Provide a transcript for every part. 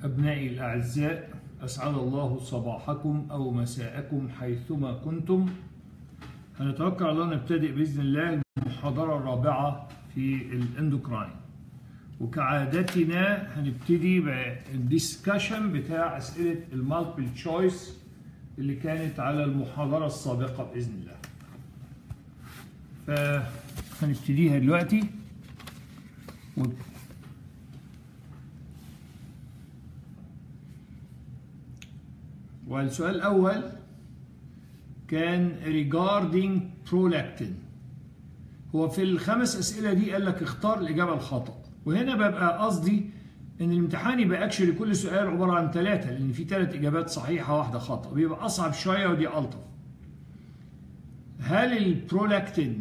أبنائي الأعزاء أسعد الله صباحكم أو مساءكم حيثما كنتم هنتوكل على الله نبتدئ بإذن الله المحاضرة الرابعة في الاندوكراين وكعادتنا هنبتدي بالديسكشن بتاع أسئلة المالتيبل تشويس اللي كانت على المحاضرة السابقة بإذن الله فهنبتديها دلوقتي و... والسؤال الأول كان regarding prolactin هو في الخمس أسئلة دي قال لك اختار الإجابة الخطأ وهنا ببقى قصدي إن الامتحان يبقى اكشلي كل سؤال عبارة عن ثلاثة لأن في ثلاث إجابات صحيحة واحدة خطأ بيبقى أصعب شوية ودي ألطف هل البرولاكتين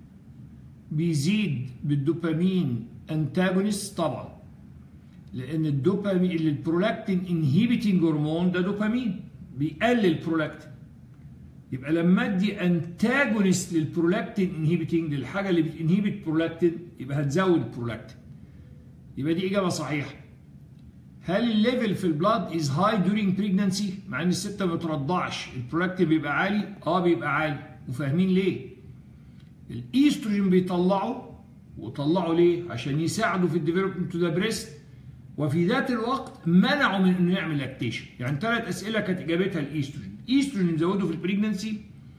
بيزيد بالدوبامين انتاجونست طبعا لان الدوبامين البرولاكتين انهيبيتنج هرمون ده دوبامين بيقلل البرولاكتين يبقى لما ادي انتاجونست للبرولاكتين انهيبيتنج للحاجه اللي بتنهيبت برولاكتين يبقى هتزود البرولاكتين يبقى دي اجابه صحيحه هل الليفل في البلاد از هاي دورينج بريجنانسي مع ان الست ما بترضعش البرولاكتين بيبقى عالي اه بيبقى عالي وفاهمين ليه الايستروجين بيطلعه وطلعه ليه عشان يساعدوا في الديفلوبمنت تو ذا بريست وفي ذات الوقت منعوا من انه يعمل لاكتيشن يعني ثلاث اسئله كانت اجابتها الايستروجين الايستروجين زوده في البريجننسي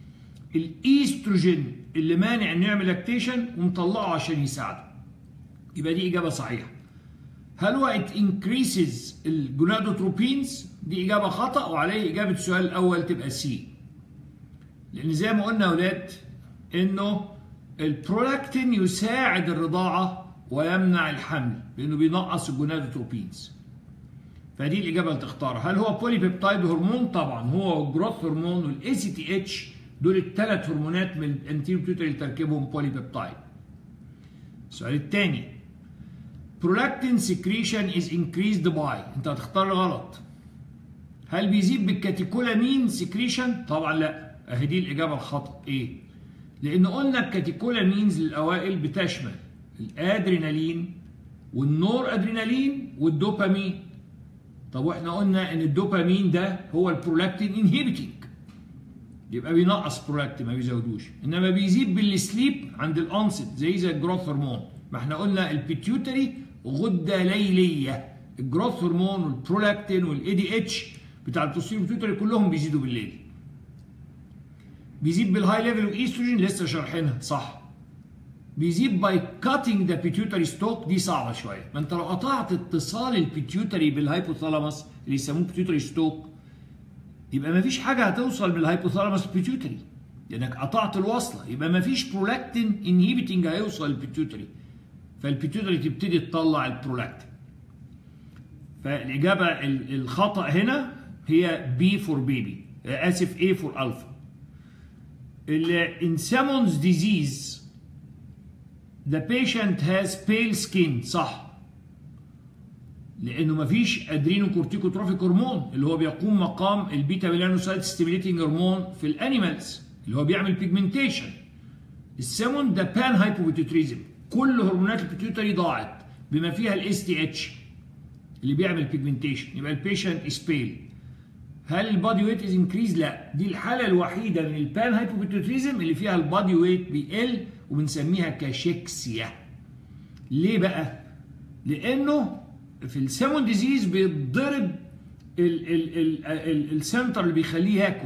الايستروجين اللي مانع انه يعمل لاكتيشن ومطلعه عشان يساعده يبقى دي اجابه صحيحه هل هو ات انكريسز الجونادوتروبينز دي اجابه خطا وعليه اجابه السؤال الاول تبقى سي لان زي ما قلنا يا اولاد انه البرولاكتين يساعد الرضاعه ويمنع الحمل لانه بينقص الجونادوتروبينز فدي الاجابه اللي تختارها هل هو بولي بيبتايد هرمون طبعا هو جروث هرمون والاي سي تي اتش دول الثلاث هرمونات من الانتيريو بيوتري اللي تركيبهم بولي بيبتايد السؤال الثاني prolactin secretion is increased by انت هتختار غلط هل بيزيد بالكاتيكولامين سكريشن طبعا لا اهي دي الاجابه الخطا ايه لان قلنا الكاتيكولامينز للاوائل بتشمل الادرينالين والنور ادرينالين والدوبامين طب واحنا قلنا ان الدوبامين ده هو البرولاكتين انهيبيتنج يبقى بينقص برولاكتين ما بيزودوش انما بيزيد بالسليب عند الانست زي زي الجروث هرمون ما احنا قلنا البيتيوتري غده ليليه الجروث هرمون والبرولاكتين والاي دي اتش بتاع البوستيريور بيتيوتري كلهم بيزيدوا بالليل بيزيد بالهاي ليفل اوف ايستروجين لسه شارحينها صح بيزيد باي كاتنج ذا بيتيوتري ستوك دي صعبه شويه ما انت لو قطعت اتصال البيتيوتري بالهايبوثالاموس اللي يسموه بيتيوتري ستوك يبقى ما فيش حاجه هتوصل من الهايبوثالاموس للبيتيوتري لانك قطعت الوصله يبقى ما فيش برولاكتين انهيبيتنج هيوصل للبيتيوتري فالبيتيوتري تبتدي تطلع البرولاكتين فالاجابه الخطا هنا هي بي فور بيبي اسف اي فور الفا in Simmons disease the patient has pale skin صح لانه مفيش ادرينو كورتيكوتروفيك هرمون اللي هو بيقوم مقام البيتا ميلانوسايت ستيميليتنج هرمون في الانيمالز اللي هو بيعمل بيجمنتيشن السيمون ده بان هايبوبيتوتريزم كل هرمونات البيتيوتري ضاعت بما فيها الاس تي اتش اللي بيعمل بيجمنتيشن يبقى البيشنت از بيل هل البادي ويت از انكريز؟ لا دي الحاله الوحيده من البان هايبوبيتوتريزم اللي فيها البادي ويت بيقل وبنسميها كاشيكسيا. ليه بقى؟ لانه في السيمون ديزيز بيتضرب السنتر اللي بيخليه ياكل.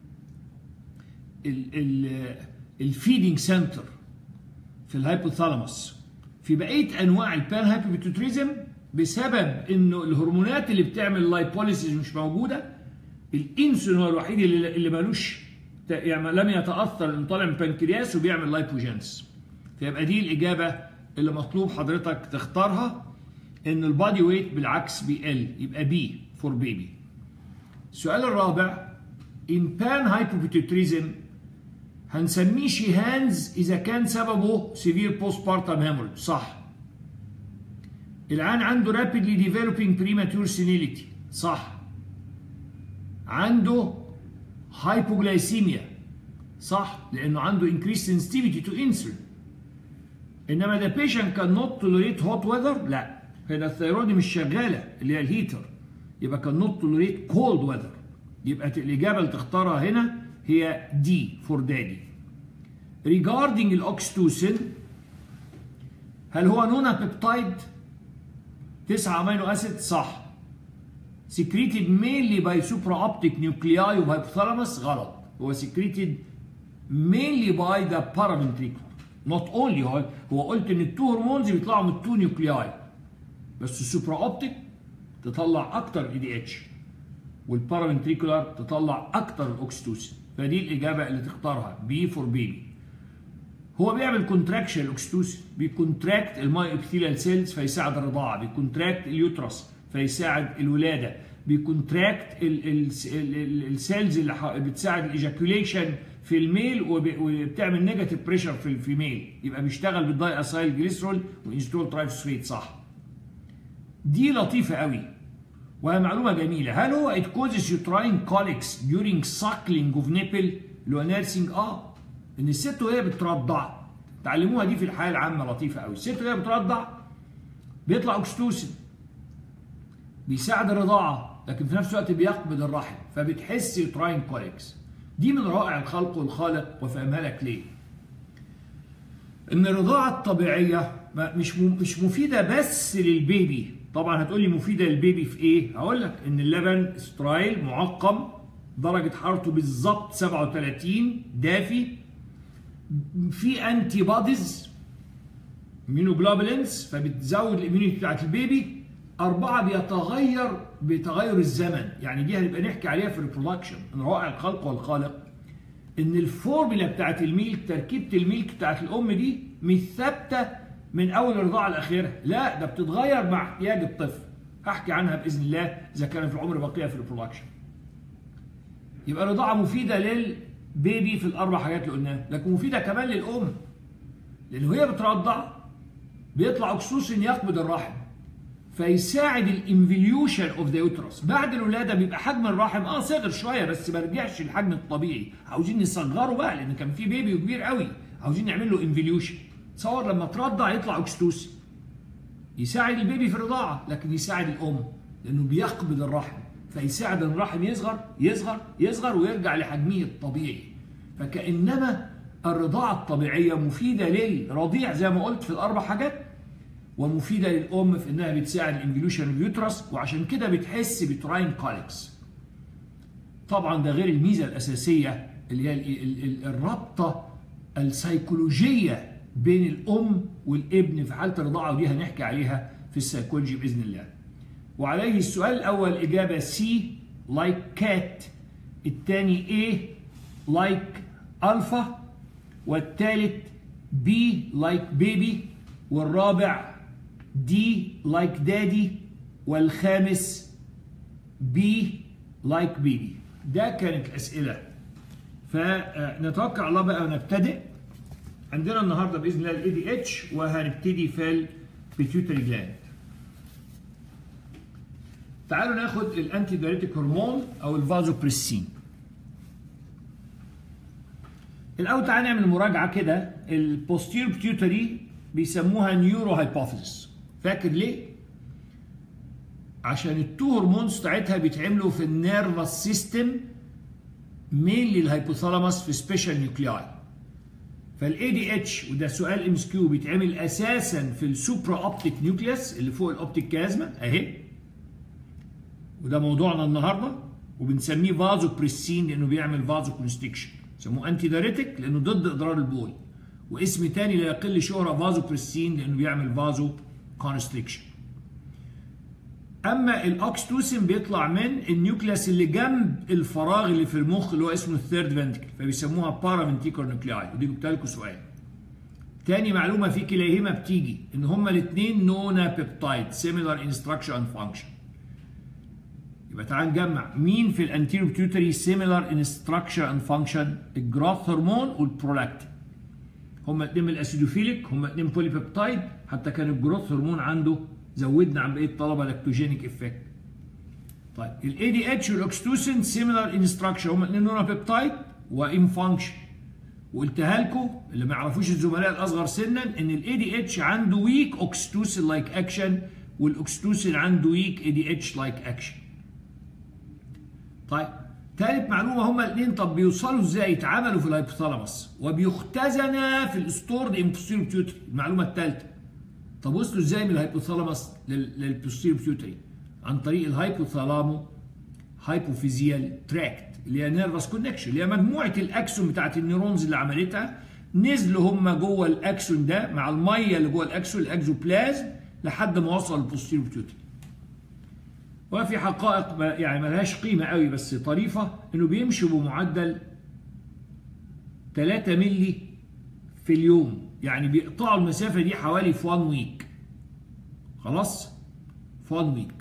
الفيدنج سنتر في الهايبوثالاموس. في بقيه انواع البان هايبوبيتوتريزم بسبب انه الهرمونات اللي بتعمل لايبوليسيس مش موجوده الانسولين هو الوحيد اللي, اللي مالوش يعني لم يتاثر انه طالع من البنكرياس وبيعمل لايبوجينس فيبقى دي الاجابه اللي مطلوب حضرتك تختارها ان البادي ويت بالعكس بيقل يبقى بي فور بيبي السؤال الرابع ان بان هايبوبيتوتريزم هنسميه شيهانز اذا كان سببه سيفير بوست بارتم هيموريج صح العيان عنده رابيدلي ديفلوبينج بريماتور سينيليتي صح عنده هايبوجلايسيميا صح لانه عنده increased sensitivity to insulin انما the patient cannot tolerate hot weather لا هنا الثيرويد مش شغاله اللي هي الهيتر يبقى كان نوت توليريت كولد ويذر يبقى الاجابه اللي تختارها هنا هي دي فور دادي regarding الاوكستوسين هل هو نونا بيبتايد 9 امينو اسيد صح secreted mainly by supraoptic nuclei of hypothalamus غلط هو secreted mainly by the paraventricular not only هو هو قلت ان التو هرمونز بيطلعوا من التو نيوكلياي بس السوبرا اوبتيك تطلع اكتر اي دي اتش والبارافنتريكولار تطلع اكتر الاوكستوسين فدي الاجابه اللي تختارها بي فور بيبي هو بيعمل كونتراكشن الاوكستوسين بيكونتراكت الماي ابيثيليال سيلز فيساعد الرضاعه بيكونتراكت اليوترس فيساعد الولاده بيكونتراكت السيلز اللي بتساعد الايجاكوليشن في الميل وبتعمل نيجاتيف بريشر في الفيميل يبقى بيشتغل بالداي اسايل جليسرول وانستول ترايفوسفيت صح دي لطيفه قوي وهي معلومه جميله هل هو ات كوزز يوتراين كوليكس during suckling of nipple اللي هو نيرسينج اه ان الست وهي بترضع تعلموها دي في الحياه العامه لطيفه قوي الست وهي بترضع بيطلع اوكستوسين بيساعد الرضاعه لكن في نفس الوقت بيقبض الرحم فبتحس يوتراين كوليكس دي من روائع الخلق والخالق وفهمها لك ليه ان الرضاعه الطبيعيه مش مش مفيده بس للبيبي طبعا هتقولي مفيده للبيبي في ايه هقول لك ان اللبن سترايل معقم درجه حرارته بالظبط 37 دافي في انتي بوديز مينوجلوبولينز فبتزود الاميونيتي بتاعت البيبي أربعة بيتغير بتغير الزمن يعني دي هنبقى نحكي عليها في الريبرودكشن من روائع الخلق والخالق ان الفورمولا بتاعت الميلك تركيبه الميلك بتاعت الام دي مش ثابته من اول الرضاعه لاخرها لا ده بتتغير مع احتياج الطفل هحكي عنها باذن الله اذا كان في العمر بقيه في الريبرودكشن يبقى الرضاعه مفيده للبيبي في الاربع حاجات اللي قلناها لكن مفيده كمان للام لان وهي بترضع بيطلع اكسوسين يقبض الرحم فيساعد الانفليوشن اوف ذا يوترس بعد الولاده بيبقى حجم الرحم اه صغر شويه بس ما رجعش للحجم الطبيعي عاوزين نصغره بقى لان كان في بيبي وكبير قوي عاوزين نعمل له انفليوشن تصور لما ترضع يطلع اوكستوسين يساعد البيبي في الرضاعه لكن يساعد الام لانه بيقبض الرحم فيساعد الرحم يصغر يصغر يصغر ويرجع لحجمه الطبيعي فكانما الرضاعه الطبيعيه مفيده للرضيع زي ما قلت في الاربع حاجات ومفيده للام في انها بتساعد الانفليوشن اوف يوترس وعشان كده بتحس بتراين كوليكس طبعا ده غير الميزه الاساسيه اللي هي الرابطه السيكولوجيه بين الام والابن في حاله الرضاعه ودي هنحكي عليها في السيكولوجي باذن الله وعليه السؤال الاول اجابه سي لايك كات الثاني ايه لايك الفا والثالث بي لايك بيبي والرابع دي لايك دادي والخامس بي لايك بيبي ده كانت الاسئله فنتوكل على الله بقى ونبتدئ عندنا النهارده باذن الله الاي دي اتش وهنبتدي في البيتيوتري جلاند تعالوا ناخد الانتي دايريتيك هرمون او الفازوبريسين الاول تعالى نعمل مراجعه كده البوستير بيتيوتري بيسموها نيورو هايبوثيسيس فاكر ليه عشان التو هرمونز بتاعتها بيتعملوا في النيرفس سيستم مين للهيبوثالاموس في سبيشال نيوكلياي فالاي دي اتش وده سؤال ام اس كيو بيتعمل اساسا في السوبرا اوبتيك نيوكليوس اللي فوق الاوبتيك كازما اهي وده موضوعنا النهارده وبنسميه فازو بريسين لانه بيعمل فازو كونستكشن سموه انتي دايريتك لانه ضد اضرار البول واسم تاني لا يقل شهرة فازو بريسين لانه بيعمل فازو كونستريكشن اما الاوكستوسين بيطلع من النيوكليس اللي جنب الفراغ اللي في المخ اللي هو اسمه الثيرد فنتكل فبيسموها بارافنتيكول نيوكلياي ودي جبت لكم سؤال تاني معلومه في كليهما بتيجي ان هما الاثنين نونا بيبتايد سيميلار ان ستراكشر اند فانكشن يبقى تعال نجمع مين في الانتيريو بيتيوتري سيميلار ان ستراكشر اند فانكشن الجراث هرمون والبرولاكتين هما الاثنين من الاسيدوفيليك هما الاثنين بولي بيبتايد حتى كان الجروث هرمون عنده زودنا عن بقيه الطلبه لاكتوجينيك افكت طيب الاي دي اتش والاكستوسين سيميلار ان ستراكشر هما الاثنين نونا بيبتايد وان فانكشن وقلتها لكم اللي ما يعرفوش الزملاء الاصغر سنا ان الاي دي اتش عنده ويك اوكستوسين لايك اكشن والاكستوسين عنده ويك اي دي اتش لايك اكشن طيب ثالث معلومه هما الاثنين طب بيوصلوا ازاي يتعاملوا في الهايبوثالاموس وبيختزنا في الستورد امبوستيريور بيوتري المعلومه الثالثه طب وصلوا ازاي من الهايبوثالاموس للبوستيريور بيوتري عن طريق الهايبوثالامو هايبوفيزيال تراكت اللي هي نيرفس كونكشن اللي هي مجموعه الاكسون بتاعت النيورونز اللي عملتها نزلوا هم جوه الاكسون ده مع الميه اللي جوه الاكسون الاكزوبلازم لحد ما وصل للبوستيريور بيوتري وفي حقائق يعني ملهاش قيمه قوي بس طريفه انه بيمشي بمعدل 3 ملي في اليوم يعني بيقطعوا المسافه دي حوالي في 1 ويك خلاص في 1 ويك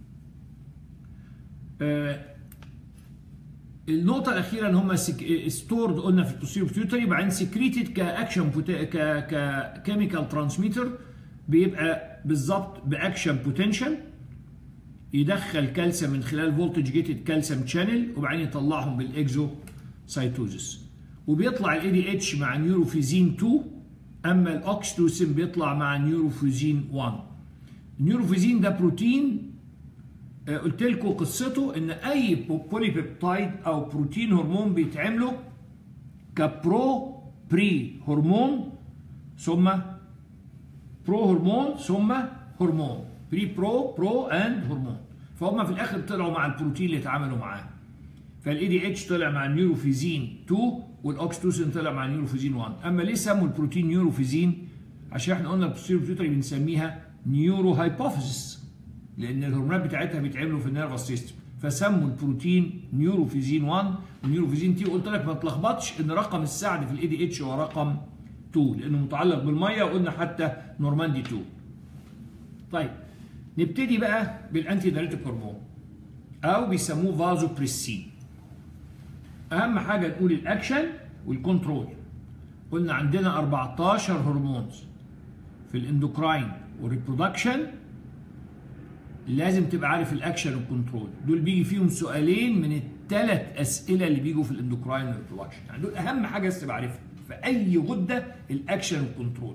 آه النقطة الأخيرة إن هم ستورد قلنا في البوستيريور بيوتري وبعدين سكريتد كأكشن ك ككيميكال ترانسميتر بيبقى بالظبط بأكشن بوتنشال يدخل كالسيوم من خلال فولتج جيتد كالسيوم شانل وبعدين يطلعهم بالاكزو سايتوزس وبيطلع الاي دي اتش مع نيوروفيزين 2 اما الاوكستوسين بيطلع مع نيوروفيزين 1 النيوروفيزين ده بروتين قلت لكم قصته ان اي بولي بيبتايد او بروتين هرمون بيتعملوا كبرو بري هرمون ثم برو هرمون ثم هرمون بري برو برو اند هرمون فهم في الاخر طلعوا مع البروتين اللي اتعاملوا معاه فالاي دي اتش طلع مع النيوروفيزين 2 والاوكستوسين طلع مع النيوروفيزين 1 اما ليه سموا البروتين نيوروفيزين عشان احنا قلنا البوستيريور بيوتري بنسميها نيورو هايبوفيسيس لان الهرمونات بتاعتها بيتعملوا في النيرفس سيستم فسموا البروتين نيوروفيزين 1 ونيوروفيزين تي قلت لك ما تلخبطش ان رقم السعد في الاي دي اتش هو رقم 2 لانه متعلق بالميه وقلنا حتى نورماندي 2 طيب نبتدي بقى بالانتي دايريتيك هرمون او بيسموه فازو بريسين اهم حاجه نقول الاكشن والكنترول قلنا عندنا 14 هرمونز في الاندوكراين والريبرودكشن لازم تبقى عارف الاكشن والكنترول دول بيجي فيهم سؤالين من الثلاث اسئله اللي بيجوا في الاندوكراين والريبرودكشن يعني دول اهم حاجه تبقى عارفها في اي غده الاكشن والكنترول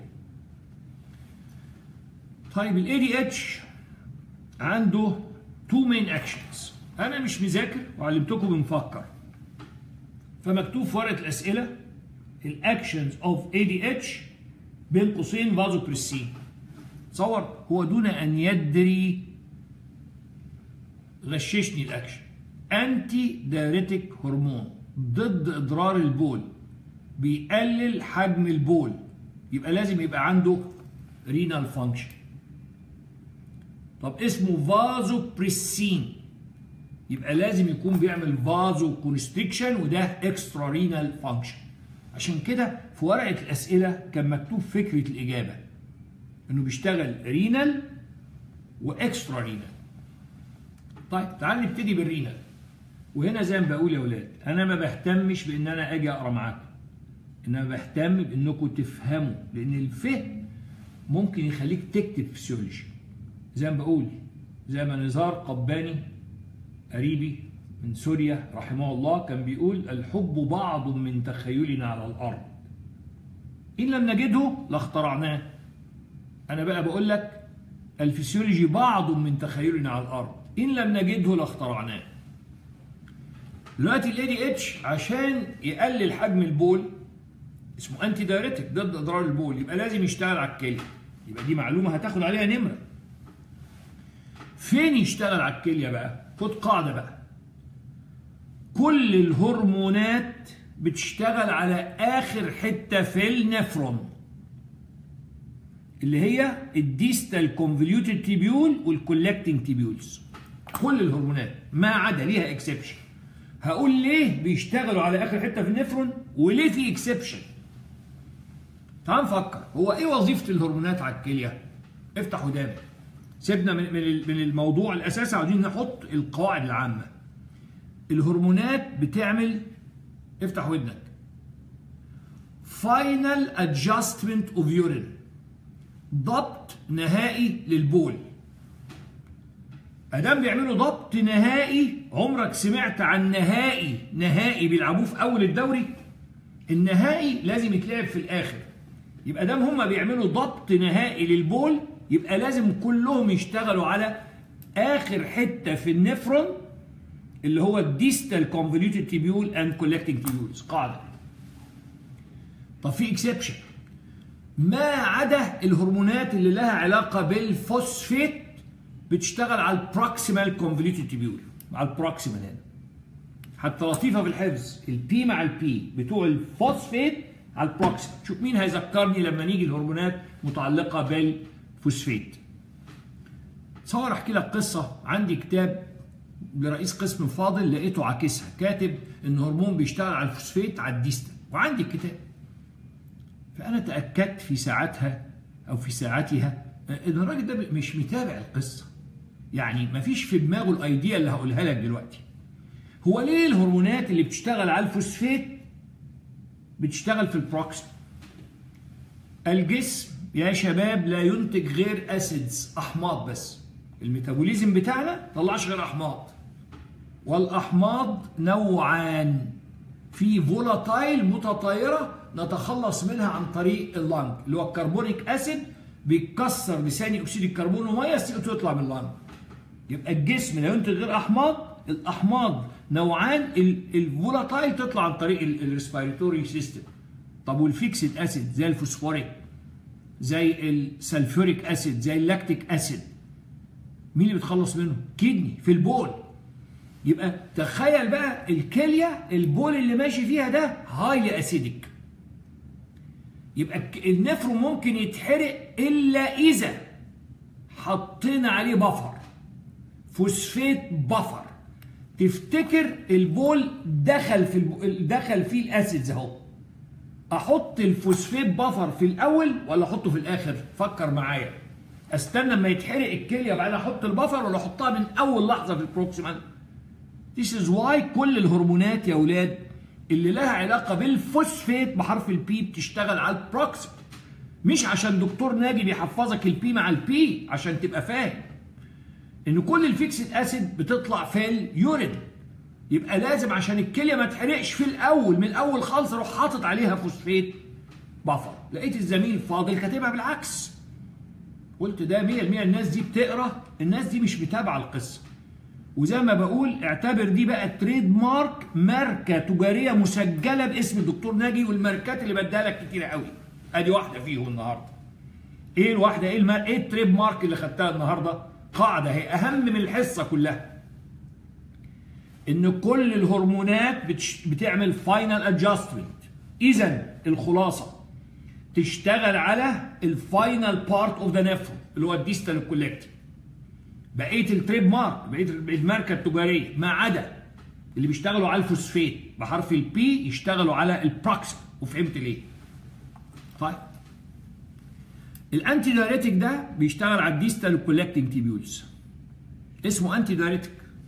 طيب الاي دي اتش عنده تو مين اكشنز انا مش مذاكر وعلمتكم بنفكر فمكتوب في ورقه الاسئله الاكشنز اوف اي دي اتش بين قوسين فازو بريسين تصور هو دون ان يدري غششني الاكشن انتي دايريتيك هرمون ضد اضرار البول بيقلل حجم البول يبقى لازم يبقى عنده رينال فانكشن طب اسمه فازو بريسين يبقى لازم يكون بيعمل فازو كونستريكشن وده اكسترا رينال فانكشن عشان كده في ورقه الاسئله كان مكتوب فكره الاجابه انه بيشتغل رينال واكسترا رينال طيب تعال نبتدي بالرينال وهنا زي ما بقول يا اولاد انا ما بهتمش بان انا اجي اقرا معاكم انما بهتم بانكم تفهموا لان الفهم ممكن يخليك تكتب فسيولوجي زي ما بقول زي ما نزار قباني قريبي من سوريا رحمه الله كان بيقول الحب بعض من تخيلنا على الارض ان لم نجده لاخترعناه انا بقى بقول لك الفسيولوجي بعض من تخيلنا على الارض ان لم نجده لاخترعناه دلوقتي الاي دي اتش عشان يقلل حجم البول اسمه انتي دايريتك ضد اضرار البول يبقى لازم يشتغل على الكليه يبقى دي معلومه هتاخد عليها نمره فين يشتغل على الكليه بقى خد قاعده بقى كل الهرمونات بتشتغل على اخر حته في النفرون اللي هي الديستال كونفوليوتد تيبيول والكولكتنج تيبيولز كل الهرمونات ما عدا ليها اكسبشن هقول ليه بيشتغلوا على اخر حته في النفرون وليه في اكسبشن تعال نفكر هو ايه وظيفه الهرمونات على الكليه افتح ودانك سيبنا من من الموضوع الاساسي عاوزين نحط القواعد العامه الهرمونات بتعمل افتح ودنك فاينل ادجستمنت اوف يورين ضبط نهائي للبول ادام بيعملوا ضبط نهائي عمرك سمعت عن نهائي نهائي بيلعبوه في اول الدوري النهائي لازم يتلعب في الاخر يبقى دام هما بيعملوا ضبط نهائي للبول يبقى لازم كلهم يشتغلوا على اخر حته في النفرون اللي هو الديستال كونفوليوتد تيبيول اند كولكتنج تيبيولز قاعده طب في اكسبشن ما عدا الهرمونات اللي لها علاقه بالفوسفيت بتشتغل على البروكسيمال كونفوليوتد تيبيول على البروكسيمال هنا حتى لطيفه في الحفظ البي مع البي بتوع الفوسفيت على البروكسيمال شوف مين هيذكرني لما نيجي الهرمونات متعلقه بالفوسفيت تصور احكي لك قصه عندي كتاب لرئيس قسم فاضل لقيته عاكسها كاتب ان هرمون بيشتغل على الفوسفيت على الديستال وعندي الكتاب فانا تاكدت في ساعتها او في ساعتها ان الراجل ده مش متابع القصه يعني مفيش في دماغه الايديا اللي هقولها لك دلوقتي هو ليه الهرمونات اللي بتشتغل على الفوسفيت بتشتغل في البروكسيم الجسم يا شباب لا ينتج غير اسيدز احماض بس الميتابوليزم بتاعنا طلعش غير احماض والاحماض نوعان في فولاتايل متطايره نتخلص منها عن طريق اللنج اللي هو الكربونيك اسيد بيتكسر بثاني اكسيد الكربون وميه تطلع من اللنج يبقى الجسم لا ينتج غير احماض الاحماض نوعان الفولاتايل تطلع عن طريق الريسبيراتوري سيستم طب والفيكسد اسيد زي الفوسفوريك زي السلفوريك اسيد زي اللاكتيك اسيد مين اللي بيتخلص منه كدني في البول يبقى تخيل بقى الكليه البول اللي ماشي فيها ده هايلي اسيدك يبقى النفرو ممكن يتحرق الا اذا حطينا عليه بفر فوسفيت بفر تفتكر البول دخل في الب... دخل فيه الاسيدز اهو احط الفوسفيت بفر في الاول ولا احطه في الاخر فكر معايا استنى لما يتحرق الكليه بعدين احط البفر ولا احطها من اول لحظه في البروكسيمال This is why كل الهرمونات يا اولاد اللي لها علاقه بالفوسفيت بحرف البي بتشتغل على البروكسيم مش عشان دكتور ناجي بيحفظك البي مع البي عشان تبقى فاهم ان كل الفيكسد اسيد بتطلع في اليورين يبقى لازم عشان الكليه ما تحرقش في الاول من الاول خالص اروح حاطط عليها فوسفيت بفر لقيت الزميل فاضل كاتبها بالعكس قلت ده 100% الناس دي بتقرا الناس دي مش متابعه القصه وزي ما بقول اعتبر دي بقى تريد مارك ماركه تجاريه مسجله باسم الدكتور ناجي والماركات اللي بديها لك كتيره قوي ادي واحده فيهم النهارده ايه الواحده ايه المار... ايه التريد مارك اللي خدتها النهارده قاعده هي اهم من الحصه كلها ان كل الهرمونات بتش... بتعمل فاينل ادجستمنت اذا الخلاصه تشتغل على الفاينل بارت اوف ذا نفرون اللي هو الديستال كولكتيف بقيه التريد مارك بقيه الماركه التجاريه ما عدا اللي بيشتغلوا على الفوسفيت بحرف البي يشتغلوا على البروكسيم وفهمت ليه طيب الانتي دايريتك ده بيشتغل على الديستال كولكتنج تيبيولز اسمه انتي دايريتك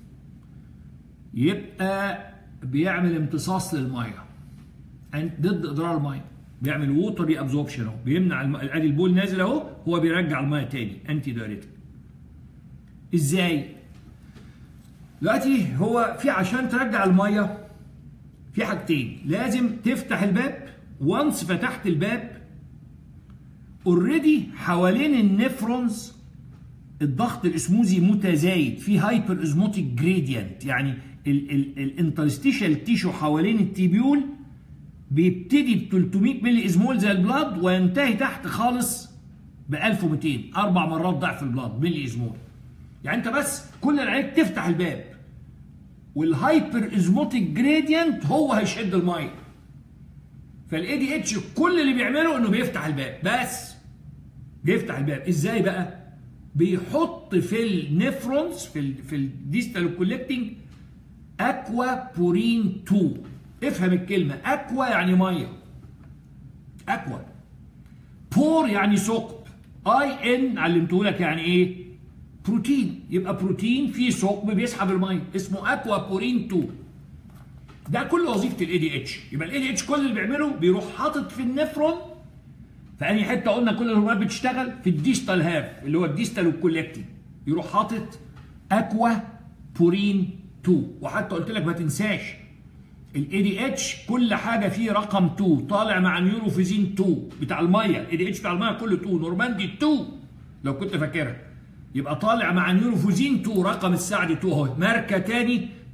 يبقى بيعمل امتصاص للميه ضد اضرار الميه بيعمل ووتر ري ابزوربشن اهو بيمنع الم... ادي البول نازل اهو هو بيرجع الميه تاني انتي دايريتك ازاي دلوقتي هو في عشان ترجع الميه في حاجتين لازم تفتح الباب وانس فتحت الباب اوريدي حوالين النفرونز الضغط الاسموزي متزايد في هايبر ازموتيك جريدينت يعني الانترستيشال تيشو حوالين التيبيول بيبتدي ب 300 ملي ازمول زي البلاد وينتهي تحت خالص ب 1200 اربع مرات ضعف البلاد ملي ازمول يعني انت بس كل اللي عليك تفتح الباب والهايبر ازموتيك جريدينت هو هيشد الميه فالاي دي اتش كل اللي بيعمله انه بيفتح الباب بس بيفتح الباب ازاي بقى بيحط في النفرونز في ال في الديستال كولكتنج اكوا بورين 2 افهم الكلمه اكوا يعني ميه اكوا بور يعني ثقب اي ان علمته لك يعني ايه بروتين يبقى بروتين فيه ثقب بيسحب الميه اسمه اكوا بورين 2 ده كل وظيفه الاي دي اتش يبقى الاي دي اتش كل اللي بيعمله بيروح حاطط في النفرون في انهي حته قلنا كل الهرمونات بتشتغل في الديستال هاف اللي هو الديستال والكولكتيف يروح حاطط اكوا بورين 2 وحتى قلت لك ما تنساش الاي دي اتش كل حاجه فيه رقم 2 طالع مع نيوروفيزين 2 بتاع الميه الاي دي اتش بتاع الميه كله 2 نورماندي 2 لو كنت فاكرها يبقى طالع مع نيوروفوزين 2 رقم السعدي 2 اهو ماركه تاني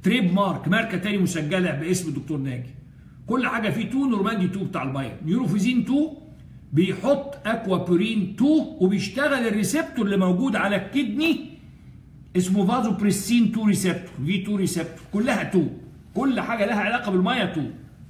تريد مارك ماركه تاني مسجله باسم الدكتور ناجي كل حاجه فيه 2 نورماندي 2 بتاع الميه نيوروفيزين 2 بيحط اكوابورين 2 وبيشتغل الريسبتور اللي موجود على الكدني اسمه فازو بريسين 2 ريسبتور في 2 ريسبتور كلها 2 كل حاجه لها علاقه بالميه 2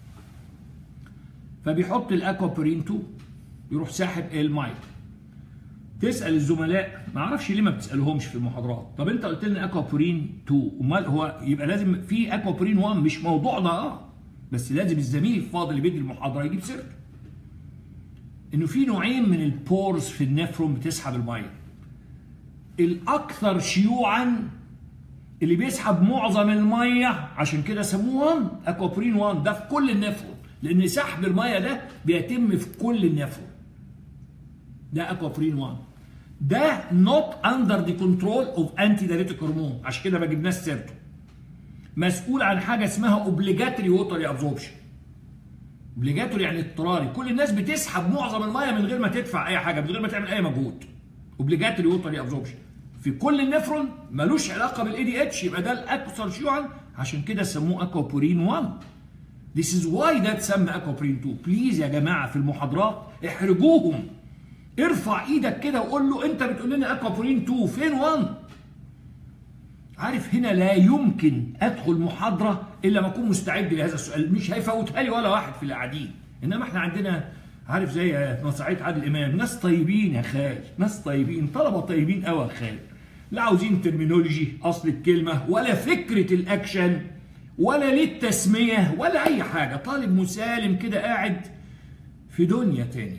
فبيحط الاكوابورين 2 يروح ساحب الميه تسال الزملاء ما اعرفش ليه ما بتسالهمش في المحاضرات طب انت قلت لنا اكوابورين 2 امال هو يبقى لازم في اكوابورين 1 مش موضوعنا اه بس لازم الزميل الفاضل اللي بيدي المحاضره يجيب سيرته انه في نوعين من البورز في النفرون بتسحب الميه الاكثر شيوعا اللي بيسحب معظم الميه عشان كده سموه 1 اكوابورين 1 ده في كل النفرون لان سحب الميه ده بيتم في كل النفرون ده اكوابورين 1 ده not under the control of anti diuretic hormone عشان كده ما جبناش سيرته مسؤول عن حاجه اسمها obligatory water absorption obligatory يعني اضطراري كل الناس بتسحب معظم الميه من غير ما تدفع اي حاجه من غير ما تعمل اي مجهود obligatory water absorption في كل النفرون ملوش علاقه بالاي دي اتش يبقى ده الاكثر شيوعا عشان كده سموه اكوابورين 1 This is why ده اتسمى اكوابورين 2 بليز يا جماعه في المحاضرات احرجوهم ارفع ايدك كده وقول له انت بتقول لنا اكوابورين 2 فين 1 عارف هنا لا يمكن ادخل محاضره الا ما اكون مستعد لهذا السؤال مش هيفوتها لي ولا واحد في اللي قاعدين انما احنا عندنا عارف زي نصعيد عادل امام ناس طيبين يا خال ناس طيبين طلبه طيبين قوي يا خال لا عاوزين ترمينولوجي اصل الكلمه ولا فكره الاكشن ولا للتسميه ولا اي حاجه طالب مسالم كده قاعد في دنيا تاني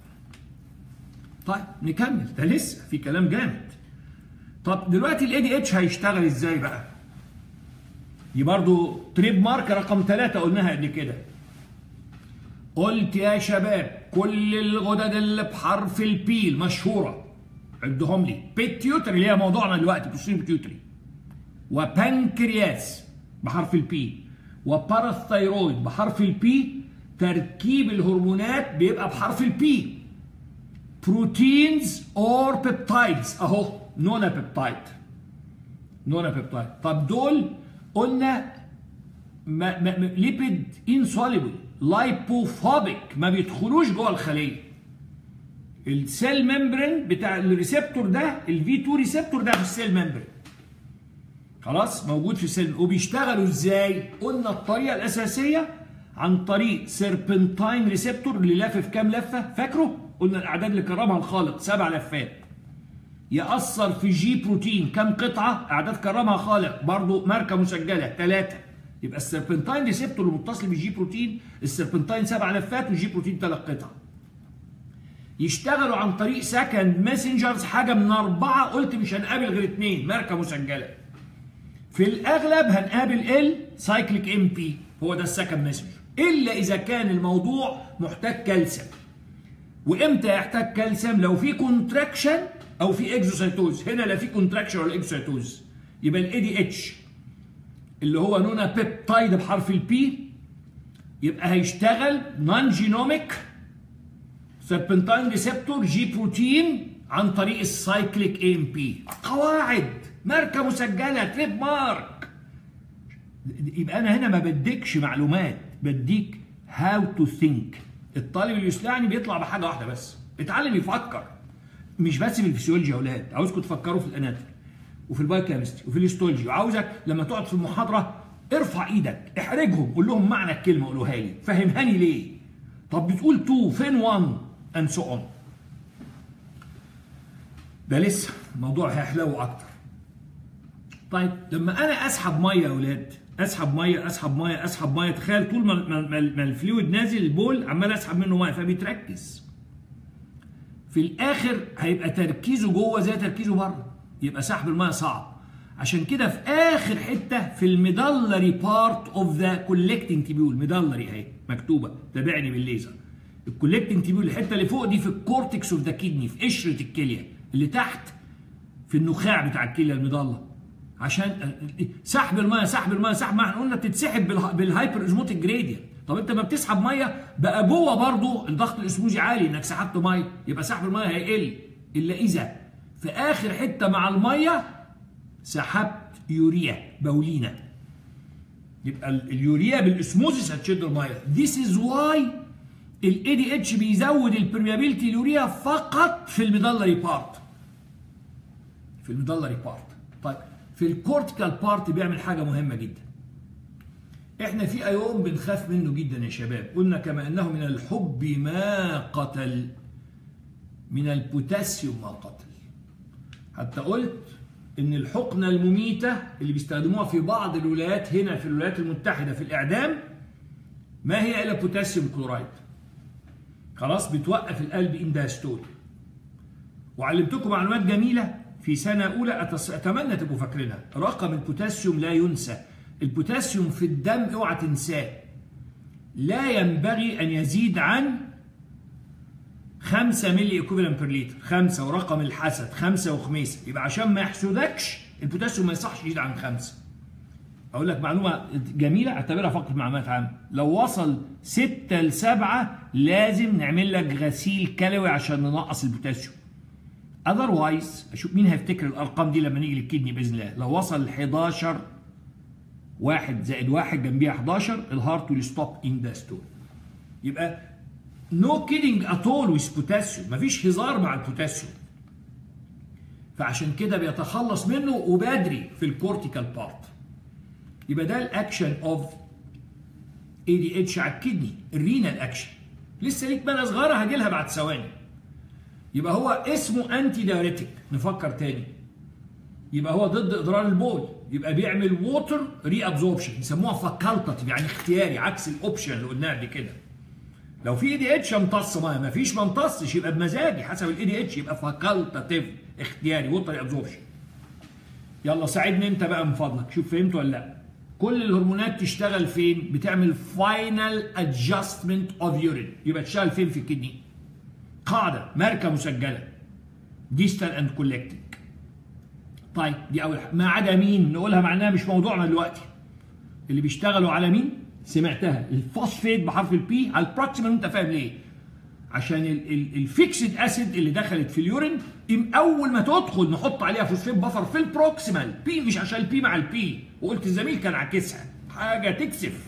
طيب نكمل ده لسه في كلام جامد طب دلوقتي الاي دي اتش هيشتغل ازاي بقى دي برضو تريد مارك رقم ثلاثة قلناها قبل كده قلت يا شباب كل الغدد اللي بحرف البي المشهورة عدهم لي بيتيوتري اللي هي موضوعنا دلوقتي بوستين بيتيوتري وبانكرياس بحرف البي وباراثايرويد بحرف البي تركيب الهرمونات بيبقى بحرف البي بروتينز اور بيبتايدز اهو نونا بيبتايد نونا بيبتايد طب دول قلنا ما ما ليبيد انسوليبل لايبوفوبيك ما بيدخلوش جوه الخليه السيل ممبرين بتاع الريسبتور ده الفي 2 ريسبتور ده في السيل ممبرين خلاص موجود في السيل وبيشتغلوا ازاي قلنا الطريقه الاساسيه عن طريق سيربنتاين ريسبتور اللي لافف كام لفه فاكره قلنا الاعداد اللي كرمها الخالق سبع لفات يأثر في جي بروتين كم قطعة أعداد كرمها خالق برضو ماركة مسجلة ثلاثة يبقى السربنتاين ريسبتور المتصل بالجي بروتين السربنتاين سبع لفات والجي بروتين ثلاث قطع يشتغلوا عن طريق سكند ماسنجرز حاجة من أربعة قلت مش هنقابل غير اثنين ماركة مسجلة في الأغلب هنقابل ال سايكليك ام بي هو ده السكند ماسنجر إلا إذا كان الموضوع محتاج كالسيوم وإمتى يحتاج كالسيوم لو في كونتراكشن او في اكزوسايتوز هنا لا في كونتراكشن ولا اكزوسايتوز يبقى الاي دي اتش اللي هو نونا بيبتايد بحرف البي يبقى هيشتغل نون جينوميك سيربنتاين ريسبتور جي بروتين عن طريق السايكليك ام بي قواعد ماركه مسجله تريد مارك يبقى انا هنا ما بديكش معلومات بديك هاو تو ثينك الطالب اللي يسمعني بيطلع بحاجه واحده بس اتعلم يفكر مش بس في الفسيولوجي يا اولاد عاوزكم تفكروا في الاناتومي وفي البايوكيمستري وفي الهيستولوجي وعاوزك لما تقعد في المحاضره ارفع ايدك احرجهم قول لهم معنى الكلمه قولوها لي فهمهاني ليه طب بتقول تو فين 1 اند سو اون ده لسه الموضوع هيحلو اكتر طيب لما انا اسحب ميه يا اولاد اسحب ميه اسحب ميه اسحب ميه تخيل طول ما, ما, ما الفلويد نازل البول عمال اسحب منه ميه فبيتركز في الاخر هيبقى تركيزه جوه زي تركيزه بره يبقى سحب الميه صعب عشان كده في اخر حته في الميدلري بارت اوف ذا كولكتنج تيبيول ميدلري اهي مكتوبه تابعني بالليزر الكولكتنج تيبيول الحته اللي فوق دي في الكورتكس اوف ذا كيدني في قشره الكليه اللي تحت في النخاع بتاع الكليه المضله عشان سحب الميه سحب الميه سحب ما احنا قلنا بتتسحب بالهايبر ازموتيك جريدينت طب انت ما بتسحب ميه بقى جوه برضه الضغط الاسموزي عالي انك سحبت ميه يبقى سحب الميه هيقل الا اذا في اخر حته مع الميه سحبت يوريا بولينا يبقى اليوريا بالاسموزيس هتشد الميه This is why الاي دي اتش بيزود البرميابيلتي اليوريا فقط في الميدلري بارت في الميدلري بارت طيب في الكورتيكال بارت بيعمل حاجه مهمه جدا احنا في ايوم بنخاف منه جدا يا شباب قلنا كما انه من الحب ما قتل من البوتاسيوم ما قتل حتى قلت ان الحقنه المميته اللي بيستخدموها في بعض الولايات هنا في الولايات المتحده في الاعدام ما هي الا بوتاسيوم كلورايد خلاص بتوقف القلب انداستول وعلمتكم معلومات جميله في سنه اولى أتس... اتمنى تبقوا فاكرينها رقم البوتاسيوم لا ينسى البوتاسيوم في الدم اوعى تنساه لا ينبغي ان يزيد عن 5 ملي ايكوفالنت بير لتر 5 ورقم الحسد 5 وخميسه يبقى عشان ما يحسدكش البوتاسيوم ما يصحش يزيد عن 5 اقول لك معلومه جميله اعتبرها فقط معلومات عامه لو وصل 6 ل 7 لازم نعمل لك غسيل كلوي عشان ننقص البوتاسيوم اذروايز اشوف مين هيفتكر الارقام دي لما نيجي للكدني باذن الله لو وصل 11 واحد زائد واحد جنبيها 11 الهارت ويل ستوب ان ذا ستول يبقى نو كيدنج اتول ويز بوتاسيوم مفيش هزار مع البوتاسيوم فعشان كده بيتخلص منه وبدري في الكورتيكال بارت يبقى ده الاكشن اوف اي دي اتش على الكدني الرينال اكشن لسه ليك بقى صغيره هاجي لها بعد ثواني يبقى هو اسمه انتي دايوريتك نفكر تاني يبقى هو ضد اضرار البول يبقى بيعمل ووتر ري ابزوربشن يسموها فاكولتاتيف يعني اختياري عكس الاوبشن اللي قلناه قبل كده لو في اي دي اتش امتص ميه ما فيش ما امتصش يبقى بمزاجي حسب الاي دي اتش يبقى فاكولتاتيف اختياري ووتر ري ابزوربشن يلا ساعدني انت بقى من فضلك شوف فهمت ولا لا كل الهرمونات تشتغل فين بتعمل فاينل ادجستمنت اوف يورين يبقى تشتغل فين في الكدني قاعده ماركه مسجله ديستال اند كولكتنج طيب دي اول حاجه ما عدا مين نقولها معناها مش موضوعنا دلوقتي اللي بيشتغلوا على مين سمعتها الفوسفيت بحرف البي على البروكسيمال انت فاهم ليه عشان الفيكسد اسيد اللي دخلت في اليورين اول ما تدخل نحط عليها فوسفيت بفر في البروكسيمال بي مش عشان البي مع البي وقلت الزميل كان عاكسها حاجه تكسف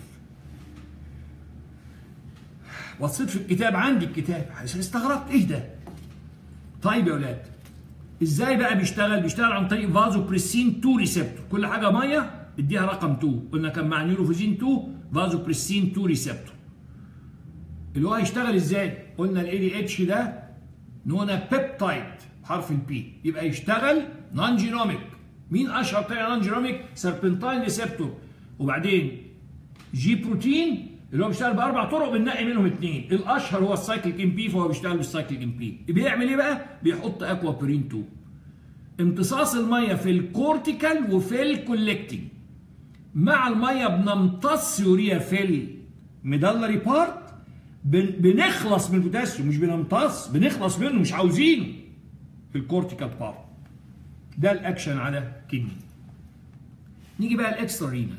بصيت في الكتاب عندي الكتاب استغربت ايه ده طيب يا اولاد ازاي بقى بيشتغل بيشتغل عن طريق فازو بريسين 2 ريسبتور كل حاجه ميه اديها رقم 2 قلنا كان مع نيوروفيزين 2 فازو بريسين 2 ريسبتور اللي هو هيشتغل ازاي قلنا الاي دي اتش ده نونا بيبتايد حرف البي يبقى يشتغل نون جينوميك مين اشهر طريقه نون جينوميك سربنتاين ريسبتور وبعدين جي بروتين اللي هو بيشتغل باربع طرق بننقي منهم اثنين الاشهر هو السايكليك ام بي فهو بيشتغل بالسايكليك ام بي بيعمل ايه بقى بيحط اكوا برين 2 امتصاص الميه في الكورتيكال وفي الكولكتنج مع الميه بنمتص يوريا في الميدلري بارت بنخلص من البوتاسيوم مش بنمتص بنخلص منه مش عاوزينه في الكورتيكال بارت ده الاكشن على كدني نيجي بقى الاكسترا رينال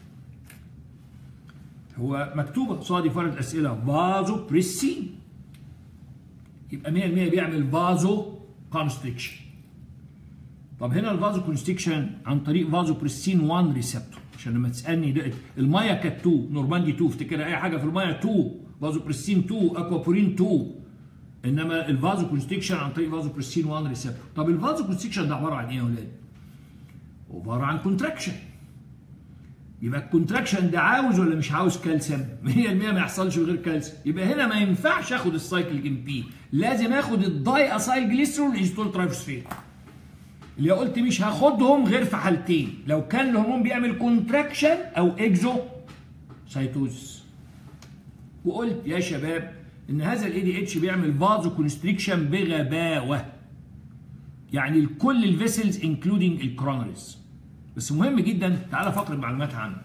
هو مكتوبه قصادي فرد اسئله فازو بريسين يبقى 100% بيعمل فازو كونستريكشن طب هنا الفازو كونستريكشن عن طريق فازو بريسين 1 ريسبتور عشان لما تسالني ده الميه كانت 2 نورماندي 2 افتكر اي حاجه في الميه 2 فازو بريسين 2 اكوابورين 2 انما الفازو كونستريكشن عن طريق فازو بريسين 1 ريسبتور طب الفازو كونستريكشن ده عباره عن ايه يا اولاد؟ عباره عن كونتراكشن يبقى الكونتراكشن ده عاوز ولا مش عاوز كالسيوم 100% ما يحصلش من غير كالسيوم يبقى هنا ما ينفعش اخد السايكل ام بي لازم اخد الداي اسايل جليسرول ايزوتول ترايفوسفيت اللي قلت مش هاخدهم غير في حالتين لو كان الهرمون بيعمل كونتراكشن او اكزو سايتوز وقلت يا شباب ان هذا الاي دي اتش بيعمل فازو كونستريكشن بغباوه يعني لكل الفيسلز انكلودينج الكرونريز بس مهم جدا تعالى فقره معلومات عنه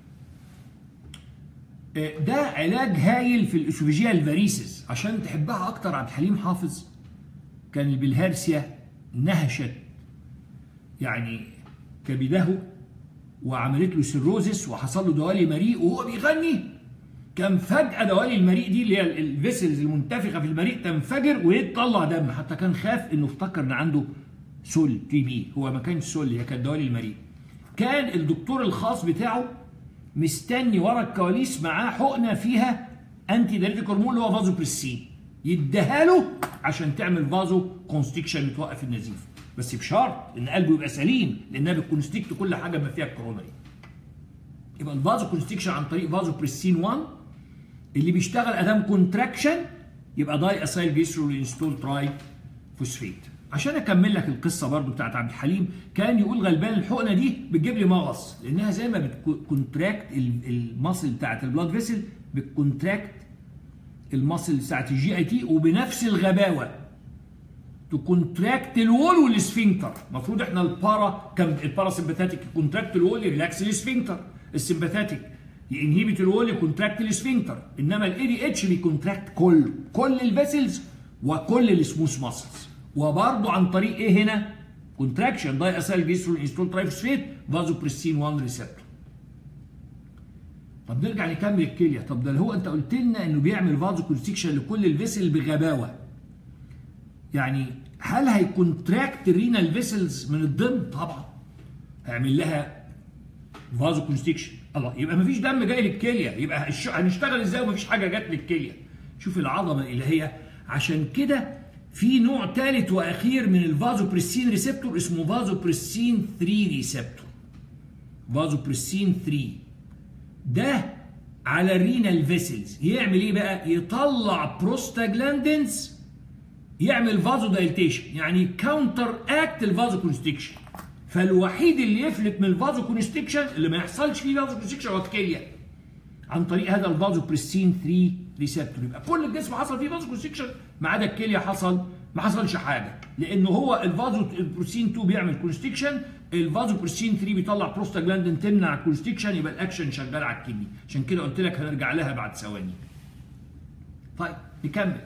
ده علاج هايل في الاسوفيجيا الفاريسز عشان تحبها اكتر عبد الحليم حافظ كان البلهارسيا نهشت يعني كبده وعملت له سيروزس وحصل له دوالي مريء وهو بيغني كان فجأة دوالي المريء دي اللي هي الفيسلز المنتفخة في المريء تنفجر ويطلع دم حتى كان خاف انه افتكر ان عنده سول تي بي هو ما كانش سول هي كانت دوالي المريء كان الدكتور الخاص بتاعه مستني ورا الكواليس معاه حقنه فيها انتي دايريتيك هرمون اللي هو فازوبريسين يديها له عشان تعمل فازو كونستكشن توقف النزيف بس بشرط ان قلبه يبقى سليم لانها بتكونستكت كل حاجه ما فيها الكورونري يبقى الفازو كونستكشن عن طريق فازو بريسين 1 اللي بيشتغل ادام كونتراكشن يبقى داي اسايل جيسرول انستول تراي فوسفيت عشان اكمل لك القصه برضو بتاعت عبد الحليم كان يقول غلبان الحقنه دي بتجيب لي مغص لانها زي ما بتكونتراكت المصل بتاعت البلاد فيسل بتكونتراكت المصل بتاعت الجي اي تي وبنفس الغباوه تكونتراكت الوول والسفنكتر المفروض احنا البارا كان الباراسمباثيك كونتراكت الوول يريلاكس السفنكتر السمباثيك ينهبت الوول يكونتراكت السفنكتر انما الاي دي اتش بيكونتراكت كله كل الفيسلز وكل السموث ماسلز وبرضه عن طريق ايه هنا؟ كونتراكشن داي اسال جيسرول انستول ترايفوسفيت فازو بريستين 1 ريسبتور طب نرجع نكمل الكليه طب ده هو انت قلت لنا انه بيعمل فازو كونستكشن لكل الفيسل بغباوه يعني هل هيكونتراكت الرينال فيسلز من الضمن طبعا هيعمل لها فازو كونستكشن الله يبقى مفيش دم جاي للكليه يبقى هنشتغل ازاي ومفيش حاجه جت للكليه شوف العظمه الالهيه عشان كده في نوع ثالث واخير من الفازو بريسين ريسبتور اسمه فازو بريسين 3 ريسبتور فازو بريسين 3 ده على الرينال فيسلز يعمل ايه بقى يطلع بروستاجلاندينز يعمل فازو دايلتيشن يعني كاونتر اكت الفازو كونستكشن فالوحيد اللي يفلت من الفازو كونستكشن اللي ما يحصلش فيه فازو كونستكشن هو الكليه عن طريق هذا الفازو بريسين 3 ريسبتور يبقى كل الجسم حصل فيه فازو كونستكشن ما عدا الكليه حصل ما حصلش حاجه لانه هو الفازو بريسين 2 بيعمل كونستكشن الفازو بريسين 3 بيطلع بروستاجلاندين تمنع الكونستكشن يبقى الاكشن شغال على الكدني عشان كده قلت لك هنرجع لها بعد ثواني طيب نكمل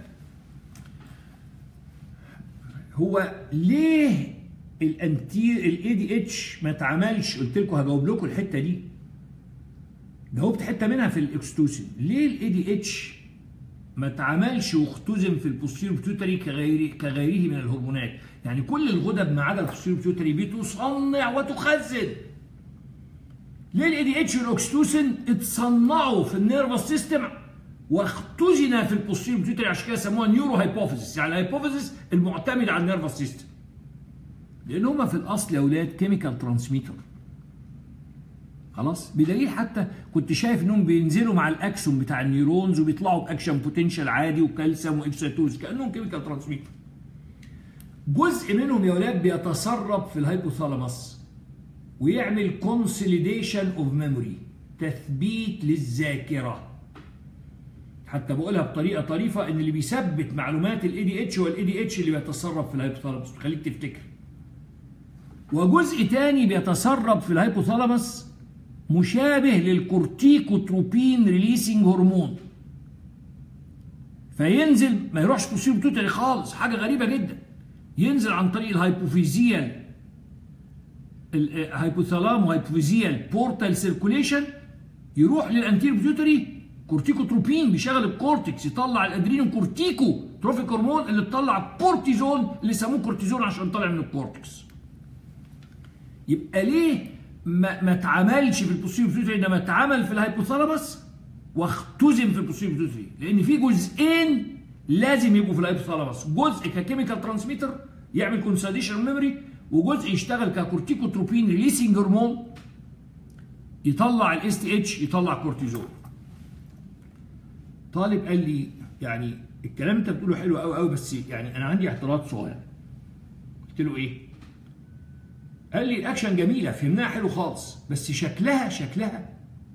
هو ليه الانتير الاي دي اتش ما اتعملش قلت لكم هجاوب لكم الحته دي جاوبت حته منها في الاكستوسين ليه الاي دي اتش ما اتعملش واختزن في البوستيريو بيوتري كغيره كغيره من الهرمونات يعني كل الغدد ما عدا البوستيريو بيوتري بتصنع وتخزن ليه الاي دي اتش والاكستوسين اتصنعوا في النيرفس سيستم واختزن في البوستيريو بيوتري عشان كده سموها نيورو هايبوفيزيس يعني الهايبوفيزيس المعتمد على النيرفس سيستم لان هما في الاصل يا اولاد كيميكال ترانسميتر خلاص بدليل حتى كنت شايف انهم بينزلوا مع الاكسون بتاع النيورونز وبيطلعوا باكشن بوتنشال عادي وكالسيوم واكسيتوز كانهم كيميكال ترانسميتر جزء منهم يا اولاد بيتسرب في الهايبوثالاموس ويعمل كونسوليديشن اوف ميموري تثبيت للذاكره حتى بقولها بطريقه طريفه ان اللي بيثبت معلومات الاي دي اتش هو الاي دي اتش اللي بيتسرب في الهايبوثالاموس بيخليك تفتكر وجزء تاني بيتسرب في الهايبوثالاموس مشابه للكورتيكوتروبين ريليسنج هرمون فينزل ما يروحش بوسير بتوتري خالص حاجه غريبه جدا ينزل عن طريق الهايبوفيزيال الهايبوثالامو هايبوفيزيال بورتال سيركوليشن يروح للانتير بيوتري كورتيكوتروبين بيشغل الكورتكس يطلع الادرينين كورتيكو تروفيك هرمون اللي تطلع كورتيزون اللي سموه كورتيزون عشان طالع من الكورتكس يبقى ليه ما ما اتعملش في البوستيريو بيوتري انما اتعمل في الهايبوثالاموس واختزن في البوستيريو بيوتري لان في جزئين لازم يبقوا في الهايبوثالاموس جزء ككيميكال ترانسميتر يعمل كونسوليديشن ميموري وجزء يشتغل ككورتيكوتروبين ريليسنج هرمون يطلع الاس تي اتش يطلع كورتيزون طالب قال لي يعني الكلام انت بتقوله حلو قوي قوي بس يعني انا عندي اعتراض صغير قلت له ايه قال لي الاكشن جميله فهمناها حلو خالص بس شكلها شكلها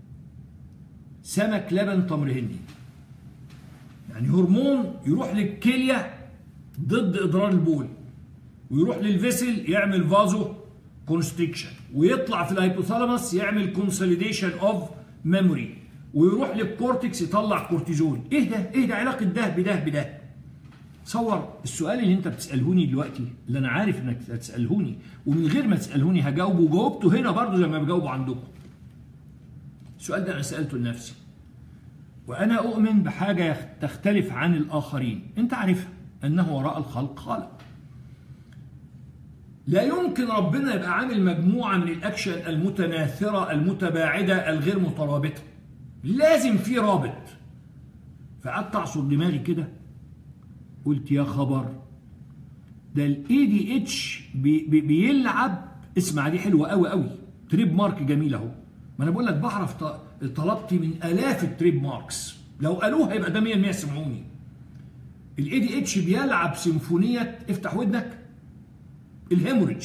سمك لبن تمر هندي يعني هرمون يروح للكليه ضد اضرار البول ويروح للفيسل يعمل فازو كونستريكشن ويطلع في الهيبوثالاموس يعمل كونسوليديشن اوف ميموري ويروح للكورتكس يطلع كورتيزون ايه ده ايه ده علاقه ده بده بده تصور السؤال اللي انت بتسالهوني دلوقتي اللي انا عارف انك هتسالهوني ومن غير ما تسالهوني هجاوبه وجاوبته هنا برضه زي ما بجاوبه عندكم السؤال ده انا سالته لنفسي وانا اؤمن بحاجه تختلف عن الاخرين انت عارفها انه وراء الخلق خالق لا يمكن ربنا يبقى عامل مجموعة من الأكشن المتناثرة المتباعدة الغير مترابطة لازم في رابط فقعدت أعصر دماغي كده قلت يا خبر ده الاي دي اتش بيلعب اسمع دي حلوه قوي قوي تريب مارك جميل اهو ما انا بقول لك بعرف طلبت من الاف التريب ماركس لو قالوها يبقى ده 100 سمعوني الاي دي اتش بيلعب سيمفونيه افتح ودنك الهيموريدج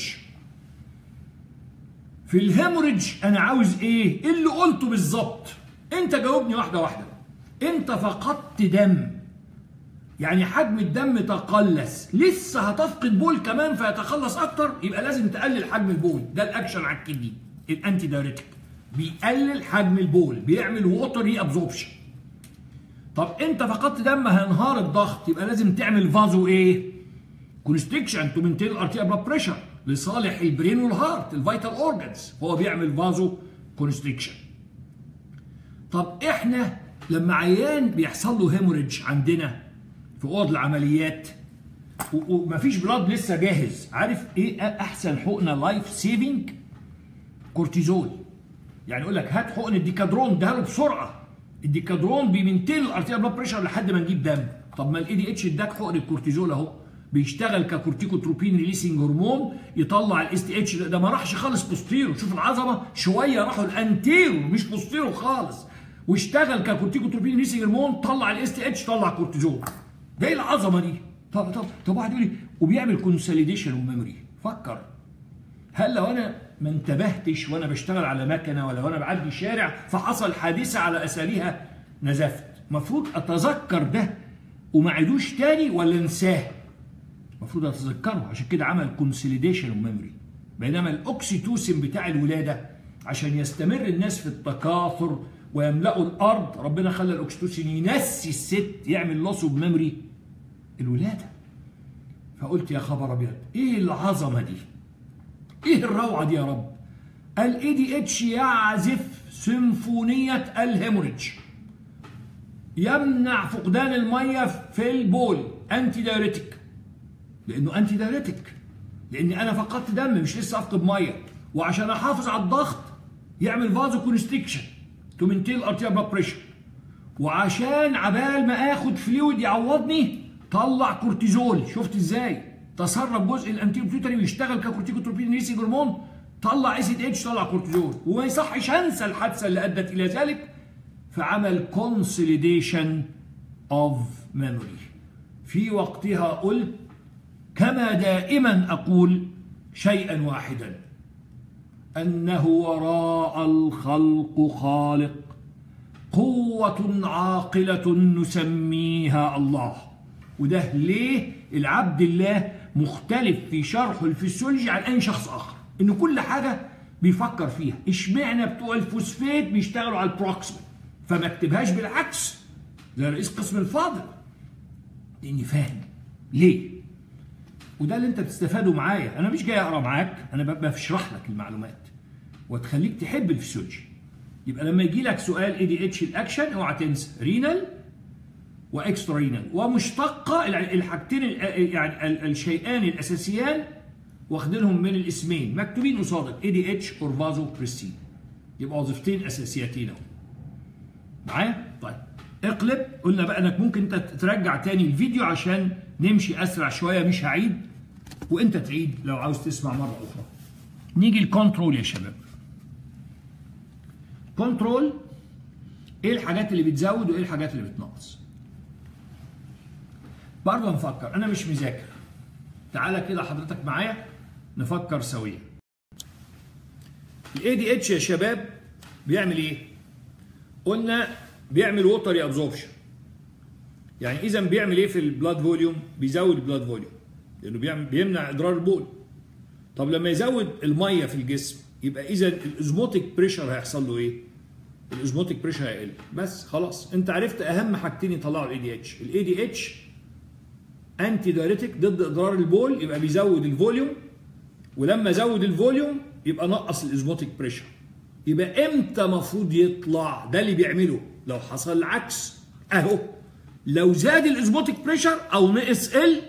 في الهيموريدج انا عاوز ايه اللي قلته بالظبط انت جاوبني واحده واحده انت فقدت دم يعني حجم الدم تقلص لسه هتفقد بول كمان فيتخلص اكتر يبقى لازم تقلل حجم البول ده الاكشن على الكدني الانتي دايريتك بيقلل حجم البول بيعمل ووتر ري ابزوربشن طب انت فقدت دم هينهار الضغط يبقى لازم تعمل فازو ايه كونستريكشن تو مينتين الارتيا بلاد بريشر لصالح البرين والهارت الفيتال اورجانز هو بيعمل فازو كونستريكشن طب احنا لما عيان بيحصل له هيموريدج عندنا في اوض العمليات ومفيش بلاد لسه جاهز عارف ايه احسن حقنه لايف سيفنج كورتيزول يعني يقول لك هات حقن الديكادرون ده له بسرعه الديكادرون بيمنتين الارتيال بلاد بريشر لحد ما نجيب دم طب ما الاي دي اتش اداك حقن الكورتيزول اهو بيشتغل ككورتيكوتروبين ريليسنج هرمون يطلع الاس تي اتش ده ما راحش خالص بوستيرو شوف العظمه شويه راحوا الانتيرو مش بوستيرو خالص واشتغل ككورتيكوتروبين ريليسنج هرمون طلع الاس تي اتش طلع كورتيزول ده ايه العظمه دي طب طب طب واحد يقول لي وبيعمل كونسوليديشن وميموري فكر هل لو انا ما انتبهتش وانا بشتغل على مكنه ولا وانا بعدي شارع فحصل حادثه على اثارها نزفت المفروض اتذكر ده وما اعيدوش تاني ولا انساه المفروض اتذكره عشان كده عمل كونسوليديشن وميموري بينما الاوكسيتوسين بتاع الولاده عشان يستمر الناس في التكاثر ويملأوا الارض ربنا خلى الاوكسيتوسين ينسي الست يعمل لوس اوف ميموري الولاده فقلت يا خبر ابيض ايه العظمه دي ايه الروعه دي يا رب الاي دي اتش يعزف سيمفونيه الهيموريدج يمنع فقدان الميه في البول انتي دايريتك لانه انتي دايريتك لاني انا فقدت دم مش لسه افقد ميه وعشان احافظ على الضغط يعمل فازو كونستريكشن تو مينتين الارتيال بلاد بريشر وعشان عبال ما اخد فلويد يعوضني طلع كورتيزول شفت ازاي تسرب جزء الانتيرو بيوتري ويشتغل ككورتيكوتروبين ريسي هرمون طلع اسيد اتش طلع كورتيزول وما يصحش انسى الحادثه اللي ادت الى ذلك فعمل كونسوليديشن اوف ميموري في وقتها قلت كما دائما اقول شيئا واحدا انه وراء الخلق خالق قوه عاقله نسميها الله وده ليه العبد الله مختلف في شرحه الفسيولوجي عن اي شخص اخر ان كل حاجه بيفكر فيها اشمعنى بتوع الفوسفات بيشتغلوا على البروكسيمال فما اكتبهاش بالعكس زي رئيس قسم الفاضل لاني فاهم ليه وده اللي انت بتستفاده معايا انا مش جاي اقرا معاك انا بشرح لك المعلومات وتخليك تحب الفسيولوجي يبقى لما يجي لك سؤال اي دي اتش الاكشن اوعى تنسى رينال واكسترا رينال ومشتقه الحاجتين يعني الشيئان الاساسيان واخدينهم من الاسمين مكتوبين قصادك اي دي اتش اور فازو بريستين يبقى وظيفتين اساسيتين اهو معايا طيب اقلب قلنا بقى انك ممكن انت ترجع تاني الفيديو عشان نمشي اسرع شويه مش هعيد وانت تعيد لو عاوز تسمع مره اخرى نيجي الكنترول يا شباب كنترول ايه الحاجات اللي بتزود وايه الحاجات اللي بتنقص برضه نفكر انا مش مذاكر تعالى كده حضرتك معايا نفكر سويا الاي دي اتش يا شباب بيعمل ايه قلنا بيعمل ووتر ابزوربشن يعني اذا بيعمل ايه في البلاد فوليوم بيزود البلاد فوليوم لانه بيعمل بيمنع ادرار البول طب لما يزود الميه في الجسم يبقى اذا الازموتيك بريشر هيحصل له ايه الازموتيك بريشر هيقل بس خلاص انت عرفت اهم حاجتين يطلعوا الاي دي اتش الاي دي اتش انتي دايريتك ضد اضرار البول يبقى بيزود الفوليوم ولما زود الفوليوم يبقى نقص الازموتيك بريشر يبقى امتى مفروض يطلع ده اللي بيعمله لو حصل العكس اهو لو زاد الازموتيك بريشر او نقص ال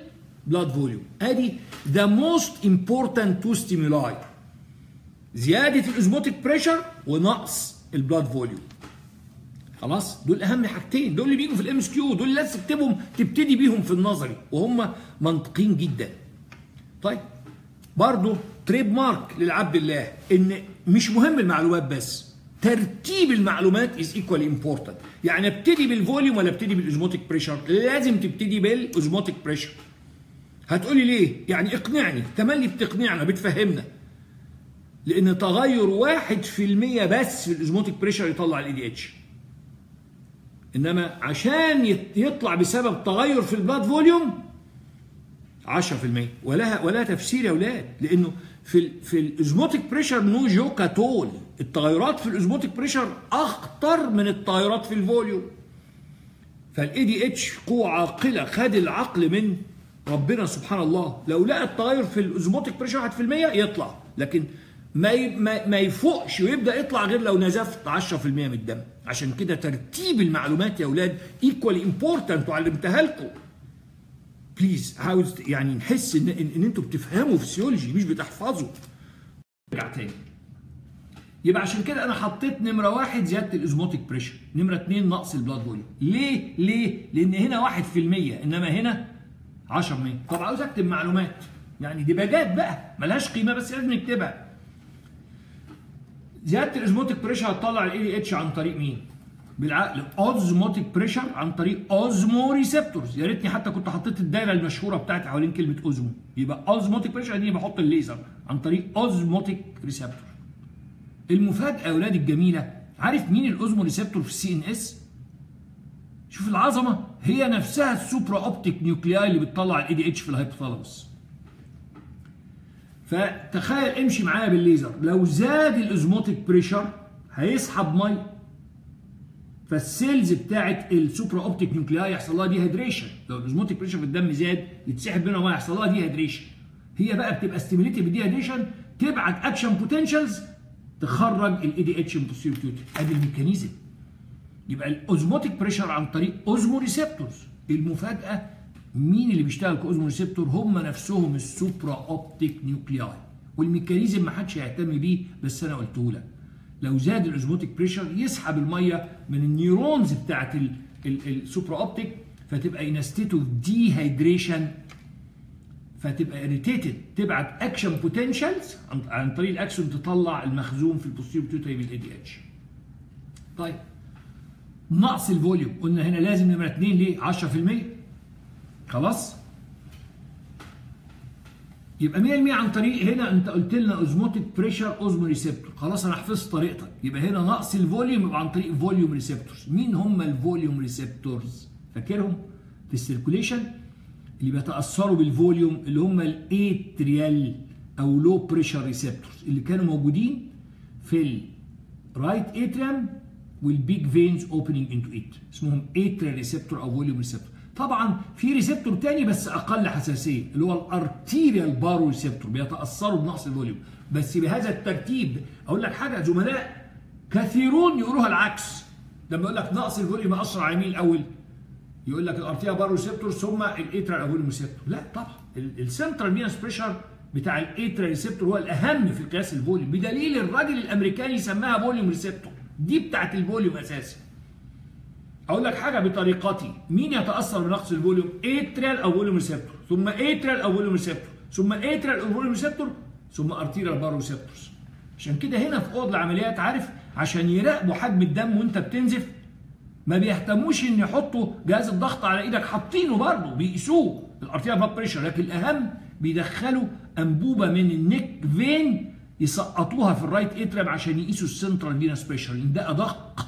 بلاد فوليوم ادي ذا موست امبورتنت تو ستيمولاي زياده الاوزموتيك بريشر ونقص البلاد فوليوم خلاص دول اهم حاجتين دول اللي بيجوا في الام اس كيو دول اللي لازم تكتبهم تبتدي بيهم في النظري وهم منطقيين جدا طيب برضه تريد مارك للعبد الله ان مش مهم المعلومات بس ترتيب المعلومات از ايكوالي امبورتنت يعني ابتدي بالفوليوم ولا ابتدي بالاوزموتيك بريشر لازم تبتدي بالاوزموتيك بريشر هتقولي ليه يعني اقنعني تملي بتقنعنا بتفهمنا لان تغير واحد في المية بس في الاوزموتيك بريشر يطلع الاي دي اتش انما عشان يطلع بسبب تغير في البلاد فوليوم 10% ولها ولا تفسير يا اولاد لانه في ال في الاوزموتيك بريشر نو جوكا تول التغيرات في الاوزموتيك بريشر اخطر من التغيرات في الفوليوم فالاي دي اتش قوه عاقله خد العقل من ربنا سبحان الله لو لقى التغير في الاوزموتيك بريشر 1% يطلع لكن ما ما, ما يفوقش ويبدا يطلع غير لو نزفت 10% من الدم عشان كده ترتيب المعلومات يا اولاد ايكوالي امبورتنت وعلمتها لكم بليز عاوز يعني نحس ان ان, إن انتوا بتفهموا فسيولوجي مش بتحفظوا ارجع تاني يبقى عشان كده انا حطيت نمره واحد زياده الاوزموتيك بريشر نمره اثنين نقص البلاد فوليوم ليه ليه لان هنا 1% انما هنا 10% طب عاوز اكتب معلومات يعني دي باجات بقى ملهاش قيمه بس لازم نكتبها زياده الاوزموتيك بريشر هتطلع الاي دي اتش عن طريق مين؟ بالعقل اوزموتيك بريشر عن طريق اوزمو ريسبتورز يا ريتني حتى كنت حطيت الدايره المشهوره بتاعتي حوالين كلمه اوزمو يبقى اوزموتيك بريشر دي بحط الليزر عن طريق اوزموتيك ريسبتور المفاجاه يا اولاد الجميله عارف مين الاوزمو ريسبتور في السي ان اس؟ شوف العظمه هي نفسها السوبرا اوبتيك نيوكلياي اللي بتطلع الاي دي اتش في الهايبوثالاموس فتخيل امشي معايا بالليزر لو زاد الاوزموتيك بريشر هيسحب ميه فالسيلز بتاعت السوبرا اوبتيك نيوكلياي يحصل لها دي هيدريشن لو الاوزموتيك بريشر في الدم زاد يتسحب منها ميه يحصل لها دي هيدريشن هي بقى بتبقى ستيميليتد بالدي هيدريشن تبعت اكشن بوتنشالز تخرج الاي دي اتش من بوستيريور ادي الميكانيزم يبقى الاوزموتيك بريشر عن طريق اوزمو ريسبتورز المفاجاه مين اللي بيشتغل كاوزمو ريسبتور هم نفسهم السوبرا اوبتيك نيوكلياي والميكانيزم ما حدش هيهتم بيه بس انا قلته لك لو زاد الاوزموتيك بريشر يسحب الميه من النيورونز بتاعت السوبرا اوبتيك فتبقى ان ستيت اوف دي هيدريشن فتبقى اريتيتد تبعت اكشن بوتنشالز عن طريق الاكسون تطلع المخزون في البوستيريور بيوتري بالاي دي اتش. طيب نقص الفوليوم قلنا هنا لازم نمره 2 ليه 10% خلاص يبقى 100% عن طريق هنا انت قلت لنا اوزموتيك بريشر اوزمو ريسبتور خلاص انا حفظت طريقتك يبقى هنا نقص الفوليوم يبقى عن طريق فوليوم ريسبتورز مين هم الفوليوم ريسبتورز فاكرهم في السيركوليشن اللي بيتاثروا بالفوليوم اللي هم الاتريال او لو بريشر ريسبتورز اللي كانوا موجودين في الرايت اتريم والبيج فينز اوبننج انتو ات اسمهم اتريال ريسبتور او فوليوم ريسبتور طبعا في ريسبتور تاني بس اقل حساسيه اللي هو الارتيريال بارو ريسبتور بيتاثروا بنقص الفوليوم بس بهذا الترتيب اقول لك حاجه زملاء كثيرون يقولوها العكس لما يقول لك نقص الفوليوم ياثر على مين الاول يقول لك الارتيريال بارو ريسبتور ثم الاتريال فوليوم ريسبتور لا طبعا السنترال فينس بريشر بتاع الاتريال ريسبتور هو الاهم في قياس الفوليوم بدليل الراجل الامريكاني سماها فوليوم ريسبتور دي بتاعت الفوليوم اساسا اقول لك حاجه بطريقتي مين يتاثر بنقص الفوليوم اتريال او فوليوم ريسبتور ثم اتريال او فوليوم ريسبتور ثم اتريال او فوليوم ريسبتور ثم ارتيريال بارو ريسبتورز عشان كده هنا في اوض العمليات عارف عشان يراقبوا حجم الدم وانت بتنزف ما بيهتموش ان يحطوا جهاز الضغط على ايدك حاطينه برضه بيقيسوه الارتيريال بلاد بريشر لكن الاهم بيدخلوا انبوبه من النيك فين يسقطوها في الرايت اتريم عشان يقيسوا السنترال فينس بريشر لان ده ادق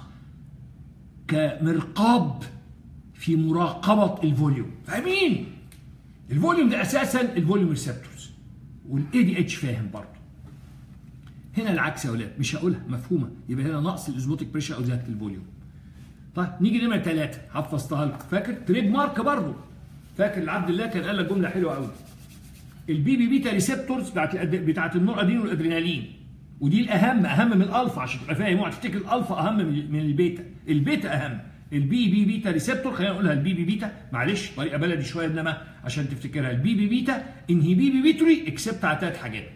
كمرقاب في مراقبه الفوليوم فاهمين الفوليوم ده اساسا الفوليوم ريسبتورز والاي دي اتش فاهم برضه هنا العكس يا اولاد مش هقولها مفهومه يبقى هنا نقص الاوزموتيك بريشر او زياده الفوليوم طيب نيجي نمره ثلاثه حفظتها لكم فاكر تريد مارك برضه فاكر العبد الله كان قال لك جمله حلوه قوي البي بي بيتا ريسبتورز بتاعت بتاعت النور ادين والادرينالين ودي الاهم اهم من الالفا عشان تبقى فاهم اوعى تفتكر الالفا اهم من البيتا البيتا اهم البي بي بيتا ريسبتور خلينا نقولها البي بي بيتا معلش طريقه بلدي شويه انما عشان تفتكرها البي بي بيتا انهبيبيتوري اكسبت على ثلاث حاجات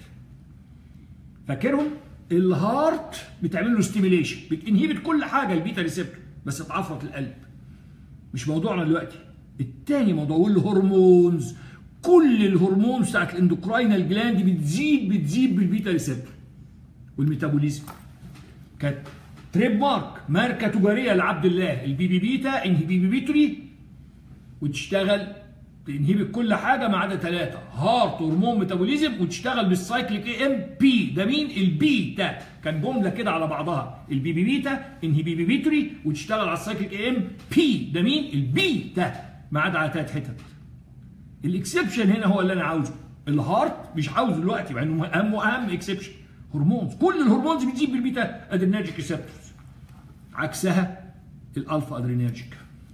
فاكرهم الهارت بتعمل له ستيميليشن بتنهبت كل حاجه البيتا ريسبتور بس تعفرت القلب مش موضوعنا دلوقتي التاني موضوع الهرمونز كل الهرمونز بتاعت الاندوكراينال جلاند بتزيد بتزيد بالبيتا ريسبتور والميتابوليزم كانت تريد مارك ماركه تجاريه لعبد الله البي بي بيتا انهبيبيتوري وتشتغل تنهبت كل حاجه ما عدا ثلاثه هارت هرمون ميتابوليزم وتشتغل بالسايكليك اي ام بي ده مين البيتا كان جمله كده على بعضها البي بي بيتا انهبيبيتوري وتشتغل على السايكليك اي ام بي ده مين البيتا ما عدا على ثلاث حتت الاكسبشن هنا هو اللي انا عاوزه الهارت مش عاوزه دلوقتي مع انه اهم واهم اكسبشن هرمونز كل الهرمونز بتجيب بالبيتا ادرينرجيك ريسبتورز عكسها الالفا ادرينرجيك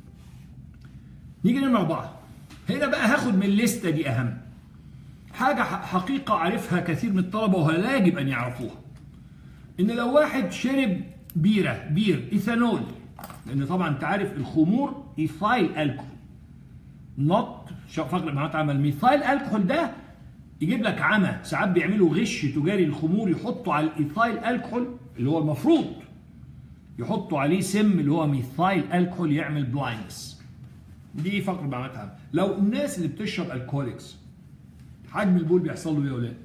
نيجي نمرة أربعة هنا بقى هاخد من الليستة دي أهم حاجة حقيقة عارفها كثير من الطلبة ولا يجب أن يعرفوها إن لو واحد شرب بيرة بير إيثانول لأن طبعا أنت عارف الخمور إيثايل ألكحول نوت فقر معناتها عمل ميثايل ألكحول ده يجيب لك عمى ساعات بيعملوا غش تجاري الخمور يحطوا على الايثايل الكحول اللي هو المفروض يحطوا عليه سم اللي هو ميثايل الكحول يعمل بلايندنس دي فقر معناتها لو الناس اللي بتشرب الكوليكس حجم البول بيحصل له ايه يا ولاد؟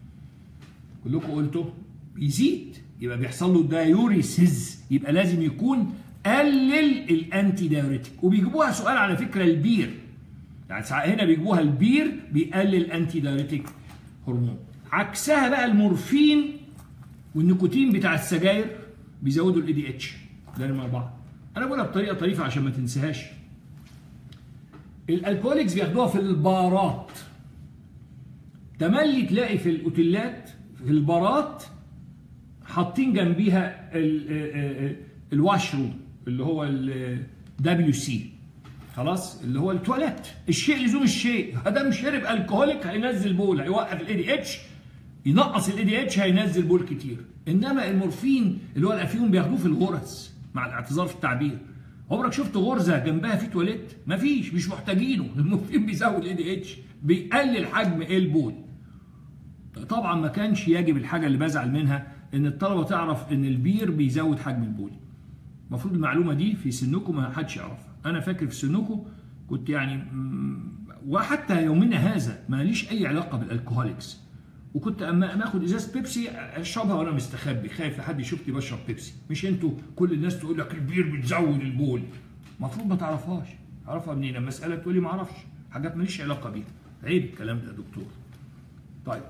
كلكم قلتوا بيزيد يبقى بيحصل له دايوريسيز يبقى لازم يكون قلل الانتي دايوريتيك وبيجيبوها سؤال على فكره البير يعني هنا بيجيبوها البير بيقلل انتي دايوريتيك هرمون عكسها بقى المورفين والنيكوتين بتاع السجاير بيزودوا الاي دي اتش ده نمره اربعه انا بقولها بطريقه طريفه عشان ما تنساهاش الالكوليكس بياخدوها في البارات تملي تلاقي في الاوتيلات في البارات حاطين جنبيها الواشروم اللي هو الدبليو سي خلاص اللي هو التواليت الشيء لزوم الشيء ادم شرب الكهوليك هينزل بول هيوقف الاي دي اتش ينقص الاي دي اتش هينزل بول كتير انما المورفين اللي هو الافيون بياخدوه في الغرز مع الاعتذار في التعبير عمرك شفت غرزه جنبها في تواليت مفيش مش محتاجينه المورفين بيزود الاي دي اتش بيقلل حجم البول طبعا ما كانش يجب الحاجه اللي بزعل منها ان الطلبه تعرف ان البير بيزود حجم البول المفروض المعلومه دي في سنكم ما حدش يعرفها انا فاكر في سنكم كنت يعني وحتى يومنا هذا ما ليش اي علاقه بالالكوهوليكس وكنت اما اخد ازازه بيبسي اشربها وانا مستخبي خايف لحد يشوفني بشرب بيبسي مش انتوا كل الناس تقول لك البير بتزود البول المفروض ما تعرفهاش اعرفها منين المساله تقول لي ما اعرفش حاجات ماليش علاقه بيها عيب الكلام ده يا دكتور طيب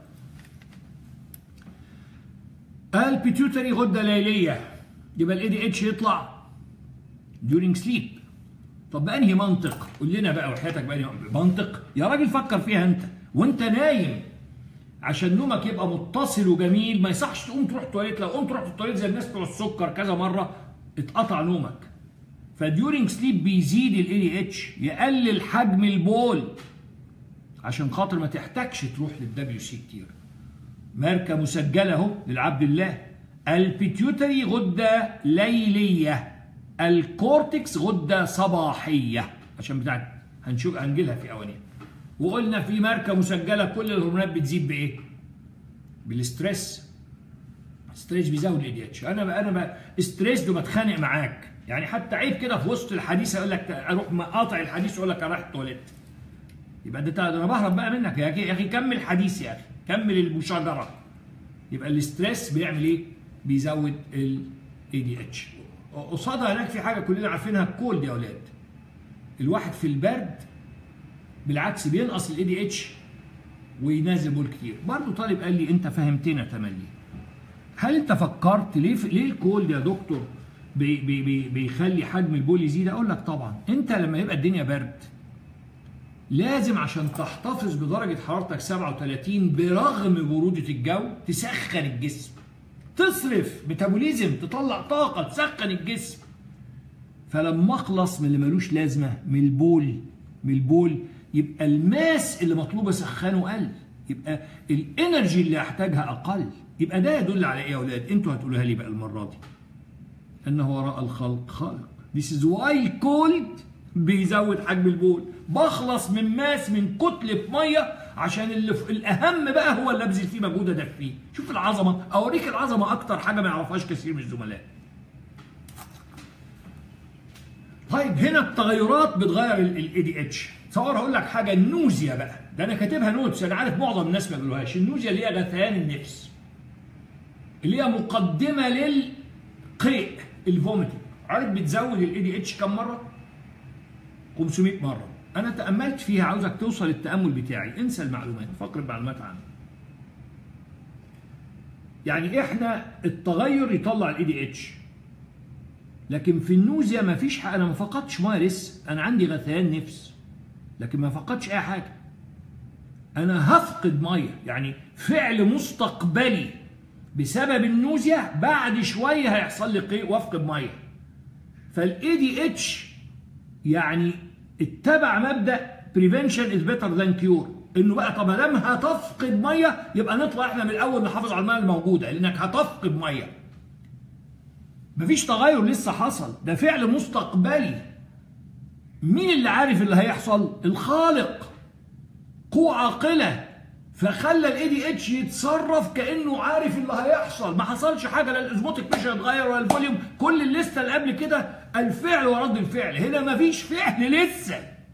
البيتيوتري غده ليليه يبقى الاي دي اتش يطلع during sleep طب بأنهي منطق؟ قول لنا بقى وحياتك بأنهي منطق؟ يا راجل فكر فيها أنت وأنت نايم عشان نومك يبقى متصل وجميل ما يصحش تقوم تروح تواليت لو قمت رحت التواليت زي الناس بتوع السكر كذا مرة اتقطع نومك فديورنج سليب بيزيد الاي دي اتش يقلل حجم البول عشان خاطر ما تحتاجش تروح للدبليو سي كتير ماركه مسجله اهو للعبد الله البيتيوتري غده ليليه الكورتكس غده صباحيه عشان بتاعت هنشوف هنجيلها في اوانيها وقلنا في ماركه مسجله كل الهرمونات بتزيد بايه؟ بالستريس ستريس بيزود الاي دي اتش انا بقى انا بقى ستريس وبتخانق معاك يعني حتى عيب كده في وسط الحديث اقول لك اروح قاطع الحديث واقول لك انا رايح التواليت يبقى ده انا بهرب بقى منك يا اخي يا اخي كمل حديث يا اخي كمل المشاجره يبقى الاستريس بيعمل ايه؟ بيزود الاي دي اتش قصادها هناك في حاجه كلنا عارفينها الكولد يا اولاد الواحد في البرد بالعكس بينقص الاي دي اتش وينزل بول كتير برضه طالب قال لي انت فهمتنا تملي هل انت فكرت ليه ليه الكولد يا دكتور بي بي بي بيخلي حجم البول يزيد اقول لك طبعا انت لما يبقى الدنيا برد لازم عشان تحتفظ بدرجة حرارتك 37 برغم برودة الجو تسخن الجسم تصرف ميتابوليزم تطلع طاقة تسخن الجسم فلما اخلص من اللي ملوش لازمة من البول من البول يبقى الماس اللي مطلوب اسخنه قل يبقى الانرجي اللي احتاجها اقل يبقى ده يدل على ايه يا اولاد انتوا هتقولوها لي بقى المره دي ان وراء الخلق خالق This is why cold بيزود حجم البول بخلص من ماس من كتلة مية عشان اللي في الأهم بقى هو اللي أبذل فيه مجهود أدفيه شوف العظمة أوريك العظمة أكتر حاجة ما يعرفهاش كثير من الزملاء طيب هنا التغيرات بتغير الاي دي اتش تصور هقول لك حاجه النوزيا بقى ده انا كاتبها نوتس انا عارف معظم الناس ما بيقولوهاش النوزيا اللي هي غثيان النفس اللي هي مقدمه للقيء الفوميتنج عارف بتزود الاي دي اتش كم مره 500 مره انا تاملت فيها عاوزك توصل للتامل بتاعي انسى المعلومات فقر المعلومات عنها يعني احنا التغير يطلع الاي دي اتش لكن في النوزيا ما فيش حاجه انا ما فقدتش ميه لسه انا عندي غثيان نفس لكن ما فقدتش اي حاجه انا هفقد ميه يعني فعل مستقبلي بسبب النوزيا بعد شويه هيحصل لي قيء وافقد ميه فالاي دي اتش يعني اتبع مبدا بريفنشن از بيتر ذان كيور انه بقى طب دام هتفقد ميه يبقى نطلع احنا من الاول نحافظ على الميه الموجوده لانك هتفقد ميه مفيش تغير لسه حصل ده فعل مستقبلي مين اللي عارف اللي هيحصل الخالق قوة عاقلة فخلى الاي دي اتش يتصرف كانه عارف اللي هيحصل ما حصلش حاجه لا الاسبوتيك مش هيتغير ولا الفوليوم كل الليسته اللي قبل كده الفعل ورد الفعل هنا مفيش فعل لسه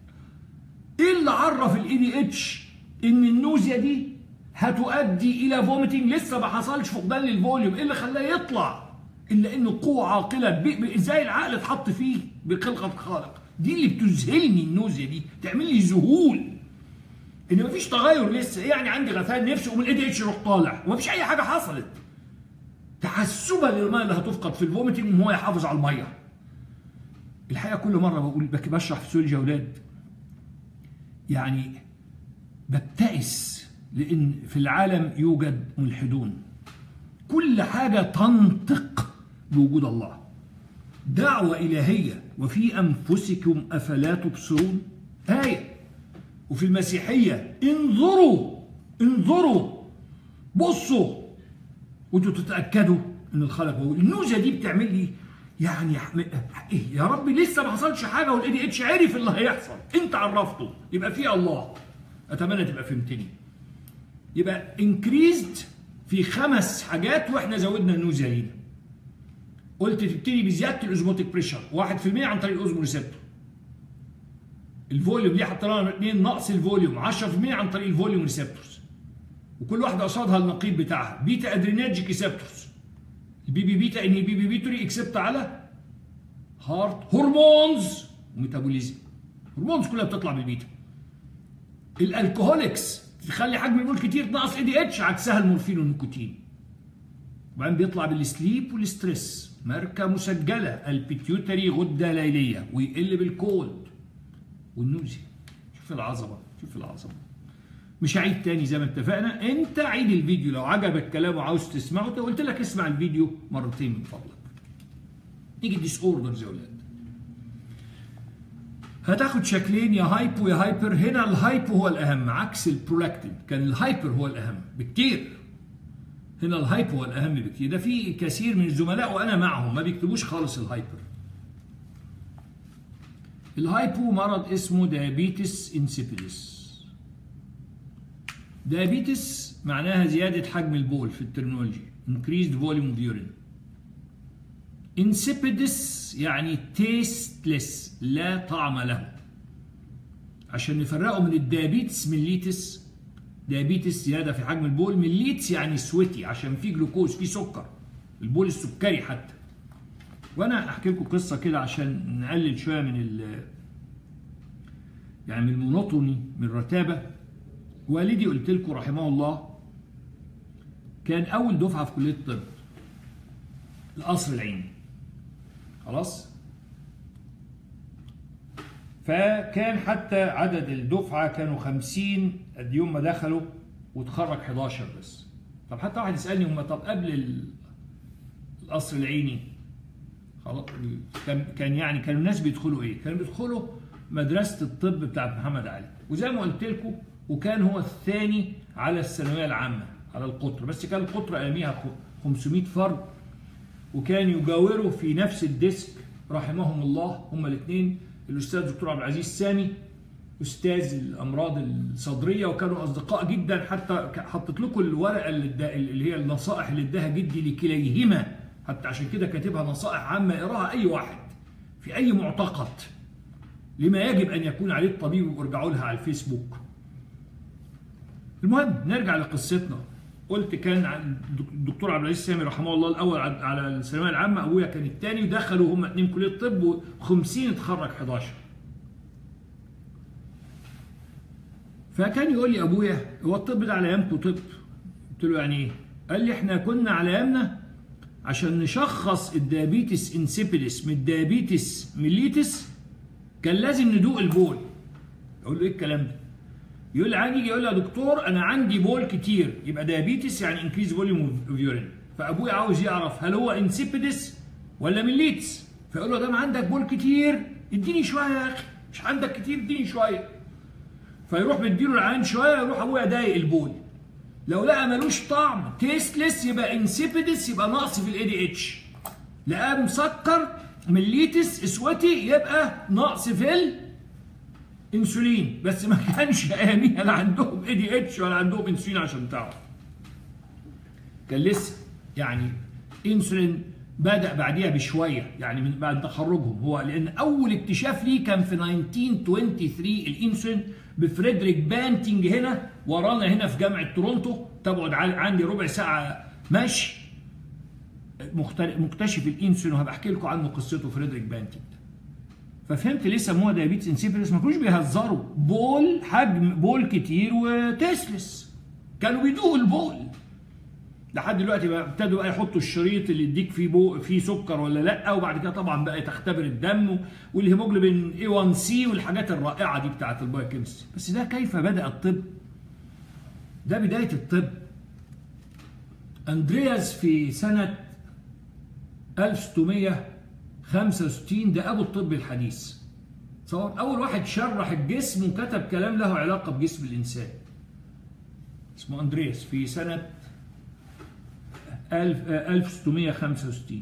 ايه اللي عرف الاي دي اتش ان النوزيا دي هتؤدي الى فوميتنج لسه ما حصلش فقدان للفوليوم ايه اللي خلاه يطلع الا انه قوه عاقله ازاي العقل اتحط فيه بخلقه الخالق دي اللي بتذهلني النوزيا دي تعمل لي ذهول ان مفيش تغير لسه يعني عندي غثيان نفسي ومن الاي دي اتش يروح طالع ومفيش اي حاجه حصلت تحسبا للميه اللي هتفقد في الفوميتنج ان هو يحافظ على الميه الحقيقه كل مره بقول بشرح فسيولوجي يا اولاد يعني ببتئس لان في العالم يوجد ملحدون كل حاجه تنطق بوجود الله دعوه الهيه وفي انفسكم افلا تبصرون ايه وفي المسيحيه انظروا انظروا بصوا وانتوا تتاكدوا ان الخلق موجود النوزه دي بتعمل لي يعني ايه يا رب لسه ما حصلش حاجه والاي دي اتش عرف اللي هيحصل انت عرفته يبقى في الله اتمنى تبقى فهمتني يبقى انكريزد في خمس حاجات واحنا زودنا النوزه لينا قلت تبتدي بزياده الاوزموتيك بريشر 1% عن طريق الاوزمو ريسبتور الفوليوم ليه حطينا لها 2 نقص الفوليوم 10% عن طريق الفوليوم ريسبتورز وكل واحده قصادها النقيض بتاعها بيتا ادرينرجيك ريسبتورز البي بي بيتا ان بي بي بي 3 اكسبت على هارت هرمونز وميتابوليزم هرمونز كلها بتطلع بالبيتا الالكوهوليكس تخلي حجم البول كتير تنقص اي دي اتش عكسها المورفين والنيكوتين وبعدين بيطلع بالسليب والستريس ماركه مسجله البيتيوتري غده ليليه ويقل بالكولد والنوزي شوف العظمه شوف العظمه مش هعيد تاني زي ما اتفقنا انت عيد الفيديو لو عجبك الكلام وعاوز تسمعه قلت لك اسمع الفيديو مرتين من فضلك نيجي ديس اوردرز يا ولاد هتاخد شكلين يا هايبو يا هايبر هنا الهايبو هو الاهم عكس البرولاكتين كان الهايبر هو الاهم بكتير هنا الهايبو هو الاهم بكتير ده في كثير من الزملاء وانا معهم ما بيكتبوش خالص الهايبر الهايبو مرض اسمه ديابيتس انسيبيدس ديابيتس معناها زيادة حجم البول في الترمينولوجي increased volume of urine insipidus يعني tasteless لا طعم له عشان نفرقه من الديابيتس ميليتس ديابيتس زيادة في حجم البول ميليتس يعني سويتي عشان فيه جلوكوز فيه سكر البول السكري حتى وانا احكي لكم قصه كده عشان نقلل شويه من ال يعني من المونوتوني من الرتابه والدي قلت لكم رحمه الله كان اول دفعه في كليه الطب القصر العيني خلاص فكان حتى عدد الدفعه كانوا 50 قد يوم ما دخلوا وتخرج 11 بس طب حتى واحد يسالني هم طب قبل القصر العيني خلاص كان كان يعني كانوا الناس بيدخلوا ايه؟ كانوا بيدخلوا مدرسه الطب بتاعت محمد علي وزي ما قلت لكم وكان هو الثاني على الثانويه العامه على القطر بس كان القطر اياميها 500 فرد وكان يجاوره في نفس الديسك رحمهم الله هما الاثنين الاستاذ الدكتور عبد العزيز سامي استاذ الامراض الصدريه وكانوا اصدقاء جدا حتى حطيت لكم الورقه اللي, ادا- اللي هي النصائح اللي اداها جدي لكليهما حتى عشان كده كاتبها نصائح عامه يقراها اي واحد في اي معتقد لما يجب ان يكون عليه الطبيب وارجعوا لها على الفيسبوك المهم نرجع لقصتنا قلت كان عن الدكتور عبد العزيز سامي رحمه الله الاول على- على الثانويه العامه ابويا كان الثاني ودخلوا هم اثنين كليه طب و50 اتخرج 11 فكان يقول لي ابويا هو الطب ده على ايامكم طب قلت له يعني ايه قال لي احنا كنا على ايامنا عشان نشخص الديابيتس انسيبيدس من الديابيتس ميليتس كان لازم ندوق البول اقول له ايه الكلام ده يقول لي عادي يجي يقول لي يا دكتور انا عندي بول كتير يبقى ديابيتس يعني انكريز فوليوم اوف يورين فابويا عاوز يعرف هل هو انسيبيدس ولا ميليتس فيقول له دام عندك بول كتير اديني شويه يا اخي مش عندك كتير اديني شويه فيروح مديله العين شويه يروح ابويا ضايق البول لو لقى ملوش طعم تيستلس يبقى انسيبيدس يبقى نقص في الاي دي اتش لقاه مسكر مليتس اسوتي يبقى نقص في الانسولين بس ما كانش اياميها لا عندهم اي دي اتش ولا عندهم انسولين عشان تعرف كان لسه يعني انسولين بدا بعديها بشويه يعني من بعد تخرجهم هو لان اول اكتشاف ليه كان في 1923 الانسولين بفريدريك بانتنج هنا ورانا هنا في جامعه تورونتو تبعد عن- عندي ربع ساعه مشي مختل- مكتشف الانسولين وهبقى احكي لكم عنه قصته فريدريك بانتنج ده ففهمت ليه سموها دايابيتس انسيبيلس ما كانوش بيهزروا بول حجم بول كتير وتسلس كانوا بيدوقوا البول لحد دلوقتي بقى ابتدوا بقى يحطوا الشريط اللي يديك فيه بو فيه سكر ولا لا وبعد كده طبعا بقى تختبر الدم والهيموجلوبين اي 1 سي والحاجات الرائعه دي بتاعت البايوكيمستري بس ده كيف بدا الطب ده بدايه الطب اندرياس في سنه 1665 ده ابو الطب الحديث صور اول واحد شرح الجسم وكتب كلام له علاقه بجسم الانسان اسمه اندرياس في سنه 1000 آه، 1665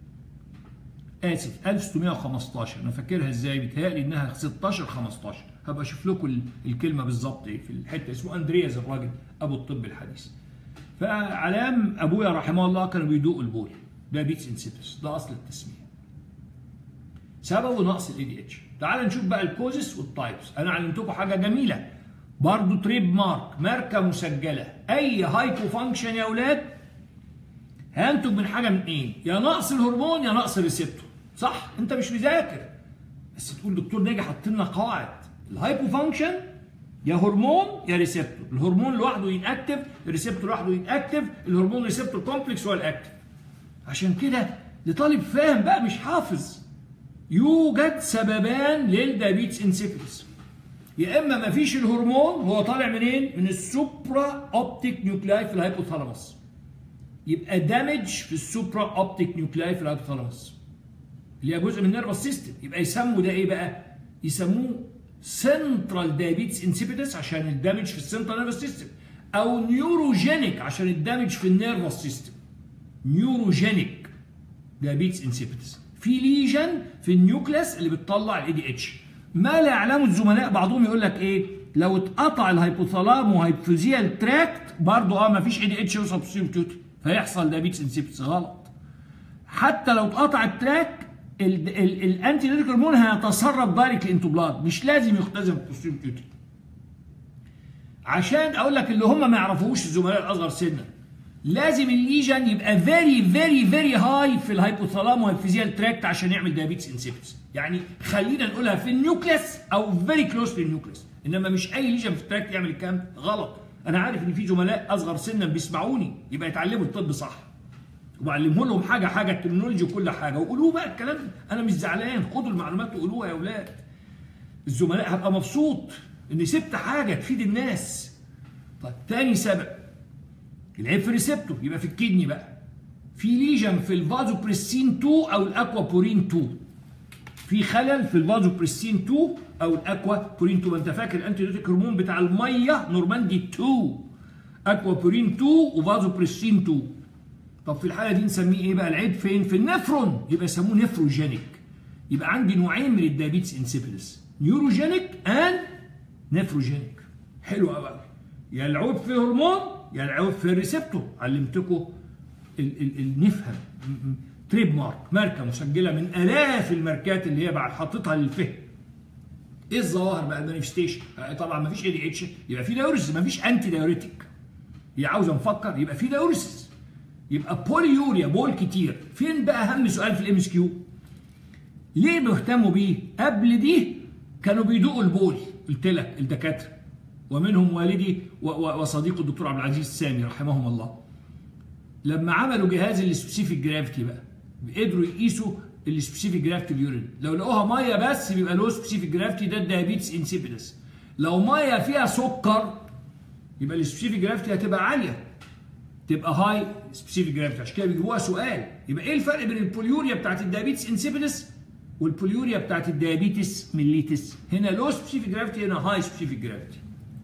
اسف 1615 انا فاكرها ازاي بيتهيألي انها 16 15 هبقى اشوف لكم ال- الكلمه بالظبط ايه في الحته اسمه اندرياس الراجل ابو الطب الحديث فعلى ايام ابويا رحمه الله كانوا بيدوقوا البول ده بيتس انسيبس ده اصل التسميه سببه نقص الاي دي اتش تعال نشوف بقى الكوزس والتايبس انا علمتكم حاجه جميله برضو تريب مارك ماركه مسجله اي هايبو فانكشن يا اولاد هينتج من حاجه من ايه يا نقص الهرمون يا نقص الريسبتور صح انت مش مذاكر بس تقول دكتور ناجي حاطط لنا قواعد الهايبو فانكشن يا هرمون يا ريسبتور الهرمون لوحده ينأكتف الريسبتور لوحده ينأكتف الهرمون ريسبتور كومبلكس هو الاكتف عشان كده لطالب فاهم بقى مش حافظ يوجد سببان للدايابيتس انسيبيدس يا اما ما فيش الهرمون هو طالع منين من السوبرا اوبتيك نيوكلاي في الهايبوثالاموس يبقى دامج في السوبرا اوبتيك نيوكلاي في الهايبوثالاموس اللي هي جزء من النيرفس سيستم يبقى يسموا ده ايه بقى يسموه سنترال دايابيتس انسيبيدس عشان الدامج في السنترال نيرفس سيستم او نيوروجينيك عشان الدامج في النيرفس سيستم نيوروجينيك دايابيتس انسيبيدس في ليجن في النيوكليس اللي بتطلع الاي دي اتش ما لا يعلمه الزملاء بعضهم يقول لك ايه لو اتقطع الهايبوثالامو هايبوفيزيال تراكت برضه اه ما فيش اي دي اتش يوصل بسيوتيوتي فيحصل دايابيتس انسيبيدس غلط حتى لو اتقطع التراك الانتي دايريك هرمون هيتصرف دايركت انتو بلاد مش لازم يختزن في السيوتيوتي عشان اقول لك اللي هم ما يعرفوش الزملاء الاصغر سنا لازم الليجن يبقى فيري فيري فيري هاي في الهايبوثالامو والفيزيال تراكت عشان يعمل دايابيتس انسيبتس يعني خلينا نقولها في النيوكليس او فيري كلوز للنيوكليس انما مش اي ليجن في التراكت يعمل الكلام ده غلط انا عارف ان في زملاء اصغر سنا بيسمعوني يبقى يتعلموا الطب صح وبعلمه لهم حاجه حاجه التكنولوجي وكل حاجه وقولوه بقى الكلام ده انا مش زعلان خدوا المعلومات وقولوها يا اولاد الزملاء هبقى مبسوط اني سبت حاجه تفيد الناس طيب تاني سبب العيب في الريسبتور يبقى في الكدني بقى في ليجن في الفازوبريسين 2 او الاكوابورين 2 في خلل في الفازوبريسين 2 او الاكوابورين 2 ما انت فاكر الانتيبيوتيك هرمون بتاع الميه نورماندي 2 اكوابورين 2 وفازوبريسين 2 طب في الحاله دي نسميه ايه بقى العيب فين في النفرون يبقى يسموه نفروجينيك يبقى عندي نوعين من الدايابيتس انسيبيدس نيوروجينيك اند نفروجينيك حلو قوي يا العيب في هرمون يا العيب في الريسبتور علمتكم ال- ال- ال- نفهم م- م- تريد مارك ماركه مسجله من الاف الماركات اللي هي بعد حاططها للفهم ايه الظواهر بقى المانيفستيشن طبعا ما فيش اي دي اتش يبقى في دايوريسيس ما فيش انتي دايوريتيك هي عاوزه نفكر يبقى في دايوريسيس يبقى بوليوريا بول كتير فين بقى اهم سؤال في الام اس كيو ليه بيهتموا بيه قبل دي كانوا بيدوقوا البول قلت لك الدكاتره ومنهم والدي و- و- وصديقي الدكتور عبد العزيز السامي رحمهم الله لما عملوا جهاز السبيسيفيك جرافيتي بقى قدروا يقيسوا السبيسيفيك جرافيتي اليورين لو لقوها ميه بس بيبقى له سبيسيفيك جرافيتي ده الدايابيتس انسيبيدس لو ميه فيها سكر يبقى السبيسيفيك جرافيتي هتبقى عاليه تبقى هاي سبيسيفيك جرافيتي عشان كده بيجيبوها سؤال يبقى ايه الفرق بين البوليوريا بتاعت الدايابيتس انسيبيدس والبوليوريا بتاعت الدايابيتس ميليتس هنا لو سبيسيفيك جرافيتي هنا هاي سبيسيفيك جرافيتي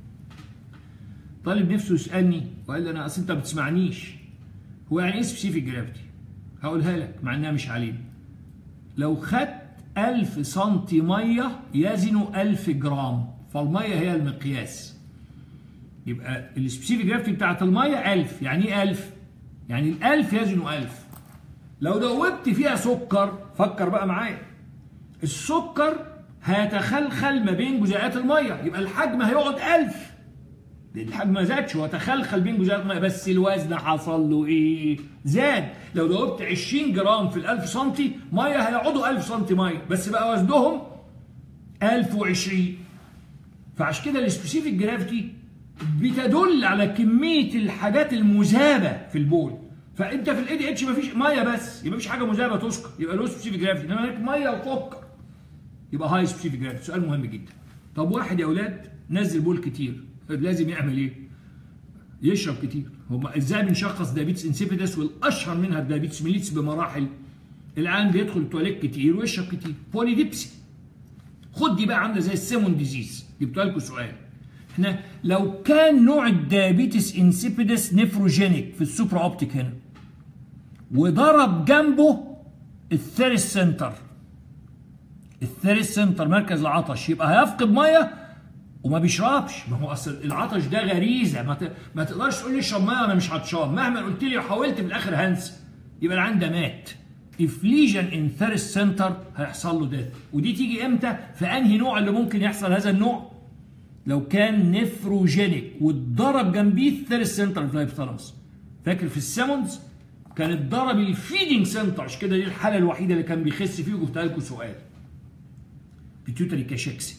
طالب نفسه يسالني وقال لي انا اصل انت ما بتسمعنيش هو يعني ايه سبيسيفيك جرافيتي هقولها لك مع انها مش علينا لو خدت 1000 سنتي ميه يزنوا 1000 جرام فالميه هي المقياس يبقى السبيسيفيك جرافيتي بتاعت الميه 1000 يعني ايه 1000 يعني ال 1000 يزنوا 1000 لو دوبت فيها سكر فكر بقى معايا السكر هيتخلخل ما بين جزيئات الميه يبقى الحجم هيقعد 1000 لان الحجم ما زادش هو تخلخل بين جزيئات الميه بس الوزن حصل له ايه؟ زاد لو دوبت 20 جرام في ال 1000 سم ميه هيقعدوا 1000 سم ميه بس بقى وزنهم 1020 فعشان كده السبيسيفيك جرافيتي بتدل على كميه الحاجات المذابه في البول فانت في الاي دي اتش مفيش ميه بس يبقى مفيش حاجه مذابه تسكر يبقى له سبيسيفيك جرافيتي انما هناك ميه وسكر يبقى هاي سبيسيفيك جرافيتي سؤال مهم جدا طب واحد يا اولاد نزل بول كتير لازم يعمل ايه؟ يشرب كتير هم ازاي بنشخص دايابيتس انسيبيدس والاشهر منها الدايابيتس ميليتس بمراحل الان بيدخل التواليت كتير ويشرب كتير بوليديبسي خد دي بقى عامله زي السيمون ديزيز جبتها لكم سؤال احنا لو كان نوع الدايابيتس انسيبيدس نفروجينيك في السوبر اوبتيك هنا وضرب جنبه الثيرس سنتر الثيرس سنتر مركز العطش يبقى هيفقد ميه وما بيشربش ما هو اصل العطش ده غريزه ما, ت... ما تقدرش تقول لي اشرب ميه وانا مش عطشان مهما قلت لي وحاولت في الاخر هنسى يبقى العين ده مات افليجن ان ثيرس سنتر هيحصل له ده ودي تيجي امتى في انهي نوع اللي ممكن يحصل هذا النوع لو كان نفروجينيك واتضرب جنبيه الثيرس سنتر في الهايبوثالاموس فاكر في السيمونز كان اتضرب الفيدنج سنتر عشان كده دي الحاله الوحيده اللي كان بيخس فيه وجبتها لكم سؤال بيتيوتري كاشكسي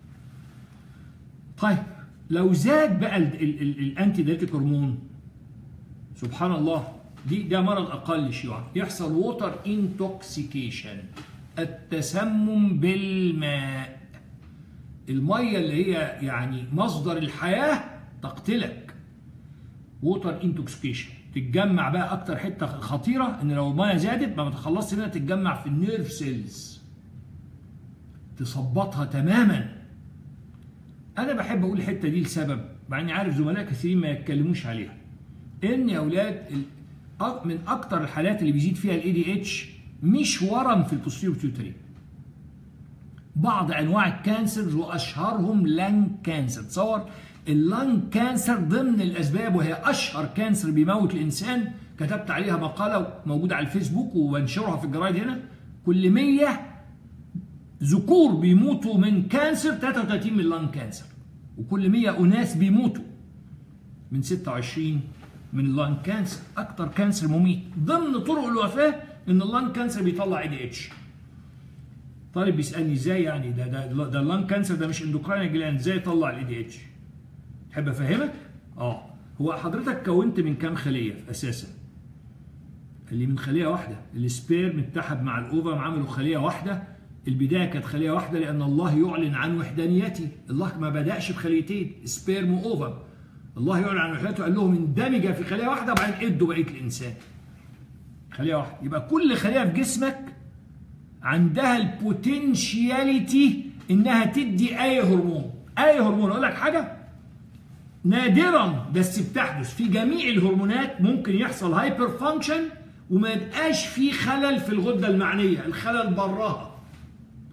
طيب لو زاد بقى الانتي دايتيك هرمون سبحان الله دي ده مرض اقل شيوعا يحصل ووتر انتوكسيكيشن التسمم بالماء الميه اللي هي يعني مصدر الحياه تقتلك ووتر انتوكسيكيشن تتجمع بقى اكتر حته خطيره ان لو الميه زادت ما تخلصش منها تتجمع في النيرف سيلز تثبطها تماما انا بحب اقول الحته دي لسبب مع اني عارف زملاء كثيرين ما يتكلموش عليها ان يا اولاد من اكتر الحالات اللي بيزيد فيها الاي دي اتش مش ورم في البوستيريور بيتيوتري بعض انواع الكانسر واشهرهم لانج كانسر تصور اللانج كانسر ضمن الاسباب وهي اشهر كانسر بيموت الانسان كتبت عليها مقاله موجوده على الفيسبوك وبنشرها في الجرايد هنا كل 100 ذكور بيموتوا من كانسر 33 من لانج كانسر وكل 100 اناث بيموتوا من 26 من لانج كانسر اكتر كانسر مميت ضمن طرق الوفاه ان اللانج كانسر بيطلع اي دي اتش طالب بيسالني ازاي يعني ده ده ده اللانج كانسر ده مش اندوكراين جلاند ازاي يطلع الاي دي اتش تحب افهمك اه هو حضرتك كونت من كام خليه اساسا اللي من خليه واحده السبيرم اتحد مع الاوفم عملوا خليه واحده البدايه كانت خليه واحده لان الله يعلن عن وحدانيته الله ما بداش بخليتين سبيرم واوفم الله يعلن عن وحدانيته قال لهم اندمج في خليه واحده وبعدين ادوا بقيه الانسان خليه واحده يبقى كل خليه في جسمك عندها البوتنشياليتي انها تدي اي هرمون اي هرمون اقول لك حاجه نادرا بس بتحدث في جميع الهرمونات ممكن يحصل هايبر فانكشن وما يبقاش في خلل في الغده المعنيه الخلل براها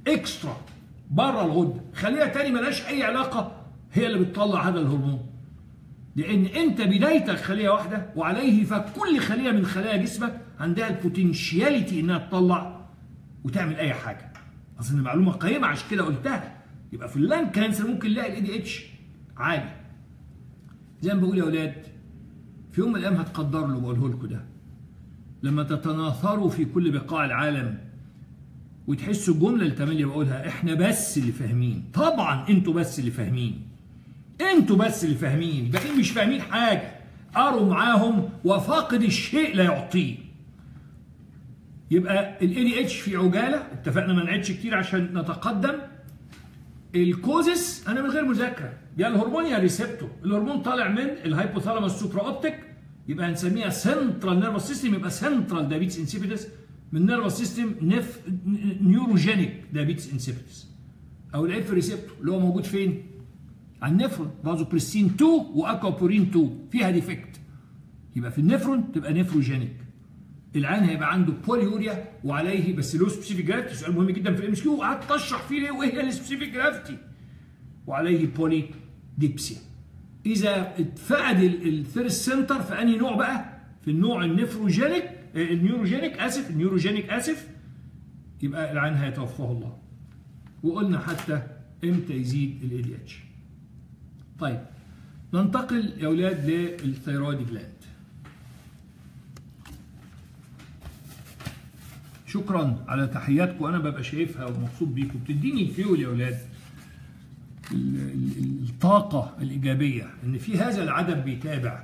اكسترا بره الغده خليه تاني ملهاش اي علاقه هي اللي بتطلع هذا الهرمون لان انت بدايتك خليه واحده وعليه فكل خليه من خلايا جسمك عندها البوتنشياليتي انها تطلع وتعمل اي حاجه اصل المعلومه قيمه عشان كده قلتها يبقى في اللان كانسر ممكن نلاقي الاي دي اتش عالي زي ما بقول يا اولاد في يوم من الايام هتقدر له بقوله لكم ده لما تتناثروا في كل بقاع العالم وتحسوا الجمله اللي تملي بقولها احنا بس اللي فاهمين طبعا انتوا بس اللي فاهمين انتوا بس اللي فاهمين الباقيين مش فاهمين حاجه قروا معاهم وفاقد الشيء لا يعطيه يبقى الاي دي اتش في عجاله اتفقنا ما نعيدش كتير عشان نتقدم الكوزس انا من غير مذاكره يا الهرمون يا ريسبتور الهرمون طالع من الهايبوثالاموس سوبرا اوبتيك يبقى هنسميها سنترال نيرفس سيستم يبقى سنترال دايبيتس انسيبيتس من نيرفس سيستم نف نيوروجينيك دايبيتس انسيبيتس او الاف ريسبتور اللي هو موجود فين؟ على النفرون فازوبريسين 2 واكوابورين 2 فيها ديفكت يبقى في النفرون تبقى نفروجينيك العين هيبقى عنده بوليوريا وعليه بس له سبيسيفيك جرافيتي سؤال مهم جدا في الام اس كيو وقعدت اشرح فيه ليه وايه هي السبيسيفيك جرافيتي وعليه بولي ديبسيا اذا اتفقد الثيرس سنتر في انهي نوع بقى؟ في النوع النفروجينيك النيوروجينيك اسف النيوروجينيك اسف يبقى العين هيتوفاه الله وقلنا حتى امتى يزيد الاي دي اتش طيب ننتقل يا اولاد للثيرويد جلاند شكرا على تحياتكم انا ببقى شايفها ومبسوط بيكم بتديني فيول يا اولاد الطاقة الإيجابية إن في هذا العدد بيتابع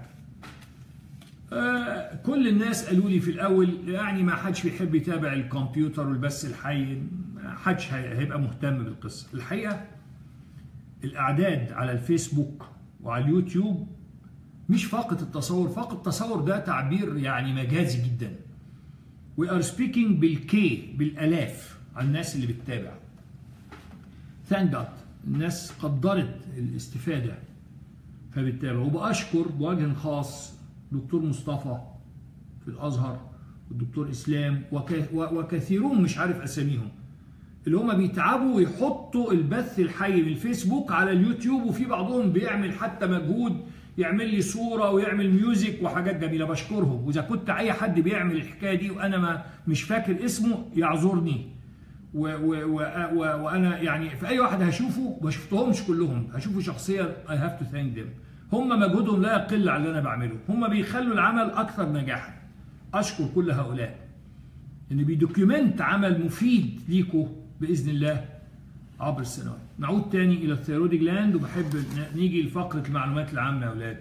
آه كل الناس قالوا لي في الأول يعني ما حدش بيحب يتابع الكمبيوتر والبث الحي ما حدش هيبقى مهتم بالقصة الحقيقة الأعداد على الفيسبوك وعلى اليوتيوب مش فقط التصور فقط التصور ده تعبير يعني مجازي جدا we are speaking بالكي بالآلاف على الناس اللي بتتابع thank God الناس قدرت الاستفادة فبالتالي وبأشكر بوجه خاص دكتور مصطفى في الأزهر والدكتور إسلام وكثيرون مش عارف أساميهم اللي هم بيتعبوا ويحطوا البث الحي من الفيسبوك على اليوتيوب وفي بعضهم بيعمل حتى مجهود يعمل لي صورة ويعمل ميوزك وحاجات جميلة بشكرهم وإذا كنت أي حد بيعمل الحكاية دي وأنا ما مش فاكر اسمه يعذرني و و و و وانا يعني في اي واحد هشوفه ما شفتهمش كلهم هشوفه شخصيا I have to thank them هم مجهودهم لا يقل على اللي انا بعمله هم بيخلوا العمل اكثر نجاحا اشكر كل هؤلاء ان بيدوكيومنت عمل مفيد ليكم باذن الله عبر السنوات نعود تاني الى الثيرويد جلاند وبحب نيجي لفقره المعلومات العامه يا اولاد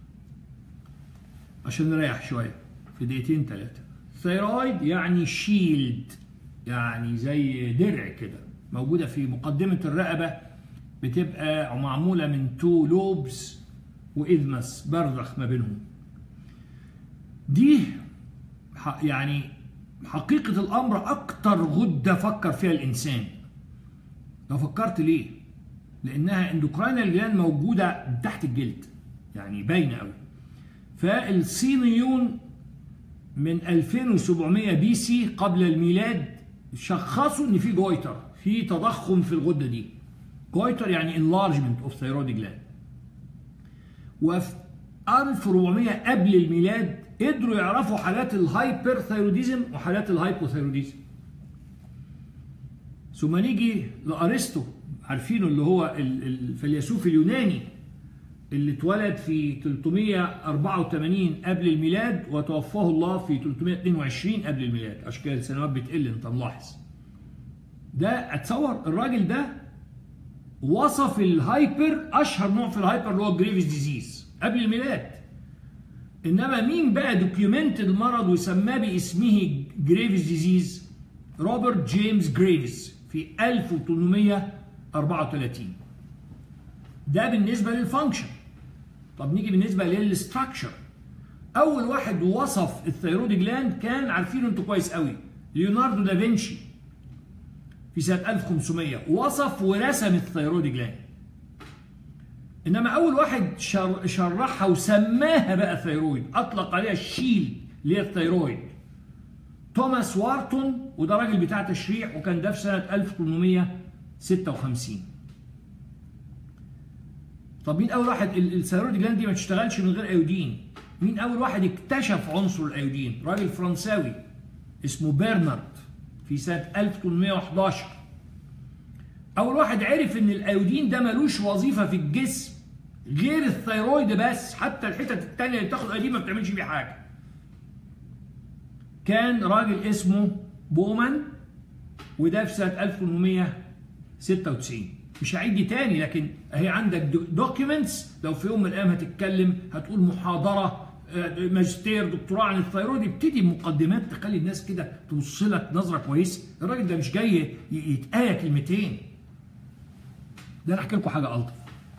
عشان نريح شويه في دقيقتين ثلاثه ثيرويد يعني شيلد يعني زي درع كده موجودة في مقدمة الرقبة بتبقى معمولة من تو لوبس وإذمس برزخ ما بينهم دي يعني حقيقة الأمر أكتر غدة فكر فيها الإنسان لو فكرت ليه لأنها اندوكراينال جلاند موجودة تحت الجلد يعني باينة قوي فالصينيون من 2700 بي سي قبل الميلاد شخصوا ان في جويتر في تضخم في الغده دي جويتر يعني enlargement اوف thyroid gland وفي 1400 قبل الميلاد قدروا يعرفوا حالات الهايبر ثيروديزم وحالات الهايبوثيروديزم ثم نيجي لارسطو عارفينه اللي هو الفيلسوف اليوناني اللي اتولد في 384 قبل الميلاد وتوفاه الله في 322 قبل الميلاد عشان كده السنوات بتقل انت ملاحظ ده اتصور الراجل ده وصف الهايبر اشهر نوع في الهايبر اللي هو جريفز ديزيز قبل الميلاد انما مين بقى دوكيومنت المرض وسماه باسمه جريفز ديزيز روبرت جيمس جريفز في 1834 ده بالنسبه للفانكشن طب نيجي بالنسبه للستراكشر اول واحد وصف الثيرويد جلاند كان عارفينه انتوا كويس قوي ليوناردو دافنشي في سنه 1500 وصف ورسم الثيرويد جلاند انما اول واحد شر شرحها وسماها بقى ثيرويد اطلق عليها الشيل اللي هي الثيرويد توماس وارتون وده راجل بتاع تشريح وكان ده في سنه 1856 طب مين اول واحد الثيرويد جلاند دي ما تشتغلش من غير ايودين مين اول واحد اكتشف عنصر الايودين راجل فرنساوي اسمه برنارد في سنه 1811 اول واحد عرف ان الايودين ده ملوش وظيفه في الجسم غير الثيرويد بس حتى الحتت التانية اللي بتاخد ايودين ما بتعملش بيه حاجه كان راجل اسمه بومان وده في سنه 1896 مش هعيد دي تاني لكن اهي عندك دوكيومنتس لو في يوم من الايام هتتكلم هتقول محاضره ماجستير دكتوراه عن الثيرويد ابتدي بمقدمات تخلي الناس كده تبص لك نظره كويسه الراجل ده مش جاي يتقايا كلمتين ده انا احكي لكم حاجه الطف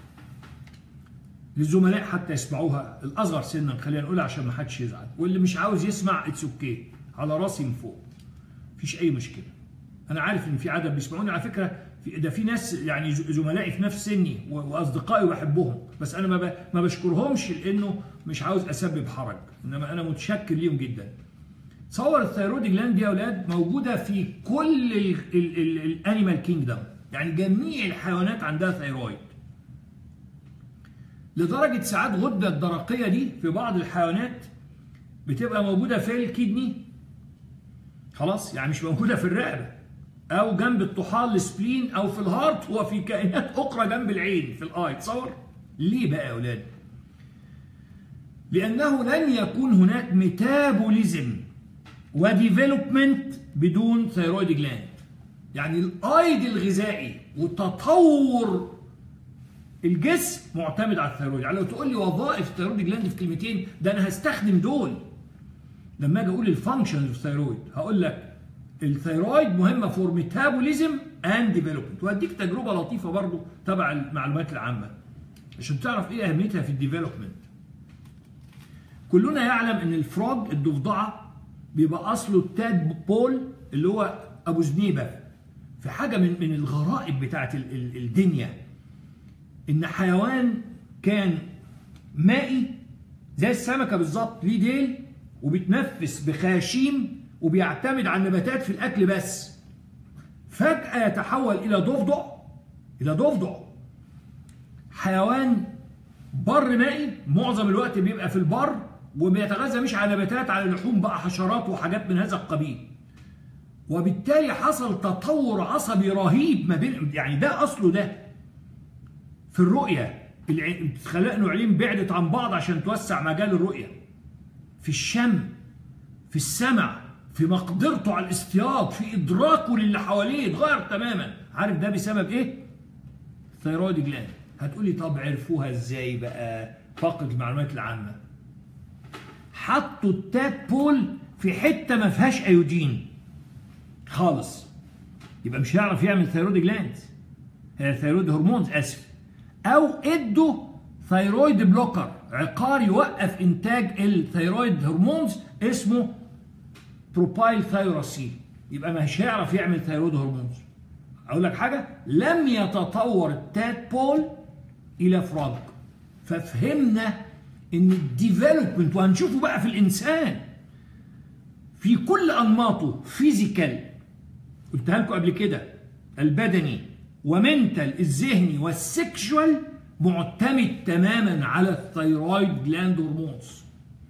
للزملاء حتى يسمعوها الاصغر سنا خلينا نقولها عشان ما حدش يزعل واللي مش عاوز يسمع اتس اوكي على راسي من فوق مفيش اي مشكله انا عارف ان في عدد بيسمعوني على فكره في ده في ناس يعني زملائي في نفس سني واصدقائي بحبهم بس انا ما ما بشكرهمش لانه مش عاوز اسبب حرج انما انا متشكر ليهم جدا تصور الثيرويد جلاند دي يا اولاد موجوده في كل الانيمال كينجدم يعني جميع الحيوانات عندها ثيرويد لدرجه ساعات غده الدرقيه دي في بعض الحيوانات بتبقى موجوده في الكدني خلاص يعني مش موجوده في الرقبه او جنب الطحال السبلين او في الهارت وفي كائنات اخرى جنب العين في الاي تصور ليه بقى يا اولاد لانه لن يكون هناك ميتابوليزم وديفلوبمنت بدون ثيرويد جلاند يعني الايد الغذائي وتطور الجسم معتمد على الثيرويد يعني لو تقول لي وظائف الثيرويد جلاند في كلمتين ده انا هستخدم دول لما اجي اقول الفانكشنز اوف الثيرويد هقول لك الثيرويد مهمه فور ميتابوليزم اند ديفلوبمنت وهديك تجربه لطيفه برضو تبع المعلومات العامه عشان تعرف ايه اهميتها في الديفلوبمنت كلنا يعلم ان الفروج الضفدعه بيبقى اصله التاد بول اللي هو ابو زنيبه في حاجه من من الغرائب بتاعت الدنيا ان حيوان كان مائي زي السمكه بالظبط ليه ديل وبيتنفس بخاشيم وبيعتمد على النباتات في الاكل بس فجاه يتحول الى ضفدع الى ضفدع حيوان بر مائي معظم الوقت بيبقى في البر وبيتغذى مش على نباتات على لحوم بقى حشرات وحاجات من هذا القبيل وبالتالي حصل تطور عصبي رهيب ما بين يعني ده اصله ده في الرؤيه خلق نوعين بعدت عن بعض عشان توسع مجال الرؤيه في الشم في السمع في مقدرته على الاصطياد في ادراكه للي حواليه اتغير تماما عارف ده بسبب ايه ثيرويد جلاند هتقولي طب عرفوها ازاي بقى فقط المعلومات العامه حطوا التاب بول في حته ما فيهاش ايودين خالص يبقى مش هيعرف يعمل ثيرويد جلاند ثيرويد هرمونز اسف او ادوا ثيرويد بلوكر عقار يوقف انتاج الثيرويد هرمونز اسمه بروبايل ثايروسين يبقى مش هيعرف يعمل ثيرويد هرمونز اقول لك حاجه لم يتطور التاد بول الى فراغ ففهمنا ان الديفلوبمنت وهنشوفه بقى في الانسان في كل انماطه فيزيكال قلتها لكم قبل كده البدني ومنتال الذهني والسكشوال معتمد تماما على الثيرويد جلاند هرمونز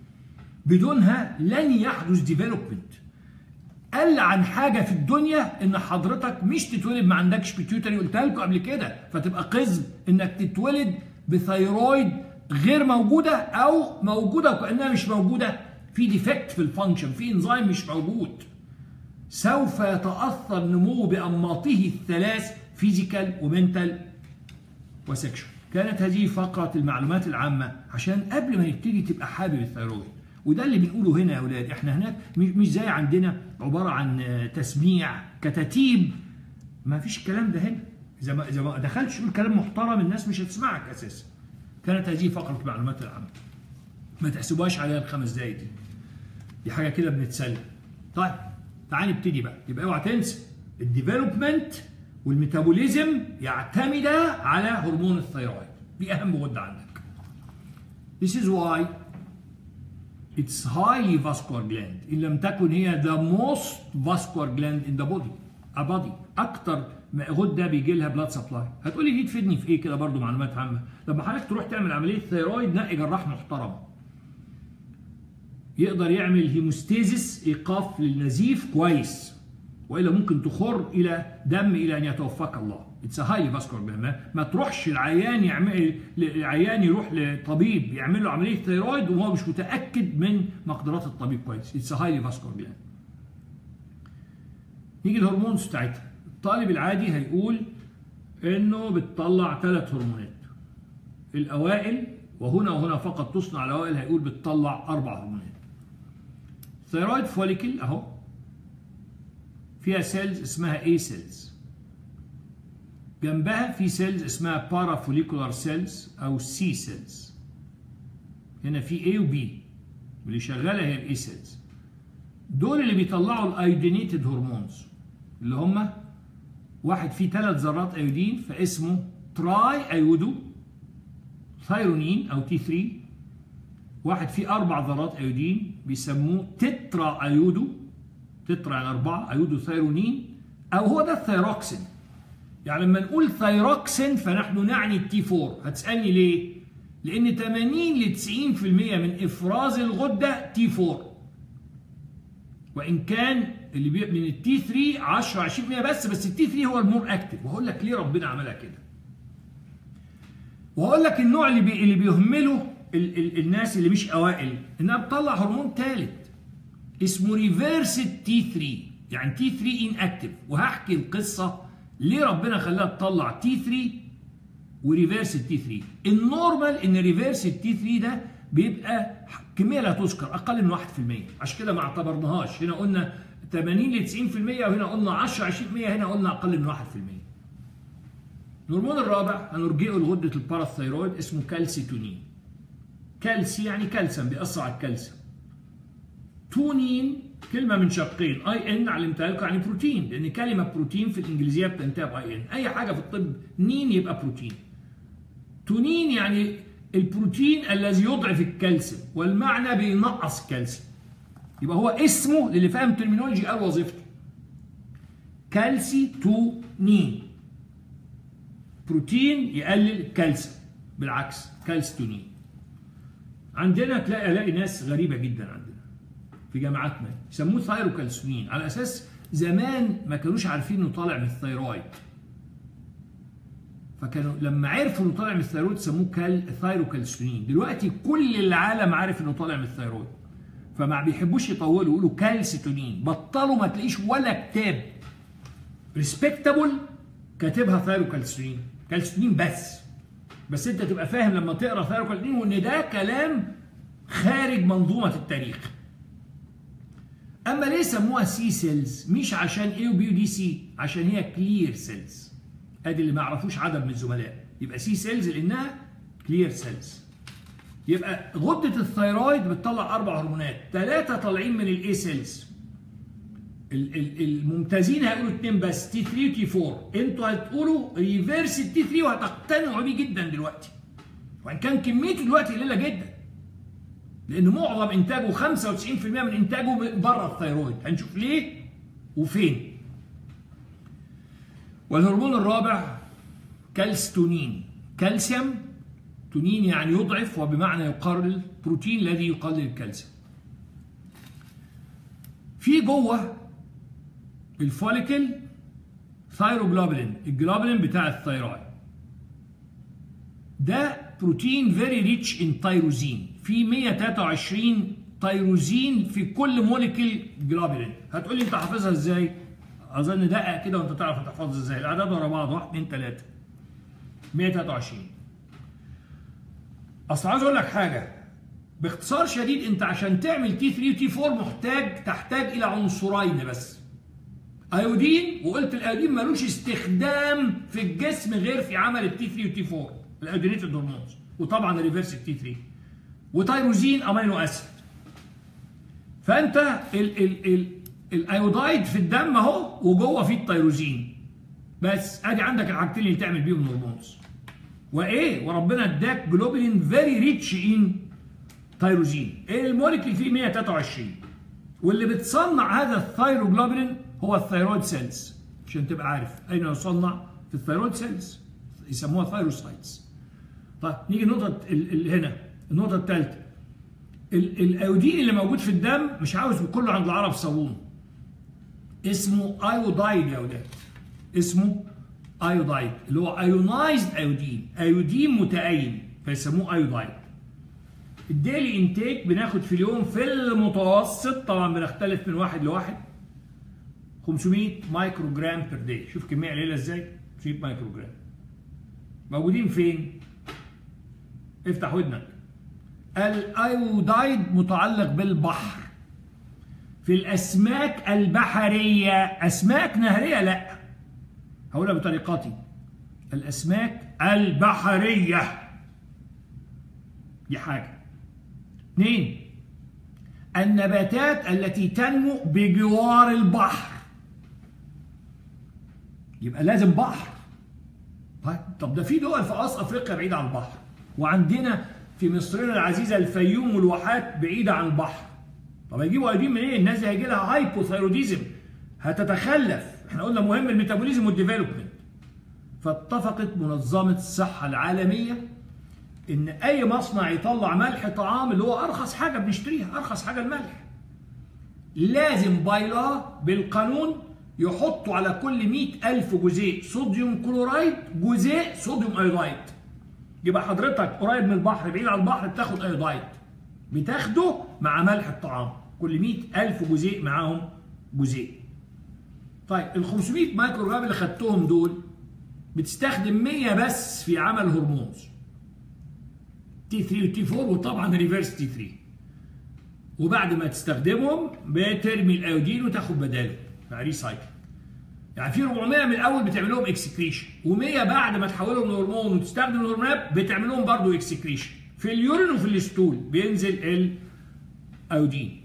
بدونها لن يحدث ديفلوبمنت قل عن حاجة في الدنيا ان حضرتك مش تتولد ما عندكش بيتيوتري قلتها لكم قبل كده فتبقى قزم انك تتولد بثيرويد غير موجودة او موجودة وكأنها مش موجودة في ديفكت في الفانكشن في انزيم مش موجود سوف يتأثر نموه بأنماطه الثلاث فيزيكال ومنتال وسكشوال كانت هذه فقرة المعلومات العامة عشان قبل ما نبتدي تبقى حابب الثيرويد وده اللي بنقوله هنا يا اولاد احنا هناك مش زي عندنا عباره عن تسميع كتاتيب ما فيش الكلام ده هنا اذا ما اذا ما دخلتش تقول كلام محترم الناس مش هتسمعك اساسا كانت هذه فقره المعلومات العامه ما تحسبوهاش عليها الخمس دقايق دي دي حاجه كده بنتسلى طيب تعال نبتدي بقى يبقى اوعى تنسى الديفلوبمنت والميتابوليزم يعتمد على هرمون الثيرويد دي اهم غده عندك This is why It's highly vascular gland إن لم تكن هي the most vascular gland in the body a body أكتر غدة بيجي لها بلاد سبلاي هتقول لي دي تفيدني في إيه كده برضو معلومات عامة لما حضرتك تروح تعمل عملية ثيرويد نقي جراح محترم يقدر يعمل هيموستيزيس إيقاف للنزيف كويس والا ممكن تخر الى دم الى ان يتوفاك الله اتس هايلي فاسكولار ما, ما تروحش العيان يعمل العيان يروح لطبيب يعمل له عمليه ثيرويد وهو مش متاكد من مقدرات الطبيب كويس اتس هايلي فاسكولار نيجي الهرمونز بتاعتها الطالب العادي هيقول انه بتطلع ثلاث هرمونات الاوائل وهنا وهنا فقط تصنع الاوائل هيقول بتطلع اربع هرمونات ثيرويد فوليكل اهو فيها سيلز اسمها A سيلز جنبها في سيلز اسمها بارافوليكولار سيلز او سي سيلز هنا في A و B واللي شغاله هي الاي سيلز دول اللي بيطلعوا الايودينيتد هرمونز اللي هم واحد فيه ثلاث ذرات ايودين فاسمه تراي ايودو ثايرونين او تي 3 واحد فيه اربع ذرات ايودين بيسموه تترا ايودو تترا يعني أربعة أيودوثايرونين أو هو ده الثيروكسين يعني لما نقول ثيروكسين فنحن نعني التي 4 هتسألني ليه؟ لأن 80 ل 90% من إفراز الغدة تي 4 وإن كان اللي بي من التي 3 10 20% بس بس التي 3 هو المور اكتف وهقول لك ليه ربنا عملها كده وهقول لك النوع اللي بي اللي بيهمله ال ال الناس اللي مش اوائل انها بتطلع هرمون ثالث اسمه ريفيرس تي 3 يعني تي 3 ان اكتف وهحكي القصه ليه ربنا خلاها تطلع تي 3 وريفيرس التي 3 النورمال ان ريفيرس التي 3 ده بيبقى كميه لا تذكر اقل من 1% عشان كده ما اعتبرناهاش هنا قلنا 80 ل 90% وهنا قلنا 10 20% هنا قلنا اقل من 1% الهرمون الرابع هنرجئه لغده الباراثايرويد اسمه كالسيتونين كالسي يعني كالسيوم بيأثر على الكالسيوم تونين كلمه من شقين اي ان علمتها لكم يعني بروتين لان كلمه بروتين في الانجليزيه بتنتهي باي ان اي حاجه في الطب نين يبقى بروتين تونين يعني البروتين الذي يضعف الكالسيوم والمعنى بينقص الكالسيوم يبقى هو اسمه للي فاهم ترمينولوجي قال وظيفته كالسي تونين بروتين يقلل الكالسيوم بالعكس كالستونين عندنا تلاقي الاقي ناس غريبه جدا عندنا في جامعاتنا يسموه ثايروكالسونين على اساس زمان ما كانوش عارفين انه طالع من الثيرويد فكانوا لما عرفوا انه طالع من الثيرويد سموه كال ثايروكالسونين دلوقتي كل العالم عارف انه طالع من الثيرويد فما بيحبوش يطولوا يقولوا كالسيتونين بطلوا ما تلاقيش ولا كتاب ريسبكتابل كاتبها ثايروكالسونين كالسيتونين بس بس انت تبقى فاهم لما تقرا ثايروكالسونين وان ده كلام خارج منظومه التاريخ اما ليه سموها سي سيلز مش عشان اي وبي ودي سي عشان هي كلير سيلز ادي اللي ما يعرفوش عدد من الزملاء يبقى سي سيلز لانها كلير سيلز يبقى غده الثيرويد بتطلع اربع هرمونات ثلاثه طالعين من الاي سيلز الممتازين هيقولوا اثنين بس تي 3 وتي 4 انتوا هتقولوا ريفيرس التي 3 وهتقتنعوا بيه جدا دلوقتي وان كان كميته دلوقتي قليله جدا لان معظم انتاجه 95% من انتاجه بره الثيرويد هنشوف ليه وفين والهرمون الرابع كالستونين كالسيوم تونين يعني يضعف وبمعنى يقلل البروتين الذي يقلل الكالسيوم في جوه الفوليكل ثايروجلوبولين الجلوبولين بتاع الثيرويد ده بروتين فيري ريتش ان تيروزين في 123 تيروزين في كل موليكيول جلوبولين هتقول لي انت حافظها ازاي اظن دقق كده وانت تعرف تحفظها ازاي الاعداد ورا بعض 1 2 3 123 اصل عايز اقول لك حاجه باختصار شديد انت عشان تعمل تي 3 وتي 4 محتاج تحتاج الى عنصرين بس ايودين وقلت الايودين ملوش استخدام في الجسم غير في عمل التي 3 وتي 4 الايودينيتد هرمونز وطبعا الريفرس التي 3 وتيروزين امينو اسيد فانت ال ال ال الايودايد في الدم اهو وجوه فيه التيروزين بس ادي عندك الحاجتين اللي تعمل بيهم هرمونز وايه وربنا اداك جلوبولين فيري ريتش ان تيروزين الموليكيول فيه 123 واللي بتصنع هذا الثايروجلوبولين هو الثيرويد سيلز عشان تبقى عارف اين يصنع في الثيرويد سيلز يسموها ثايروسايتس طيب نيجي النقطه هنا النقطه الثالثه الايودين اللي موجود في الدم مش عاوز كله عند العرب صابون اسمه ايودايد يا اولاد اسمه ايودايد اللي هو ايونايزد ايودين ايودين متأين فيسموه ايودايد الديلي انتيك بناخد في اليوم في المتوسط طبعا بنختلف من واحد لواحد 500 مايكرو جرام بير داي شوف كميه قليله ازاي 500 مايكرو جرام موجودين فين افتح ودنك الايودايد متعلق بالبحر في الاسماك البحريه اسماك نهريه لا هقولها بطريقتي الاسماك البحريه دي حاجه اثنين النباتات التي تنمو بجوار البحر يبقى لازم بحر طيب طب ده في دول في قصر افريقيا بعيده عن البحر وعندنا في مصرنا العزيزه الفيوم والواحات بعيده عن البحر طب هيجيبوا ايودين منين؟ إيه؟ الناس دي هيجي لها هايبوثايروديزم هتتخلف احنا قلنا مهم الميتابوليزم والديفلوبمنت فاتفقت منظمه الصحه العالميه ان اي مصنع يطلع ملح طعام اللي هو ارخص حاجه بنشتريها ارخص حاجه الملح لازم بايلا بالقانون يحطوا على كل مئة ألف جزيء صوديوم كلورايد جزيء صوديوم ايودايد يبقى حضرتك قريب من البحر بعيد عن البحر بتاخد ايودايد بتاخده مع ملح الطعام كل مئة ألف جزيء معاهم جزيء طيب ال 500 مايكرو جرام اللي خدتهم دول بتستخدم 100 بس في عمل هرمونز تي 3 وتي 4 وطبعا ريفرس تي 3 وبعد ما تستخدمهم بترمي الايودين وتاخد بداله مع ريسايكل يعني في 400 من الاول بتعمل لهم اكسكريشن و100 بعد ما تحولهم لهرمون وتستخدم الهرمونات بتعمل لهم برضه اكسكريشن في اليورين وفي الستول بينزل الايودين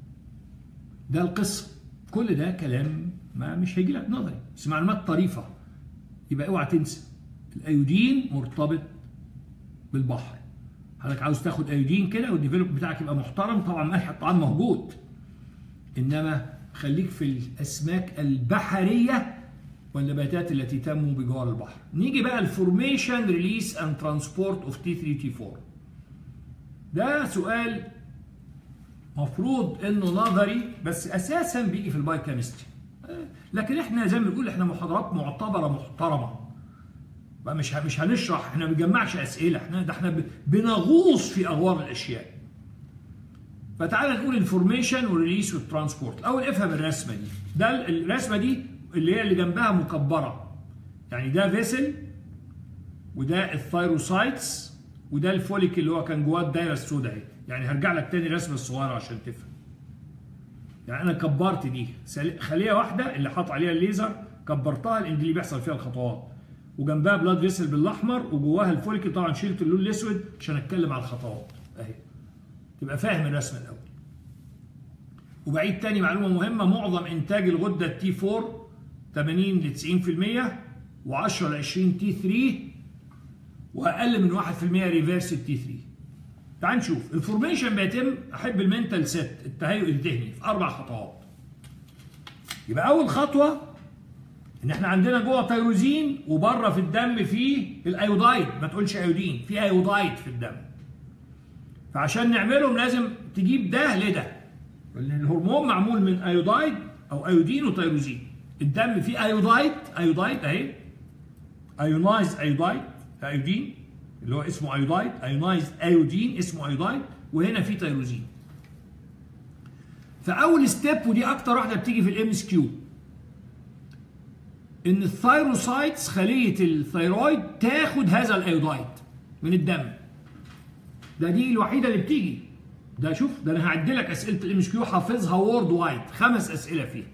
ده القصه كل ده كلام ما مش هيجي لك نظري بس معلومات طريفه يبقى اوعى تنسى الايودين مرتبط بالبحر حضرتك عاوز تاخد ايودين كده والديفلوب بتاعك يبقى محترم طبعا ملح الطعام موجود انما خليك في الاسماك البحريه والنباتات التي تنمو بجوار البحر نيجي بقى الفورميشن ريليس اند ترانسبورت اوف تي 3 تي 4 ده سؤال مفروض انه نظري بس اساسا بيجي في البايوكيمستري لكن احنا زي ما بنقول احنا محاضرات معتبره محترمه بقى مش مش هنشرح احنا ما بنجمعش اسئله احنا ده احنا بنغوص في اغوار الاشياء فتعالى نقول انفورميشن وريليس والترانسبورت الاول افهم الرسمه دي ده الرسمه دي اللي هي اللي جنبها مكبره يعني ده فيسل وده الثايروسايتس وده الفوليك اللي هو كان جواه الدايره السوداء يعني هرجع لك تاني الرسمه الصغيره عشان تفهم يعني انا كبرت دي خليه واحده اللي حاط عليها الليزر كبرتها لان دي اللي بيحصل فيها الخطوات وجنبها بلاد فيسل بالاحمر وجواها الفوليك طبعا شلت اللون الاسود عشان اتكلم على الخطوات اهي تبقى فاهم الرسمه الاول وبعيد تاني معلومه مهمه معظم انتاج الغده التي 4 80 ل 90% و10 ل 20 تي 3 واقل من 1% ريفيرس التي 3 تعال نشوف الفورميشن بيتم احب المنتال سيت التهيؤ الذهني في اربع خطوات يبقى اول خطوه ان احنا عندنا جوه تيروزين وبره في الدم في الايودايد ما تقولش ايودين في ايودايد في الدم فعشان نعملهم لازم تجيب ده لده الهرمون معمول من ايودايد او ايودين وتيروزين الدم فيه ايودايد ايودايد اهي ايونايز ايودايد ايودين اللي هو اسمه ايودايد ايونايز ايودين اسمه ايودايد وهنا في تيروزين فاول ستيب ودي اكتر واحده بتيجي في الام اس كيو ان الثايروسايتس خليه الثيرويد تاخد هذا الايودايد من الدم ده دي الوحيده اللي بتيجي ده شوف ده انا هعد لك اسئله الام اس كيو حافظها وورد وايد خمس اسئله فيها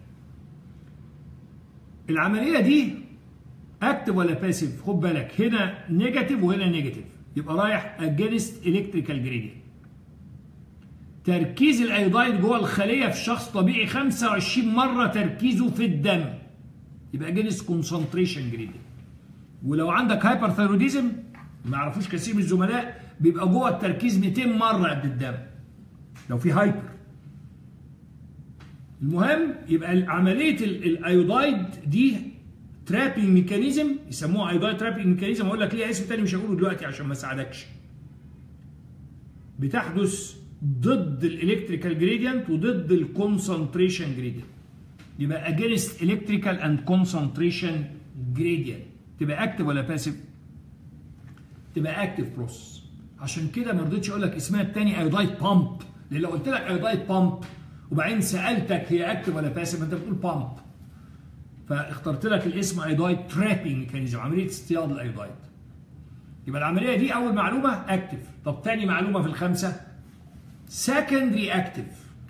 العمليه دي اكتف ولا باسيف خد بالك هنا نيجاتيف وهنا نيجاتيف يبقى رايح اجينست الكتريكال جريدينت تركيز الايودايد جوه الخليه في شخص طبيعي 25 مره تركيزه في الدم يبقى اجينست كونسنتريشن جريدينت ولو عندك هايبر ثايروديزم ما يعرفوش كثير من الزملاء بيبقى جوه التركيز 200 مره قد الدم لو في هايبر المهم يبقى عمليه الايودايد دي ترابينج ميكانيزم يسموها ايودايد ترابينج ميكانيزم اقول لك ليها اسم تاني مش هقوله دلوقتي عشان ما اساعدكش بتحدث ضد الالكتريكال جريدينت وضد الكونسنتريشن جريدينت يبقى اجينست الكتريكال اند كونسنتريشن جريدينت تبقى اكتف ولا باسيف تبقى اكتف بروسس عشان كده ما رضيتش اقول لك اسمها الثاني ايودايد بامب لان لو قلت لك ايودايد بامب وبعدين سالتك هي اكتف ولا باسيف انت بتقول بامب فاخترت لك الاسم ايودايد ترابينج ميكانيزم عمليه اصطياد الايودايد يبقى العمليه دي اول معلومه اكتف طب ثاني معلومه في الخمسه سكندري اكتف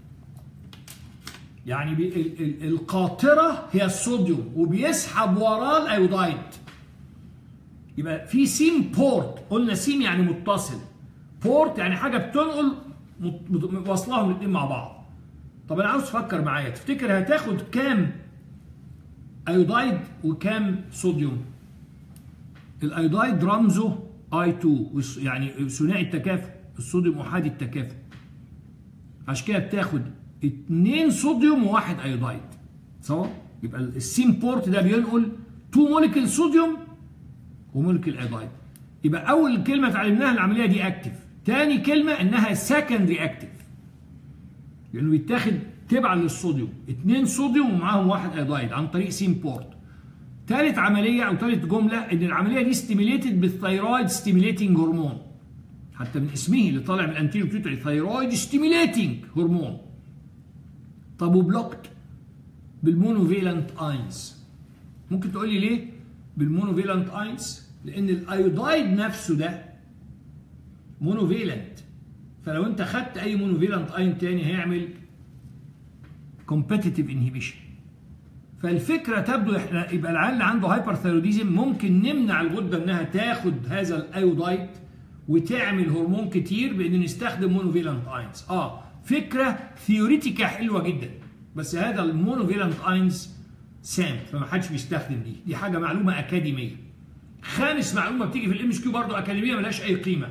يعني القاطره هي الصوديوم وبيسحب وراه الايودايد يبقى في سيم بورت قلنا سيم يعني متصل بورت يعني حاجه بتنقل واصلهم الاثنين مع بعض طب انا عاوز تفكر معايا تفتكر هتاخد كام ايودايد وكام صوديوم الايودايد رمزه اي 2 يعني ثنائي التكافؤ الصوديوم احادي التكافؤ عشان كده بتاخد اثنين صوديوم وواحد ايودايد صح يبقى السيم بورت ده بينقل 2 موليكيول صوديوم وموليكيول ايودايد يبقى اول كلمه اتعلمناها العمليه دي اكتف تاني كلمه انها سكندري اكتف لانه بيتاخد تبعا للصوديوم اثنين صوديوم ومعاهم واحد ايودايد عن طريق سيم بورت ثالث عمليه او ثالث جمله ان العمليه دي ستيميليتد بالثيرويد ستيميليتنج هرمون حتى من اسمه اللي طالع من الانتيريو بيوتري ثيرويد ستيميليتنج هرمون طب وبلوكت بالمونوفيلنت اينز ممكن تقول لي ليه بالمونوفيلنت اينز لان الايودايد نفسه ده مونوفيلنت فلو انت خدت اي مونوفيلنت اين تاني هيعمل كومبيتيتيف انهيبيشن فالفكره تبدو احنا يبقى العيال اللي عنده هايبر ثيروديزم ممكن نمنع الغده انها تاخد هذا الايودايد وتعمل هرمون كتير بان نستخدم مونوفيلنت اينز اه فكره ثيوريتيكا حلوه جدا بس هذا المونوفيلنت اينز سام فما حدش بيستخدم دي دي حاجه معلومه اكاديميه خامس معلومه بتيجي في الام اس كيو برضه اكاديميه ملهاش اي قيمه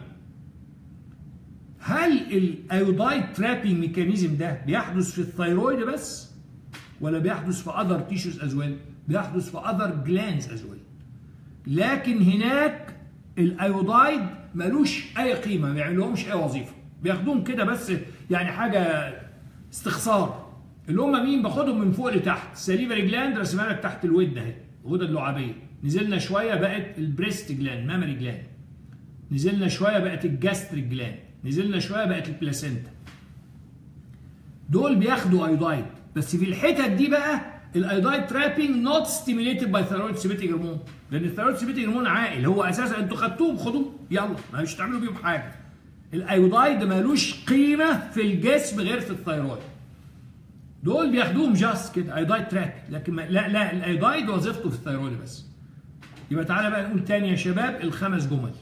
هل الايودايد ترابينج ميكانيزم ده بيحدث في الثيرويد بس ولا بيحدث في اذر تيشوز از ويل بيحدث في اذر جلانز از ويل لكن هناك الايودايد ملوش اي قيمه ما بيعملهمش اي وظيفه بياخدوهم كده بس يعني حاجه استخسار اللي هم مين باخدهم من فوق لتحت السليفري جلاند رسمها لك تحت الودن اهي الغده اللعابيه نزلنا شويه بقت البريست جلاند مامري جلاند نزلنا شويه بقت الجاستريك جلاند نزلنا شويه بقت البلاسينتا دول بياخدوا ايودايد بس في الحتت دي بقى الايودايد ترابينج نوت ستيميليتد باي ثيرويد سيبيتيك هرمون لان الثيرويد سيبيتيك هرمون عاقل هو اساسا انتوا خدتوه خدوه يلا ما مش تعملوا بيهم حاجه الايودايد مالوش قيمه في الجسم غير في الثيرويد دول بياخدوهم جاست كده ايودايد تراب لكن ما لا لا الايودايد وظيفته في الثيرويد بس يبقى تعالى بقى نقول تاني يا شباب الخمس جمل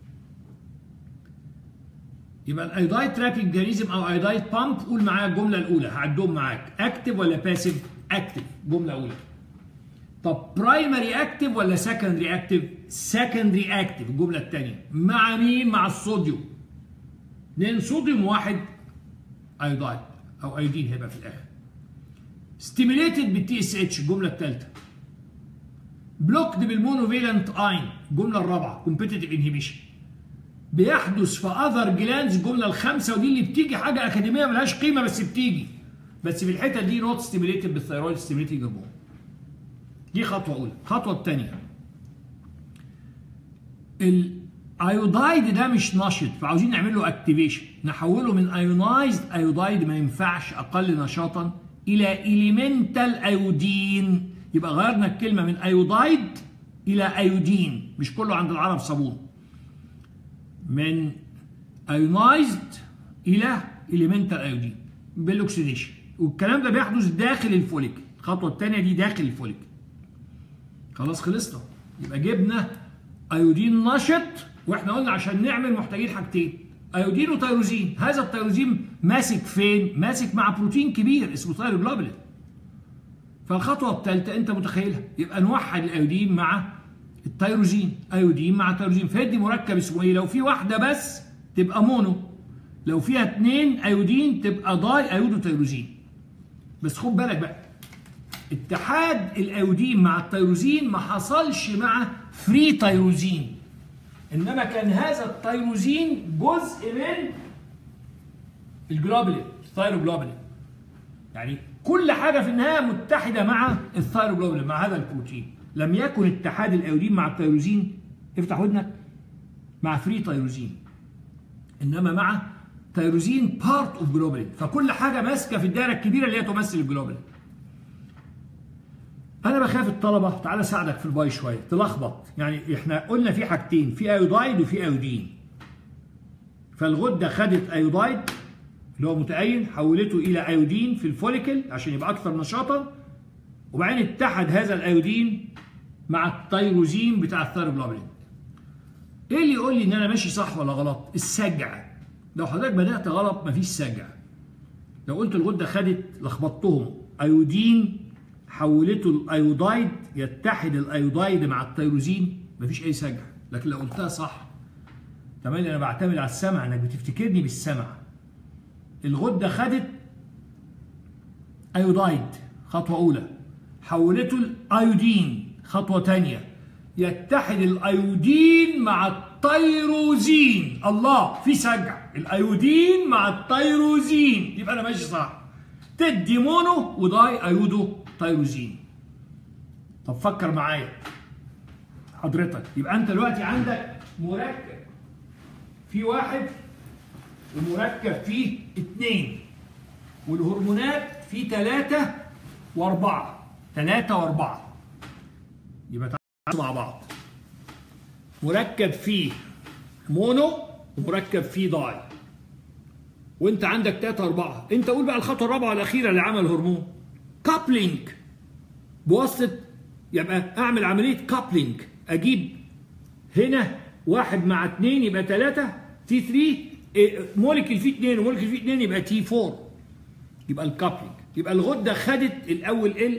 يبقى الايودايد ترابينج جاريزم او ايودايد بامب قول معايا الجمله الاولى هعدهم معاك اكتف ولا باسيف اكتف جمله اولى طب برايمري اكتف ولا سكندري اكتف سكندري اكتف الجمله الثانيه مع مين مع الصوديوم اثنين صوديوم واحد ايودايد او ايودين هيبقى في الاخر ستيميليتد بالتي اس اتش الجمله الثالثه بلوكد بالمونوفيلنت اين الجمله الرابعه كومبيتيتيف انهيبيشن بيحدث في اذر جلاندز الجمله الخامسه ودي اللي بتيجي حاجه اكاديميه ملهاش قيمه بس بتيجي بس في الحته دي نوت ستيميليتد بالثيرويد ستيميليتنج هرمون دي خطوه اولى الخطوه الثانيه الايودايد ده مش نشط فعاوزين نعمل له اكتيفيشن نحوله من ايونايزد ايودايد ما ينفعش اقل نشاطا الى اليمنتال ايودين يبقى غيرنا الكلمه من ايودايد الى ايودين مش كله عند العرب صابون من ايونايزد الى اليمنتال ايودين بالاكسيديشن والكلام ده بيحدث داخل الفوليك الخطوه الثانيه دي داخل الفوليك خلاص خلصنا يبقى جبنا ايودين نشط واحنا قلنا عشان نعمل محتاجين حاجتين ايودين وتيروزين هذا التيروزين ماسك فين ماسك مع بروتين كبير اسمه ثايروجلوبولين فالخطوه الثالثه انت متخيلها يبقى نوحد الايودين مع التيروزين ايودين مع تيروزين فيدي مركب اسمه ايه لو في واحده بس تبقى مونو لو فيها اتنين ايودين تبقى داي ايودو تيروزين بس خد بالك بقى اتحاد الايودين مع التيروزين ما حصلش مع فري تيروزين انما كان هذا التيروزين جزء من الجلوبولين الثايروجلوبولين يعني كل حاجه في النهايه متحده مع الثايروجلوبولين مع هذا البروتين لم يكن اتحاد الايودين مع التيروزين افتح ودنك مع فري تيروزين انما مع تيروزين بارت اوف جلوبولين فكل حاجه ماسكه في الدائره الكبيره اللي هي تمثل الجلوبولين انا بخاف الطلبه تعالى اساعدك في الباي شويه تلخبط يعني احنا قلنا في حاجتين في ايودايد وفي ايودين فالغده خدت ايودايد اللي هو متأين حولته الى ايودين في الفوليكل عشان يبقى اكثر نشاطا وبعدين اتحد هذا الايودين مع التيروزين بتاع الثيروجلوبولين ايه اللي يقول لي ان انا ماشي صح ولا غلط السجع لو حضرتك بدات غلط مفيش سجع لو قلت الغده خدت لخبطتهم ايودين حولته الايودايد يتحد الايودايد مع التيروزين مفيش اي سجع لكن لو قلتها صح تمام انا بعتمد على السمع انك بتفتكرني بالسمع الغده خدت ايودايد خطوه اولى حولته الايودين خطوه ثانيه يتحد الايودين مع التيروزين الله في سجع الايودين مع التيروزين يبقى انا ماشي صح تدي مونو وداي ايودو تيروزين طب فكر معايا حضرتك يبقى انت دلوقتي عندك مركب في واحد ومركب فيه اثنين والهرمونات فيه ثلاثة وأربعة ثلاثة وأربعة يبقى تعالوا مع بعض مركب فيه مونو ومركب فيه داي وانت عندك ثلاثة أربعة انت قول بقى الخطوة الرابعة الأخيرة اللي عمل هرمون كابلينج بواسطة يبقى أعمل عملية كابلينج أجيب هنا واحد مع اثنين يبقى ثلاثة تي 3 مولكيول فيه اثنين ومولكيول فيه اثنين يبقى تي 4 يبقى الكابلينج يبقى الغدة خدت الأول ال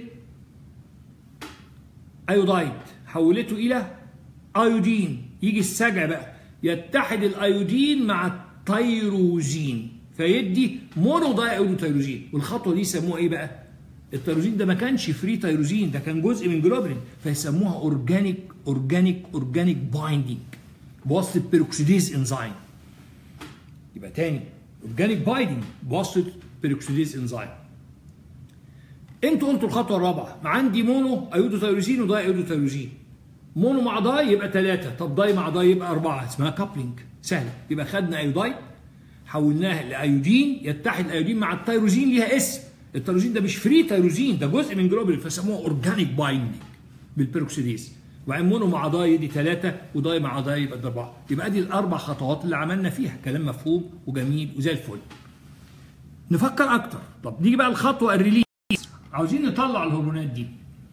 ايودايد حولته الى ايودين يجي السجع بقى يتحد الايودين مع التيروزين فيدي مونو داي ايودو تيروزين والخطوه دي يسموها ايه بقى التيروزين ده ما كانش فري تيروزين ده كان جزء من جلوبرين فيسموها اورجانيك اورجانيك اورجانيك بايندينج بواسطه بيروكسيديز انزيم يبقى تاني اورجانيك بايندينج بواسطه بيروكسيديز انزيم انتوا قلتوا الخطوه الرابعه عندي مونو ايودو تيروزين وداي ايودو تيروزين مونو مع داي يبقى ثلاثة طب داي مع داي يبقى أربعة اسمها كابلينج سهلة يبقى خدنا ايوداي حولناها لايودين يتحد الايودين مع التيروزين ليها اسم التيروزين ده مش فري تيروزين ده جزء من جلوبولين فسموها اورجانيك بايندينج بالبيروكسيديز وبعدين مونو مع داي يدي ثلاثة وداي مع داي يبقى أربعة يبقى دي الأربع خطوات اللي عملنا فيها كلام مفهوم وجميل وزي الفل نفكر أكتر طب نيجي بقى الخطوة الريليز عاوزين نطلع الهرمونات دي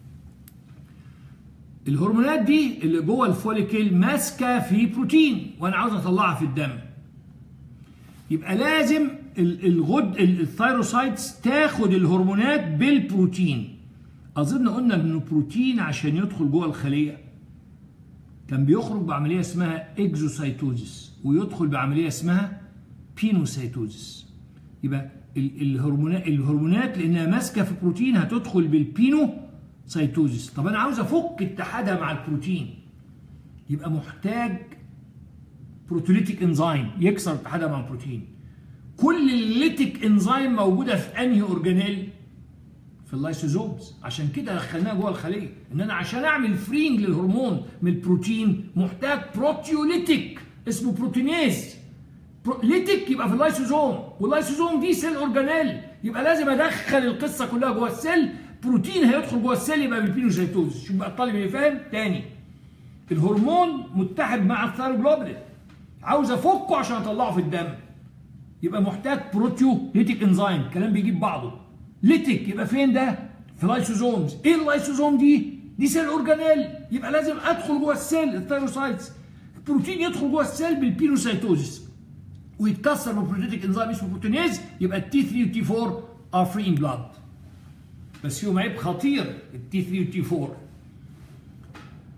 الهرمونات دي اللي جوه الفوليكل ماسكه في بروتين وانا عاوز اطلعها في الدم يبقى لازم الغد الثايروسايتس تاخد الهرمونات بالبروتين اظن قلنا ان البروتين عشان يدخل جوه الخليه كان بيخرج بعمليه اسمها اكزوسايتوزيس ويدخل بعمليه اسمها بينوسايتوزيس يبقى الهرمونات الهرمونات لانها ماسكه في بروتين هتدخل بالبينو سيتوزيس طب انا عاوز افك اتحادها مع البروتين يبقى محتاج بروتوليتيك انزيم يكسر اتحادها مع البروتين كل الليتيك انزيم موجوده في انهي اورجانيل في اللايسوزومز عشان كده دخلناها جوه الخليه ان انا عشان اعمل فرينج للهرمون من البروتين محتاج بروتيوليتيك اسمه بروتينيز ليتك يبقى في اللايسوزوم واللايسوزوم دي سيل اورجانيل يبقى لازم ادخل القصه كلها جوه السيل بروتين هيدخل جوه السيل يبقى بالبينوسيتوز شوف بقى الطالب اللي فاهم تاني الهرمون متحد مع الثايروجلوبولين عاوز افكه عشان اطلعه في الدم يبقى محتاج بروتيو ليتيك انزيم كلام بيجيب بعضه ليتيك يبقى فين ده في لايسوزومز ايه اللايسوزوم دي دي سيل اورجانيل يبقى لازم ادخل جوه السيل الثايروسايتس البروتين يدخل جوه السيل بالبينوسيتوزيس ويتكسر ببروتيتيك انزيم اسمه بروتينيز يبقى التي 3 والتي 4 ار فري ان بلاد بس فيهم عيب خطير التي 3 والتي 4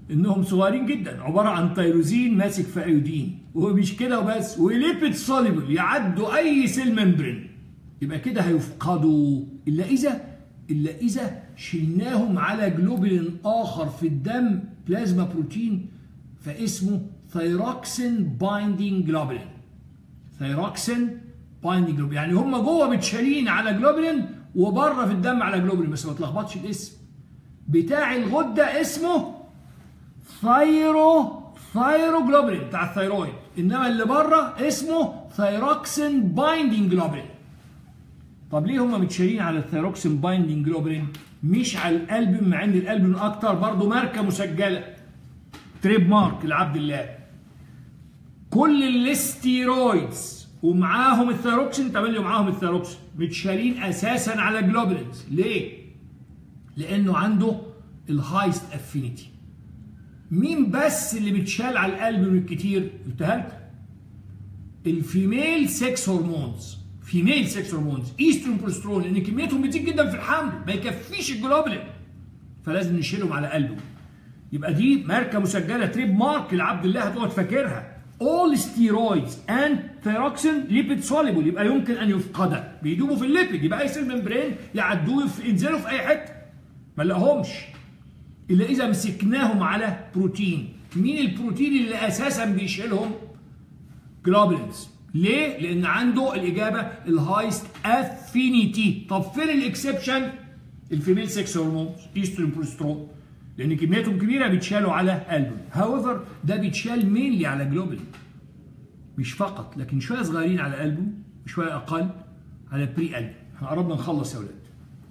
انهم صغيرين جدا عباره عن تيروزين ماسك في ايودين ومش كده وبس وليبيد سوليبل يعدوا اي سيل ممبرين يبقى كده هيفقدوا الا اذا الا اذا شلناهم على جلوبولين اخر في الدم بلازما بروتين فاسمه ثيروكسين بايندينج جلوبولين ثيروكسين بايندينج جلوبولين يعني هم جوه متشالين على جلوبولين وبره في الدم على جلوبولين بس ما تلخبطش الاسم بتاع الغده اسمه ثايرو ثايرو جلوبولين بتاع الثيرويد انما اللي بره اسمه ثيروكسين بايندينج جلوبولين طب ليه هم متشالين على الثيروكسين بايندينج جلوبولين مش على القلب مع ان القلب اكتر برضه ماركه مسجله تريب مارك لعبد الله كل الاستيرويدز ومعاهم الثيروكسين تملي معاهم الثيروكسين متشالين اساسا على جلوبولينز ليه؟ لانه عنده الهايست افينيتي مين بس اللي بيتشال على القلب من الكتير؟ قلتها لك الفيميل سكس هرمونز فيميل سكس هرمونز ايسترون بروسترون لان كميتهم بتزيد جدا في الحمل ما يكفيش الجلوبولين فلازم نشيلهم على قلبه يبقى دي ماركه مسجله تريب مارك لعبد الله هتقعد فاكرها all steroids and thyroxine lipid soluble يبقى يمكن ان يفقد بيدوبوا في الليبيد يبقى اي سيل ممبرين يعدوه ينزلوا في اي حته ما نلاقيهمش الا اذا مسكناهم على بروتين مين البروتين اللي اساسا بيشيلهم جلوبولينز ليه لان عنده الاجابه الهايست افينيتي طب فين الاكسبشن الفيميل سكس هرمونز ايسترون بروسترون لان كمياتهم كبيره بيتشالوا على قلبه هاويفر ده بيتشال مينلي على جلوبولين مش فقط لكن شويه صغيرين على قلبه وشويه اقل على بري قلب احنا قربنا نخلص يا ولاد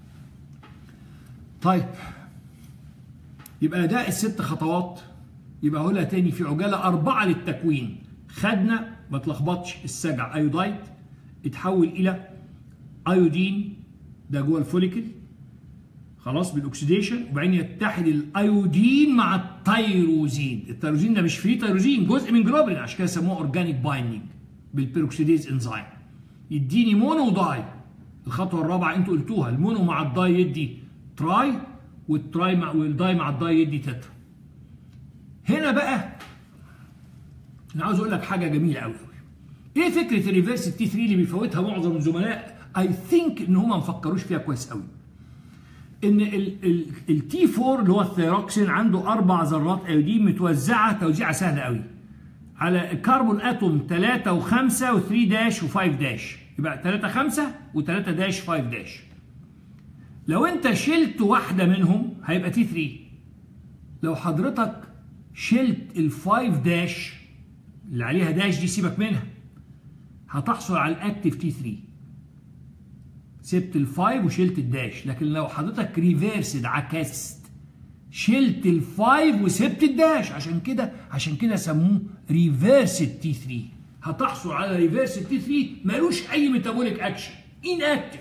طيب يبقى ده الست خطوات يبقى هقولها تاني في عجاله اربعه للتكوين خدنا ما تلخبطش السجع ايودايد اتحول الى ايودين ده جوه الفوليكل خلاص بالاكسيديشن وبعدين يتحد الايودين مع التيروزين التيروزين ده مش فري تيروزين جزء من جلوبولين عشان كده سموه اورجانيك بايندينج بالبيروكسيديز انزيم يديني مونو داي الخطوه الرابعه انتوا قلتوها المونو مع الداي يدي تراي والتراي مع والداي مع الداي يدي تترا هنا بقى انا عاوز اقول لك حاجه جميله قوي ايه فكره الريفرس تي 3 اللي بيفوتها معظم الزملاء اي ثينك ان هم ما فكروش فيها كويس قوي ان التي 4 اللي هو الثيروكسين عنده اربع ذرات ايودين متوزعه توزيعه سهله قوي على الكربون اتوم 3 و5 و3 داش و5 داش يبقى 3 5 و3 داش 5 داش لو انت شلت واحده منهم هيبقى تي 3 لو حضرتك شلت ال5 داش اللي عليها داش دي سيبك منها هتحصل على الاكتف تي 3 سبت الفايف وشلت الداش لكن لو حضرتك ريفيرسد عكست شلت الفايف وسبت الداش عشان كده عشان كده سموه ريفيرسد تي 3 هتحصل على ريفيرسد تي 3 ملوش اي ميتابوليك اكشن ان اكتف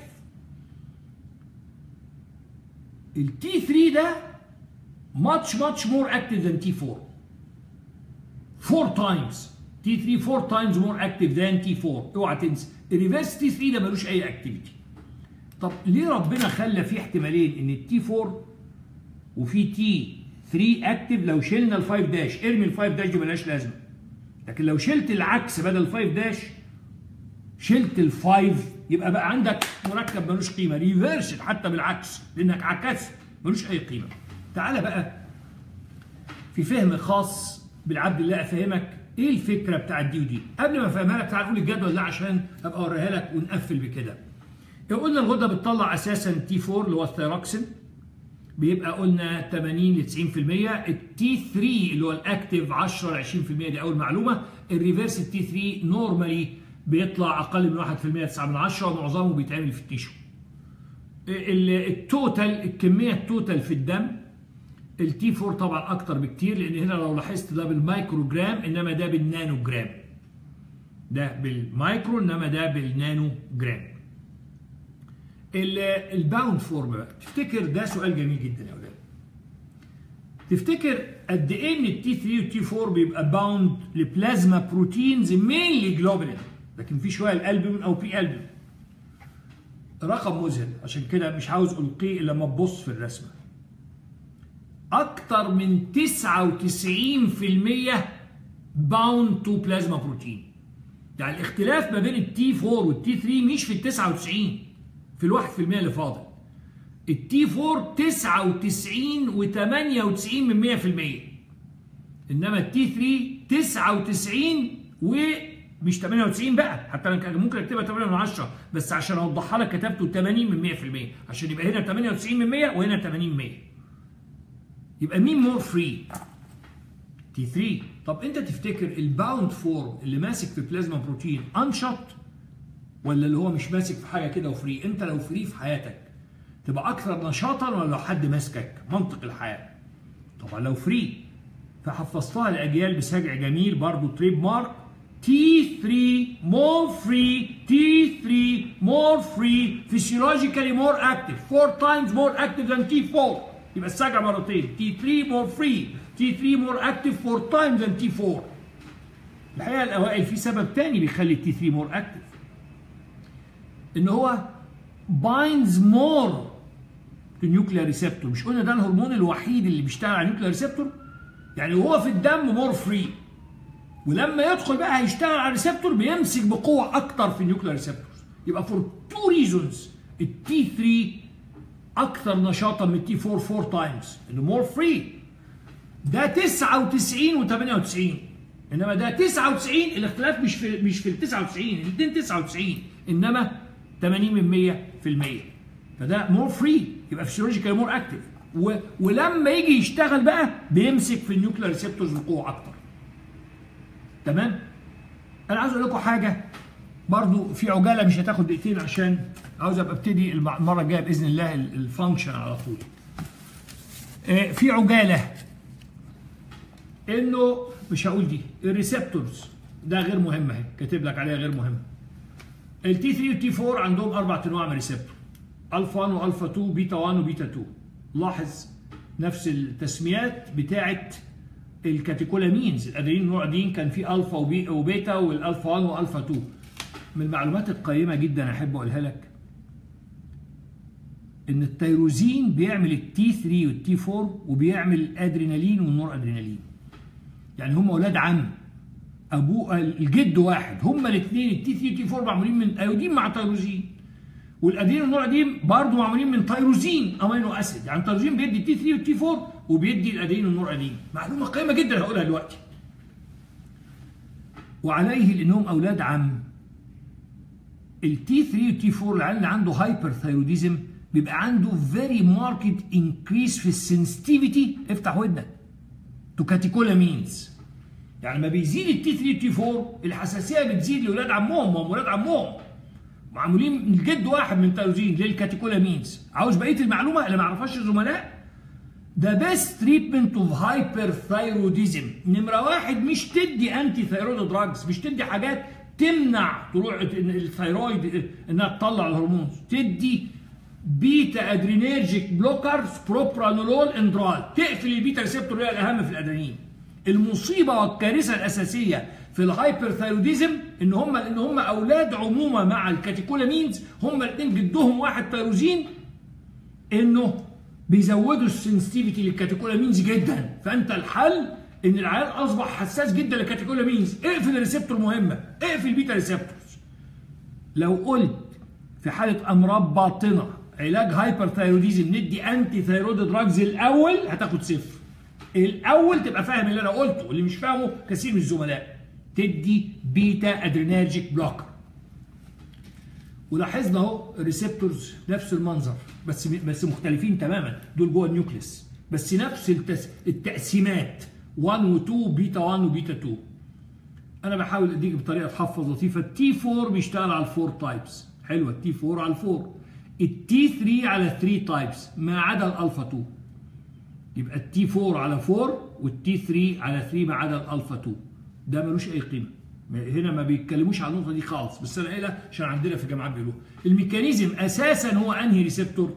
التي 3 ده much much more active than T4 4 times T3 4 times more active than T4 اوعى تنسى الريفيرس تي 3 ده ملوش اي اكتيفيتي طب ليه ربنا خلى فيه احتمالين ان التي 4 وفي تي 3 اكتف لو شلنا ال 5 داش ارمي ال 5 داش دي ملهاش لازمه لكن لو شلت العكس بدل 5 داش شلت ال 5 يبقى بقى عندك مركب ملوش قيمه ريفيرسد حتى بالعكس لانك عكست ملوش اي قيمه تعالى بقى في فهم خاص بالعبد الله افهمك ايه الفكره بتاعت دي ودي قبل ما افهمها لك تعال نقول الجدول ده عشان ابقى اوريها لك ونقفل بكده قلنا الغده بتطلع اساسا تي 4 اللي هو الثيروكسين بيبقى قلنا 80 ل 90% التي 3 اللي هو الاكتف 10 ل 20% دي اول معلومه الريفرس التي 3 نورمالي بيطلع اقل من 1% 9 من 10 ومعظمه بيتعمل في التيشو التوتال الكميه التوتال في الدم التي 4 طبعا اكتر بكتير لان هنا لو لاحظت ده بالمايكرو جرام انما ده بالنانو جرام ده بالمايكرو انما ده بالنانو جرام الباوند فورم بقى تفتكر ده سؤال جميل جدا يا ولاد تفتكر قد ايه ان التي 3 والتي 4 بيبقى باوند لبلازما بروتينز مينلي جلوبولين لكن في شويه الالبومين او بي البومين رقم مذهل عشان كده مش عاوز القيه الا لما تبص في الرسمه اكتر من 99% باوند تو بلازما بروتين يعني الاختلاف ما بين التي 4 والتي 3 مش في ال 99 في الواحد في المية اللي فاضل التي 4 99 و 98 من 100% انما التي 3 99 ومش 98 بقى حتى انا كان ممكن اكتبها 8 من 10 بس عشان اوضحها لك كتبته 80 من 100% عشان يبقى هنا 98 من 100 وهنا 80 من 100 يبقى مين مور فري؟ تي 3 طب انت تفتكر الباوند فورم اللي ماسك في بلازما بروتين انشط ولا اللي هو مش ماسك في حاجه كده وفري انت لو فري في حياتك تبقى اكثر نشاطا ولا لو حد ماسكك منطق الحياه طبعا لو فري فحفظتها الاجيال بسجع جميل برضو تريد مارك T3 more free T3 more free physiologically more active four times more active than T4 يبقى السجع مرتين T3 more free T3 more active four times than T4 الحقيقه الاوائل في سبب تاني بيخلي التي 3 more active ان هو binds more to nuclear receptor مش قلنا ده الهرمون الوحيد اللي بيشتغل على nuclear receptor يعني وهو في الدم مور فري ولما يدخل بقى هيشتغل على الريسبتور بيمسك بقوه اكتر في النيوكلير ريسبتورز يبقى فور تو ريزونز التي 3 اكثر نشاطا من التي 4 فور تايمز انه مور فري ده 99 و98 انما ده 99 الاختلاف مش في مش في ال 99 الاثنين 99 انما 80 من 100% فده مور فري يبقى فيسيولوجيكال مور اكتف و... ولما يجي يشتغل بقى بيمسك في النيوكلير ريسبتورز بقوه اكتر تمام انا عايز اقول لكم حاجه برضو في عجاله مش هتاخد دقيقتين عشان عاوز ابقى ابتدي المره الجايه باذن الله الفانكشن على طول آه في عجاله انه مش هقول دي الريسبتورز ده غير مهم اهي كاتب لك عليها غير مهم التي 3 والتي 4 عندهم اربع انواع من الريسبتور الفا 1 والفا 2 بيتا 1 وبيتا 2 لاحظ نفس التسميات بتاعت الكاتيكولامينز الادرينالين والنوردين كان في الفا وبيتا والالفا 1 والفا 2 من المعلومات القيمه جدا احب اقولها لك ان التيروزين بيعمل التي 3 والتي 4 وبيعمل الادرينالين والنور ادرينالين يعني هم اولاد عم ابوه الجد واحد هم الاثنين التي 3 والتي 4 معمولين من ايودين مع تيروزين والادين والنورادين برضه معمولين من تيروزين امينو اسيد يعني التيروزين بيدي تي 3 والتي 4 وبيدي الادين والنورادين معلومه قيمه جدا هقولها دلوقتي وعليه لانهم اولاد عم التي 3 والتي 4 العيال اللي عنده هايبر ثايروديزم بيبقى عنده فيري ماركت انكريس في السنسيتيفيتي افتح ودنك تو كاتيكولامينز يعني ما بيزيد التي 3 والتي 4 الحساسيه بتزيد لاولاد عمهم هم ولاد عمهم معمولين من الجد واحد من تيروزين للكاتيكولامينز عاوز بقيه المعلومه اللي ما يعرفهاش الزملاء ده بيست تريتمنت اوف هايبر ثايروديزم نمره واحد مش تدي انتي ثايرويد دراجز مش تدي حاجات تمنع طلوع الثايرويد انها تطلع الهرمون تدي بيتا ادرينيرجيك بلوكرز بروبرانولول اندرال تقفل البيتا ريسبتور هي الاهم في الادرينين المصيبه والكارثه الاساسيه في الهايبر ثايروديزم ان هم ان هم اولاد عمومه مع الكاتيكولامينز هم الاثنين جدهم واحد تيروزين انه بيزودوا السنسيتيفيتي للكاتيكولامينز جدا فانت الحل ان العيال اصبح حساس جدا للكاتيكولامينز اقفل الريسبتور مهمه اقفل بيتا ريسبتورز لو قلت في حاله امراض باطنه علاج هايبر ثايروديزم ندي انتي ثايرود دراجز الاول هتاخد صفر الاول تبقى فاهم اللي انا قلته واللي مش فاهمه كثير من الزملاء تدي بيتا ادرينرجيك بلوكر ولاحظنا اهو الريسبتورز نفس المنظر بس بس مختلفين تماما دول جوه النيوكليس بس نفس التس... التقسيمات 1 و 2 بيتا 1 وبيتا 2 انا بحاول اديك بطريقه تحفظ لطيفه التي 4 بيشتغل على الفور تايبس حلوه التي 4 على الفور التي 3 على 3 تايبس ما عدا الالفا 2 يبقى التي 4 على 4 والتي 3 على 3 ما عدا الالفا 2 ده ملوش اي قيمه هنا ما بيتكلموش عن النقطه دي خالص بس انا قايلها عشان عندنا في الجامعات بيقولوها الميكانيزم اساسا هو انهي ريسبتور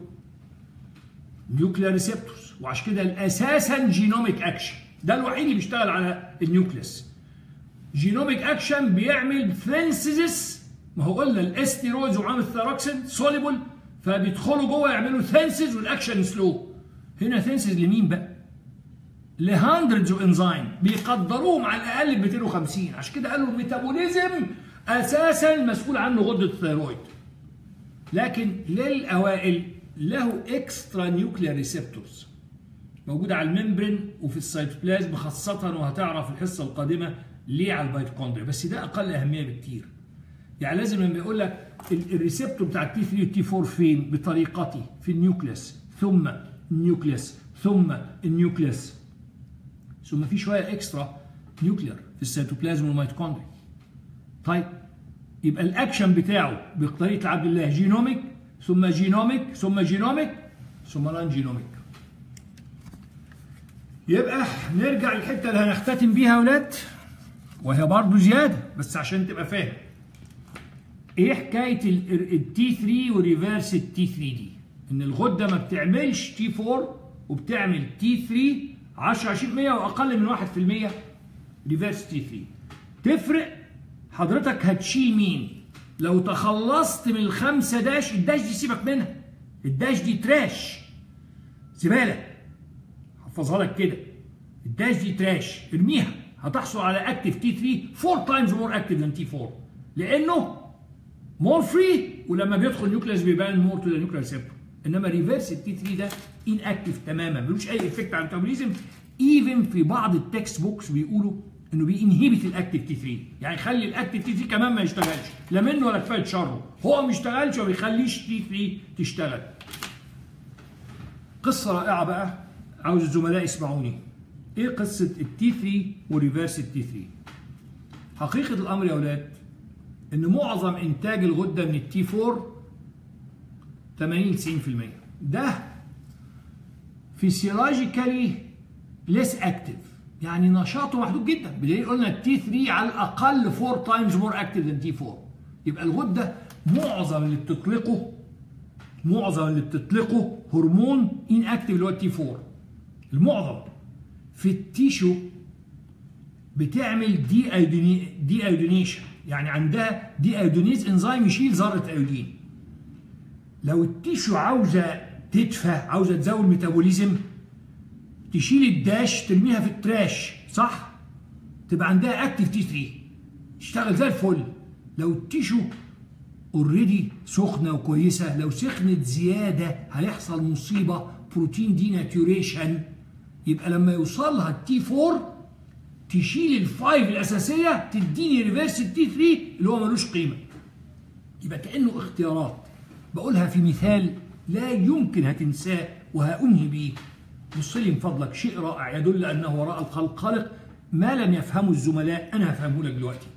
نيوكلير ريسبتورز وعشان كده اساسا جينوميك اكشن ده الوحيد اللي بيشتغل على النيوكليس جينوميك اكشن بيعمل ثينسيس ما هو قلنا الاستيرويدز وعامل الثيروكسين سوليبل فبيدخلوا جوه يعملوا ثينسيس والاكشن سلو هنا ثينسيس لمين بقى ل hundreds of enzyme بيقدروهم على الاقل ب 250 عشان كده قالوا الميتابوليزم اساسا مسؤول عنه غده الثيرويد لكن للاوائل له اكسترا نيوكلير ريسبتورز موجوده على الممبرين وفي السيتوبلازم خاصه وهتعرف الحصه القادمه ليه على البيتوكوندريا بس ده اقل اهميه بكتير يعني لازم لما يقول لك الريسبتور بتاع التي 3 والتي 4 فين بطريقتي في النيوكليس ثم النيوكليس ثم النيوكليس ثم في شويه اكسترا نيوكلير في السيتوبلازم والميتوكوندريا طيب يبقى الاكشن بتاعه بطريقه عبد الله جينوميك ثم جينوميك ثم جينوميك ثم نون جينوميك يبقى نرجع للحته اللي هنختتم بيها يا ولاد وهي برضه زياده بس عشان تبقى فاهم ايه حكايه التي 3 وريفرس التي 3 دي ان الغده ما بتعملش تي 4 وبتعمل تي 3 10 20 100 واقل من 1% ريفرس تي 3 تفرق حضرتك هتشيل مين لو تخلصت من الخمسه داش الداش دي سيبك منها الداش دي تراش زباله حفظها لك كده الداش دي تراش ارميها هتحصل على اكتف تي 3 4 تايمز مور اكتف ذان تي 4 لانه مور فري ولما بيدخل نيوكليس بيبان مور تو ذا نيوكلير ريسبتور انما ريفرس التي 3 ده ان اكتف تماما ملوش اي افكت على الميتابوليزم ايفن في بعض التكست بوكس بيقولوا انه بينهبت الاكتف تي 3 يعني يخلي الاكتف تي 3 كمان ما يشتغلش لا منه ولا كفايه شره هو ما يشتغلش وما بيخليش تي 3 تشتغل قصه رائعه بقى عاوز الزملاء يسمعوني ايه قصه التي 3 وريفرس التي 3 حقيقه الامر يا اولاد ان معظم انتاج الغده من التي 4 80 90% ده فيسيولوجيكالي ليس اكتف يعني نشاطه محدود جدا بدليل قلنا التي 3 على الاقل 4 تايمز مور اكتف ذان تي 4 يبقى الغده معظم اللي بتطلقه معظم اللي بتطلقه هرمون ان اكتف اللي هو التي 4 المعظم في التيشو بتعمل دي ايوديني دي ايودينيشن يعني عندها دي ايودينيز انزيم يشيل ذره ايودين لو التيشو عاوزه تدفى عاوزه تزود ميتابوليزم تشيل الداش ترميها في التراش صح تبقى عندها اكتف تي 3 تشتغل زي الفل لو التيشو اوريدي سخنه وكويسه لو سخنت زياده هيحصل مصيبه بروتين دي ناتوريشن يبقى لما يوصلها التي 4 تشيل الفايف الاساسيه تديني ريفرس التي 3 اللي هو ملوش قيمه يبقى كانه اختيارات بقولها في مثال لا يمكن هتنساه وهأنهي بيه بص لي من فضلك شيء رائع يدل انه وراء الخلق خالق ما لم يفهمه الزملاء انا هفهمه لك دلوقتي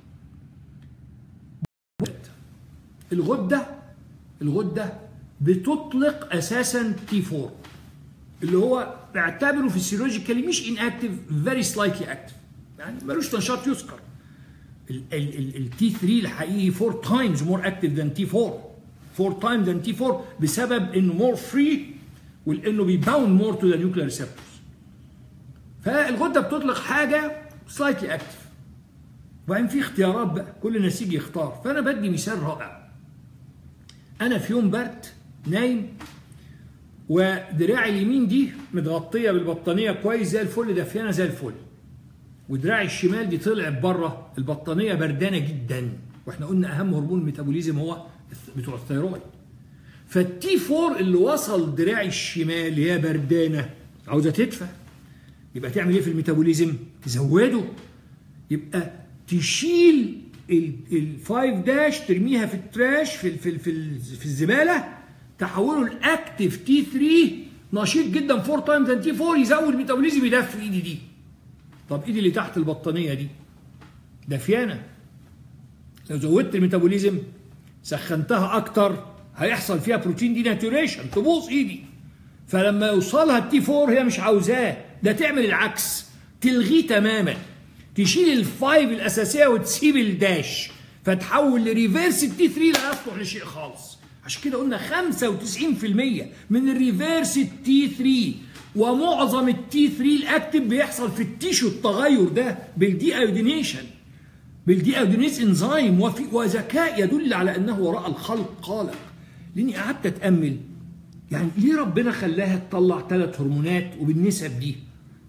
الغده الغده بتطلق اساسا تي 4 اللي هو بعتبره فيسيولوجيكالي مش ان اكتف فيري سلايتلي اكتف يعني ملوش نشاط يذكر التي 3 الحقيقي 4 تايمز مور اكتف ذان تي 4 4 تايمز ذان تي 4 بسبب انه مور فري ولانه بيباوند مور تو ذا نيوكلير ريسبتورز فالغده بتطلق حاجه سلايتلي اكتف وبعدين في اختيارات بقى كل نسيج يختار فانا بدي مثال رائع انا في يوم برد نايم ودراعي اليمين دي متغطيه بالبطانيه كويس زي الفل دافيانه زي الفل ودراعي الشمال دي طلعت بره البطانيه بردانه جدا واحنا قلنا اهم هرمون الميتابوليزم هو بتوع الثيرويد فالتي 4 اللي وصل دراعي الشمال اللي هي بردانه عاوزه تدفى يبقى تعمل ايه في الميتابوليزم؟ تزوده يبقى تشيل الفايف داش ترميها في التراش في في في, في الزباله تحوله لاكتف تي 3 نشيط جدا 4 تايمز ان تي 4 يزود الميتابوليزم يدفي ايدي دي طب ايدي اللي تحت البطانيه دي دافيانه لو زودت الميتابوليزم سخنتها اكتر هيحصل فيها بروتين دي ناتوريشن تبوظ ايدي فلما يوصلها التي 4 هي مش عاوزاه ده تعمل العكس تلغيه تماما تشيل الفايف الاساسيه وتسيب الداش فتحول لريفيرس التي 3 لا يصلح لشيء خالص عشان كده قلنا 95% من الريفيرس التي 3 ومعظم التي 3 الاكتف بيحصل في التيشو التغير ده بالدي ايودينيشن بالدي ايودينيز انزيم وفي وذكاء يدل على انه وراء الخلق خالق لاني قعدت اتامل يعني ليه ربنا خلاها تطلع ثلاث هرمونات وبالنسب دي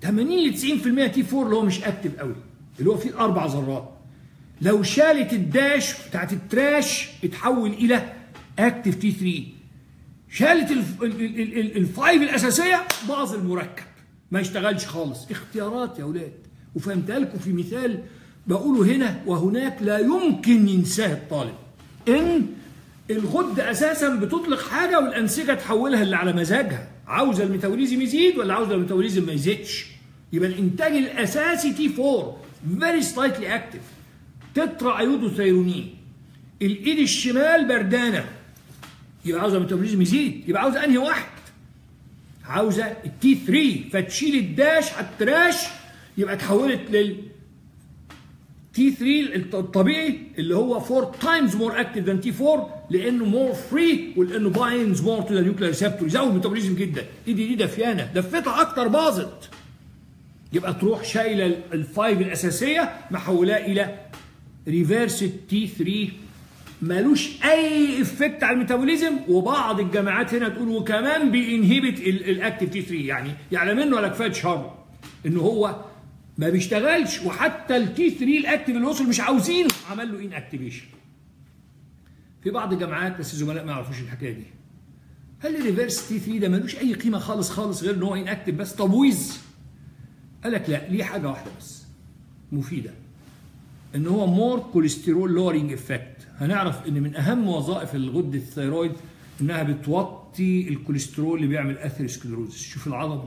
80 ل 90% تي 4 اللي هو مش اكتف قوي اللي هو فيه الاربع ذرات لو شالت الداش بتاعت التراش اتحول الى اكتف تي 3 شالت الف- ال- ال- ال- ال- الفايف الاساسيه باظ المركب ما يشتغلش خالص اختيارات يا اولاد وفهمتها لكم في مثال بقوله هنا وهناك لا يمكن ينساه الطالب ان الغده اساسا بتطلق حاجه والانسجه تحولها اللي على مزاجها عاوزه الميتابوليزم يزيد ولا عاوزه الميتابوليزم ما يزيدش يبقى الانتاج الاساسي تي 4 فيري سلايتلي اكتف تترا ايودوثيرونين الايد الشمال بردانه يبقى عاوزه الميتابوليزم يزيد يبقى عاوزه انهي واحد عاوزه التي 3 فتشيل الداش على التراش يبقى اتحولت لل تي 3 الطبيعي اللي هو 4 تايمز مور اكتف ذان تي 4 لانه مور فري ولانه باينز مور تو ذا نيوكلير ريسبتور يزود الميتابوليزم جدا ايدي دي دفيانه دفتها اكتر باظت يبقى تروح شايله الفايف الاساسيه محولاه الى ريفيرس تي 3 مالوش اي افكت على الميتابوليزم وبعض الجامعات هنا تقول وكمان بينهبت الاكتف تي 3 يعني يعلم منه ولا كفايه شر ان هو ما بيشتغلش وحتى التي 3 الاكتف اللي وصل مش عاوزينه عمل له ان اكتيفيشن في بعض الجامعات بس الزملاء ما يعرفوش الحكايه دي هل الريفيرس تي 3 ده ملوش اي قيمه خالص خالص غير ان هو ان اكتف بس تبويظ قال لك لا ليه حاجه واحده بس مفيده ان هو مور كوليسترول لورينج افكت هنعرف ان من اهم وظائف الغده الثيرويد انها بتوطي الكوليسترول اللي بيعمل اثيروسكلروزس شوف العظمه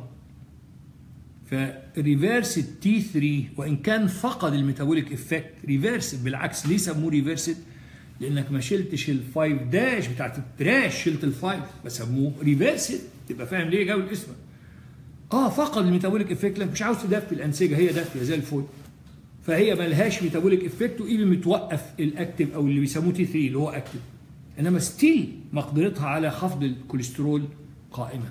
فريفيرس التي 3 وان كان فقد الميتابوليك افكت ريفيرس بالعكس ليه سموه ريفيرس لانك ما شلتش الفايف داش بتاعت التراش شلت الفايف فسموه ريفيرس تبقى فاهم ليه جاوب الاسم اه فقد الميتابوليك افكت لانك مش عاوز تدفي الانسجه هي دافيه زي الفل فهي ملهاش ميتابوليك افكت وايفن متوقف الاكتف او اللي بيسموه تي 3 اللي هو اكتف انما ستيل مقدرتها على خفض الكوليسترول قائمه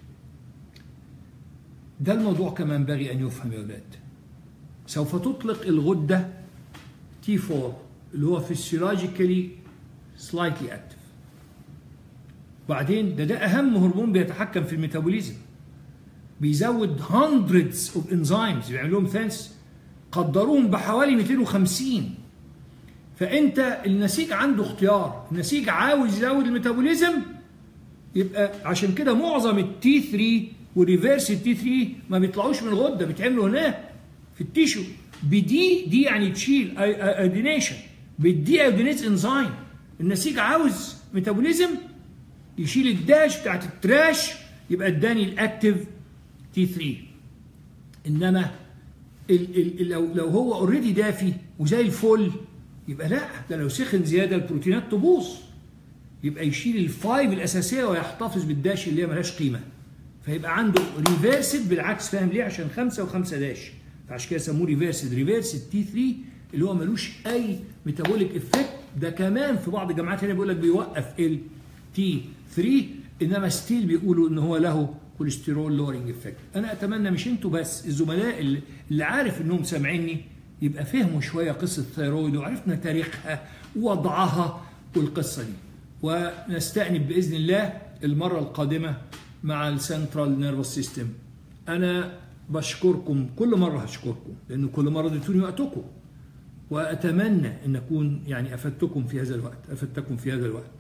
ده الموضوع كما ينبغي ان يفهم يا اولاد سوف تطلق الغده تي 4 اللي هو فيسيولوجيكالي سلايتلي اكتف بعدين ده ده اهم هرمون بيتحكم في الميتابوليزم بيزود hundreds of enzymes بيعمل لهم ثانس قدروهم بحوالي 250 فانت النسيج عنده اختيار النسيج عاوز يزود الميتابوليزم يبقى عشان كده معظم التي 3 وريفيرس التي 3 ما بيطلعوش من الغده بيتعملوا هناك في التيشو بدي دي يعني تشيل ايودينيشن بالدي ايودينيز انزيم النسيج عاوز ميتابوليزم يشيل الداش بتاعت التراش يبقى اداني الاكتف تي 3 انما ال ال لو لو هو اوريدي دافي وزي الفل يبقى لا ده لو سخن زياده البروتينات تبوظ يبقى يشيل الفايف الاساسيه ويحتفظ بالداش اللي هي ملهاش قيمه فيبقى عنده ريفيرسد بالعكس فاهم ليه عشان خمسه وخمسه داش فعشان كده سموه ريفيرسد ريفيرسد تي 3 اللي هو ملوش اي ميتابوليك افكت ده كمان في بعض الجامعات هنا بيقول لك بيوقف التي 3 انما ستيل بيقولوا ان هو له كوليسترول لورينج افكت انا اتمنى مش انتوا بس الزملاء اللي, اللي عارف انهم سامعيني يبقى فهموا شويه قصه الثيرويد وعرفنا تاريخها ووضعها والقصه دي ونستأنف باذن الله المره القادمه مع السنترال نيرفس سيستم انا بشكركم كل مره هشكركم لان كل مره اديتوني وقتكم واتمنى ان اكون يعني افدتكم في هذا الوقت افدتكم في هذا الوقت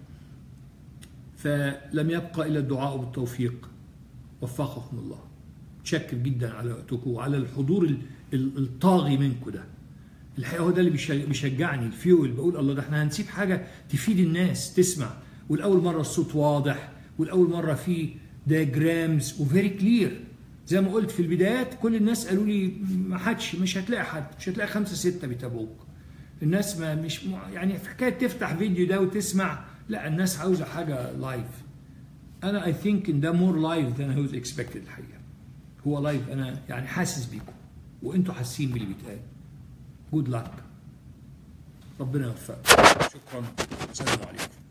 فلم يبقى الا الدعاء بالتوفيق وفقكم الله متشكر جدا على وقتكم وعلى الحضور الطاغي منكم ده الحقيقه هو ده اللي بيشجعني الفيول بقول الله ده احنا هنسيب حاجه تفيد الناس تسمع والاول مره الصوت واضح والاول مره فيه دياجرامز وفيري كلير زي ما قلت في البدايات كل الناس قالوا لي ما حدش مش هتلاقي حد مش هتلاقي خمسه سته بيتابعوك الناس ما مش يعني في حكايه تفتح فيديو ده وتسمع لا الناس عاوزه حاجه لايف انا اي ثينك ان ده مور لايف ذان هوز اكسبكتد الحقيقه هو لايف انا يعني حاسس بيكم وانتوا حاسين باللي بيتقال جود لاك ربنا يوفقكم شكرا السلام عليكم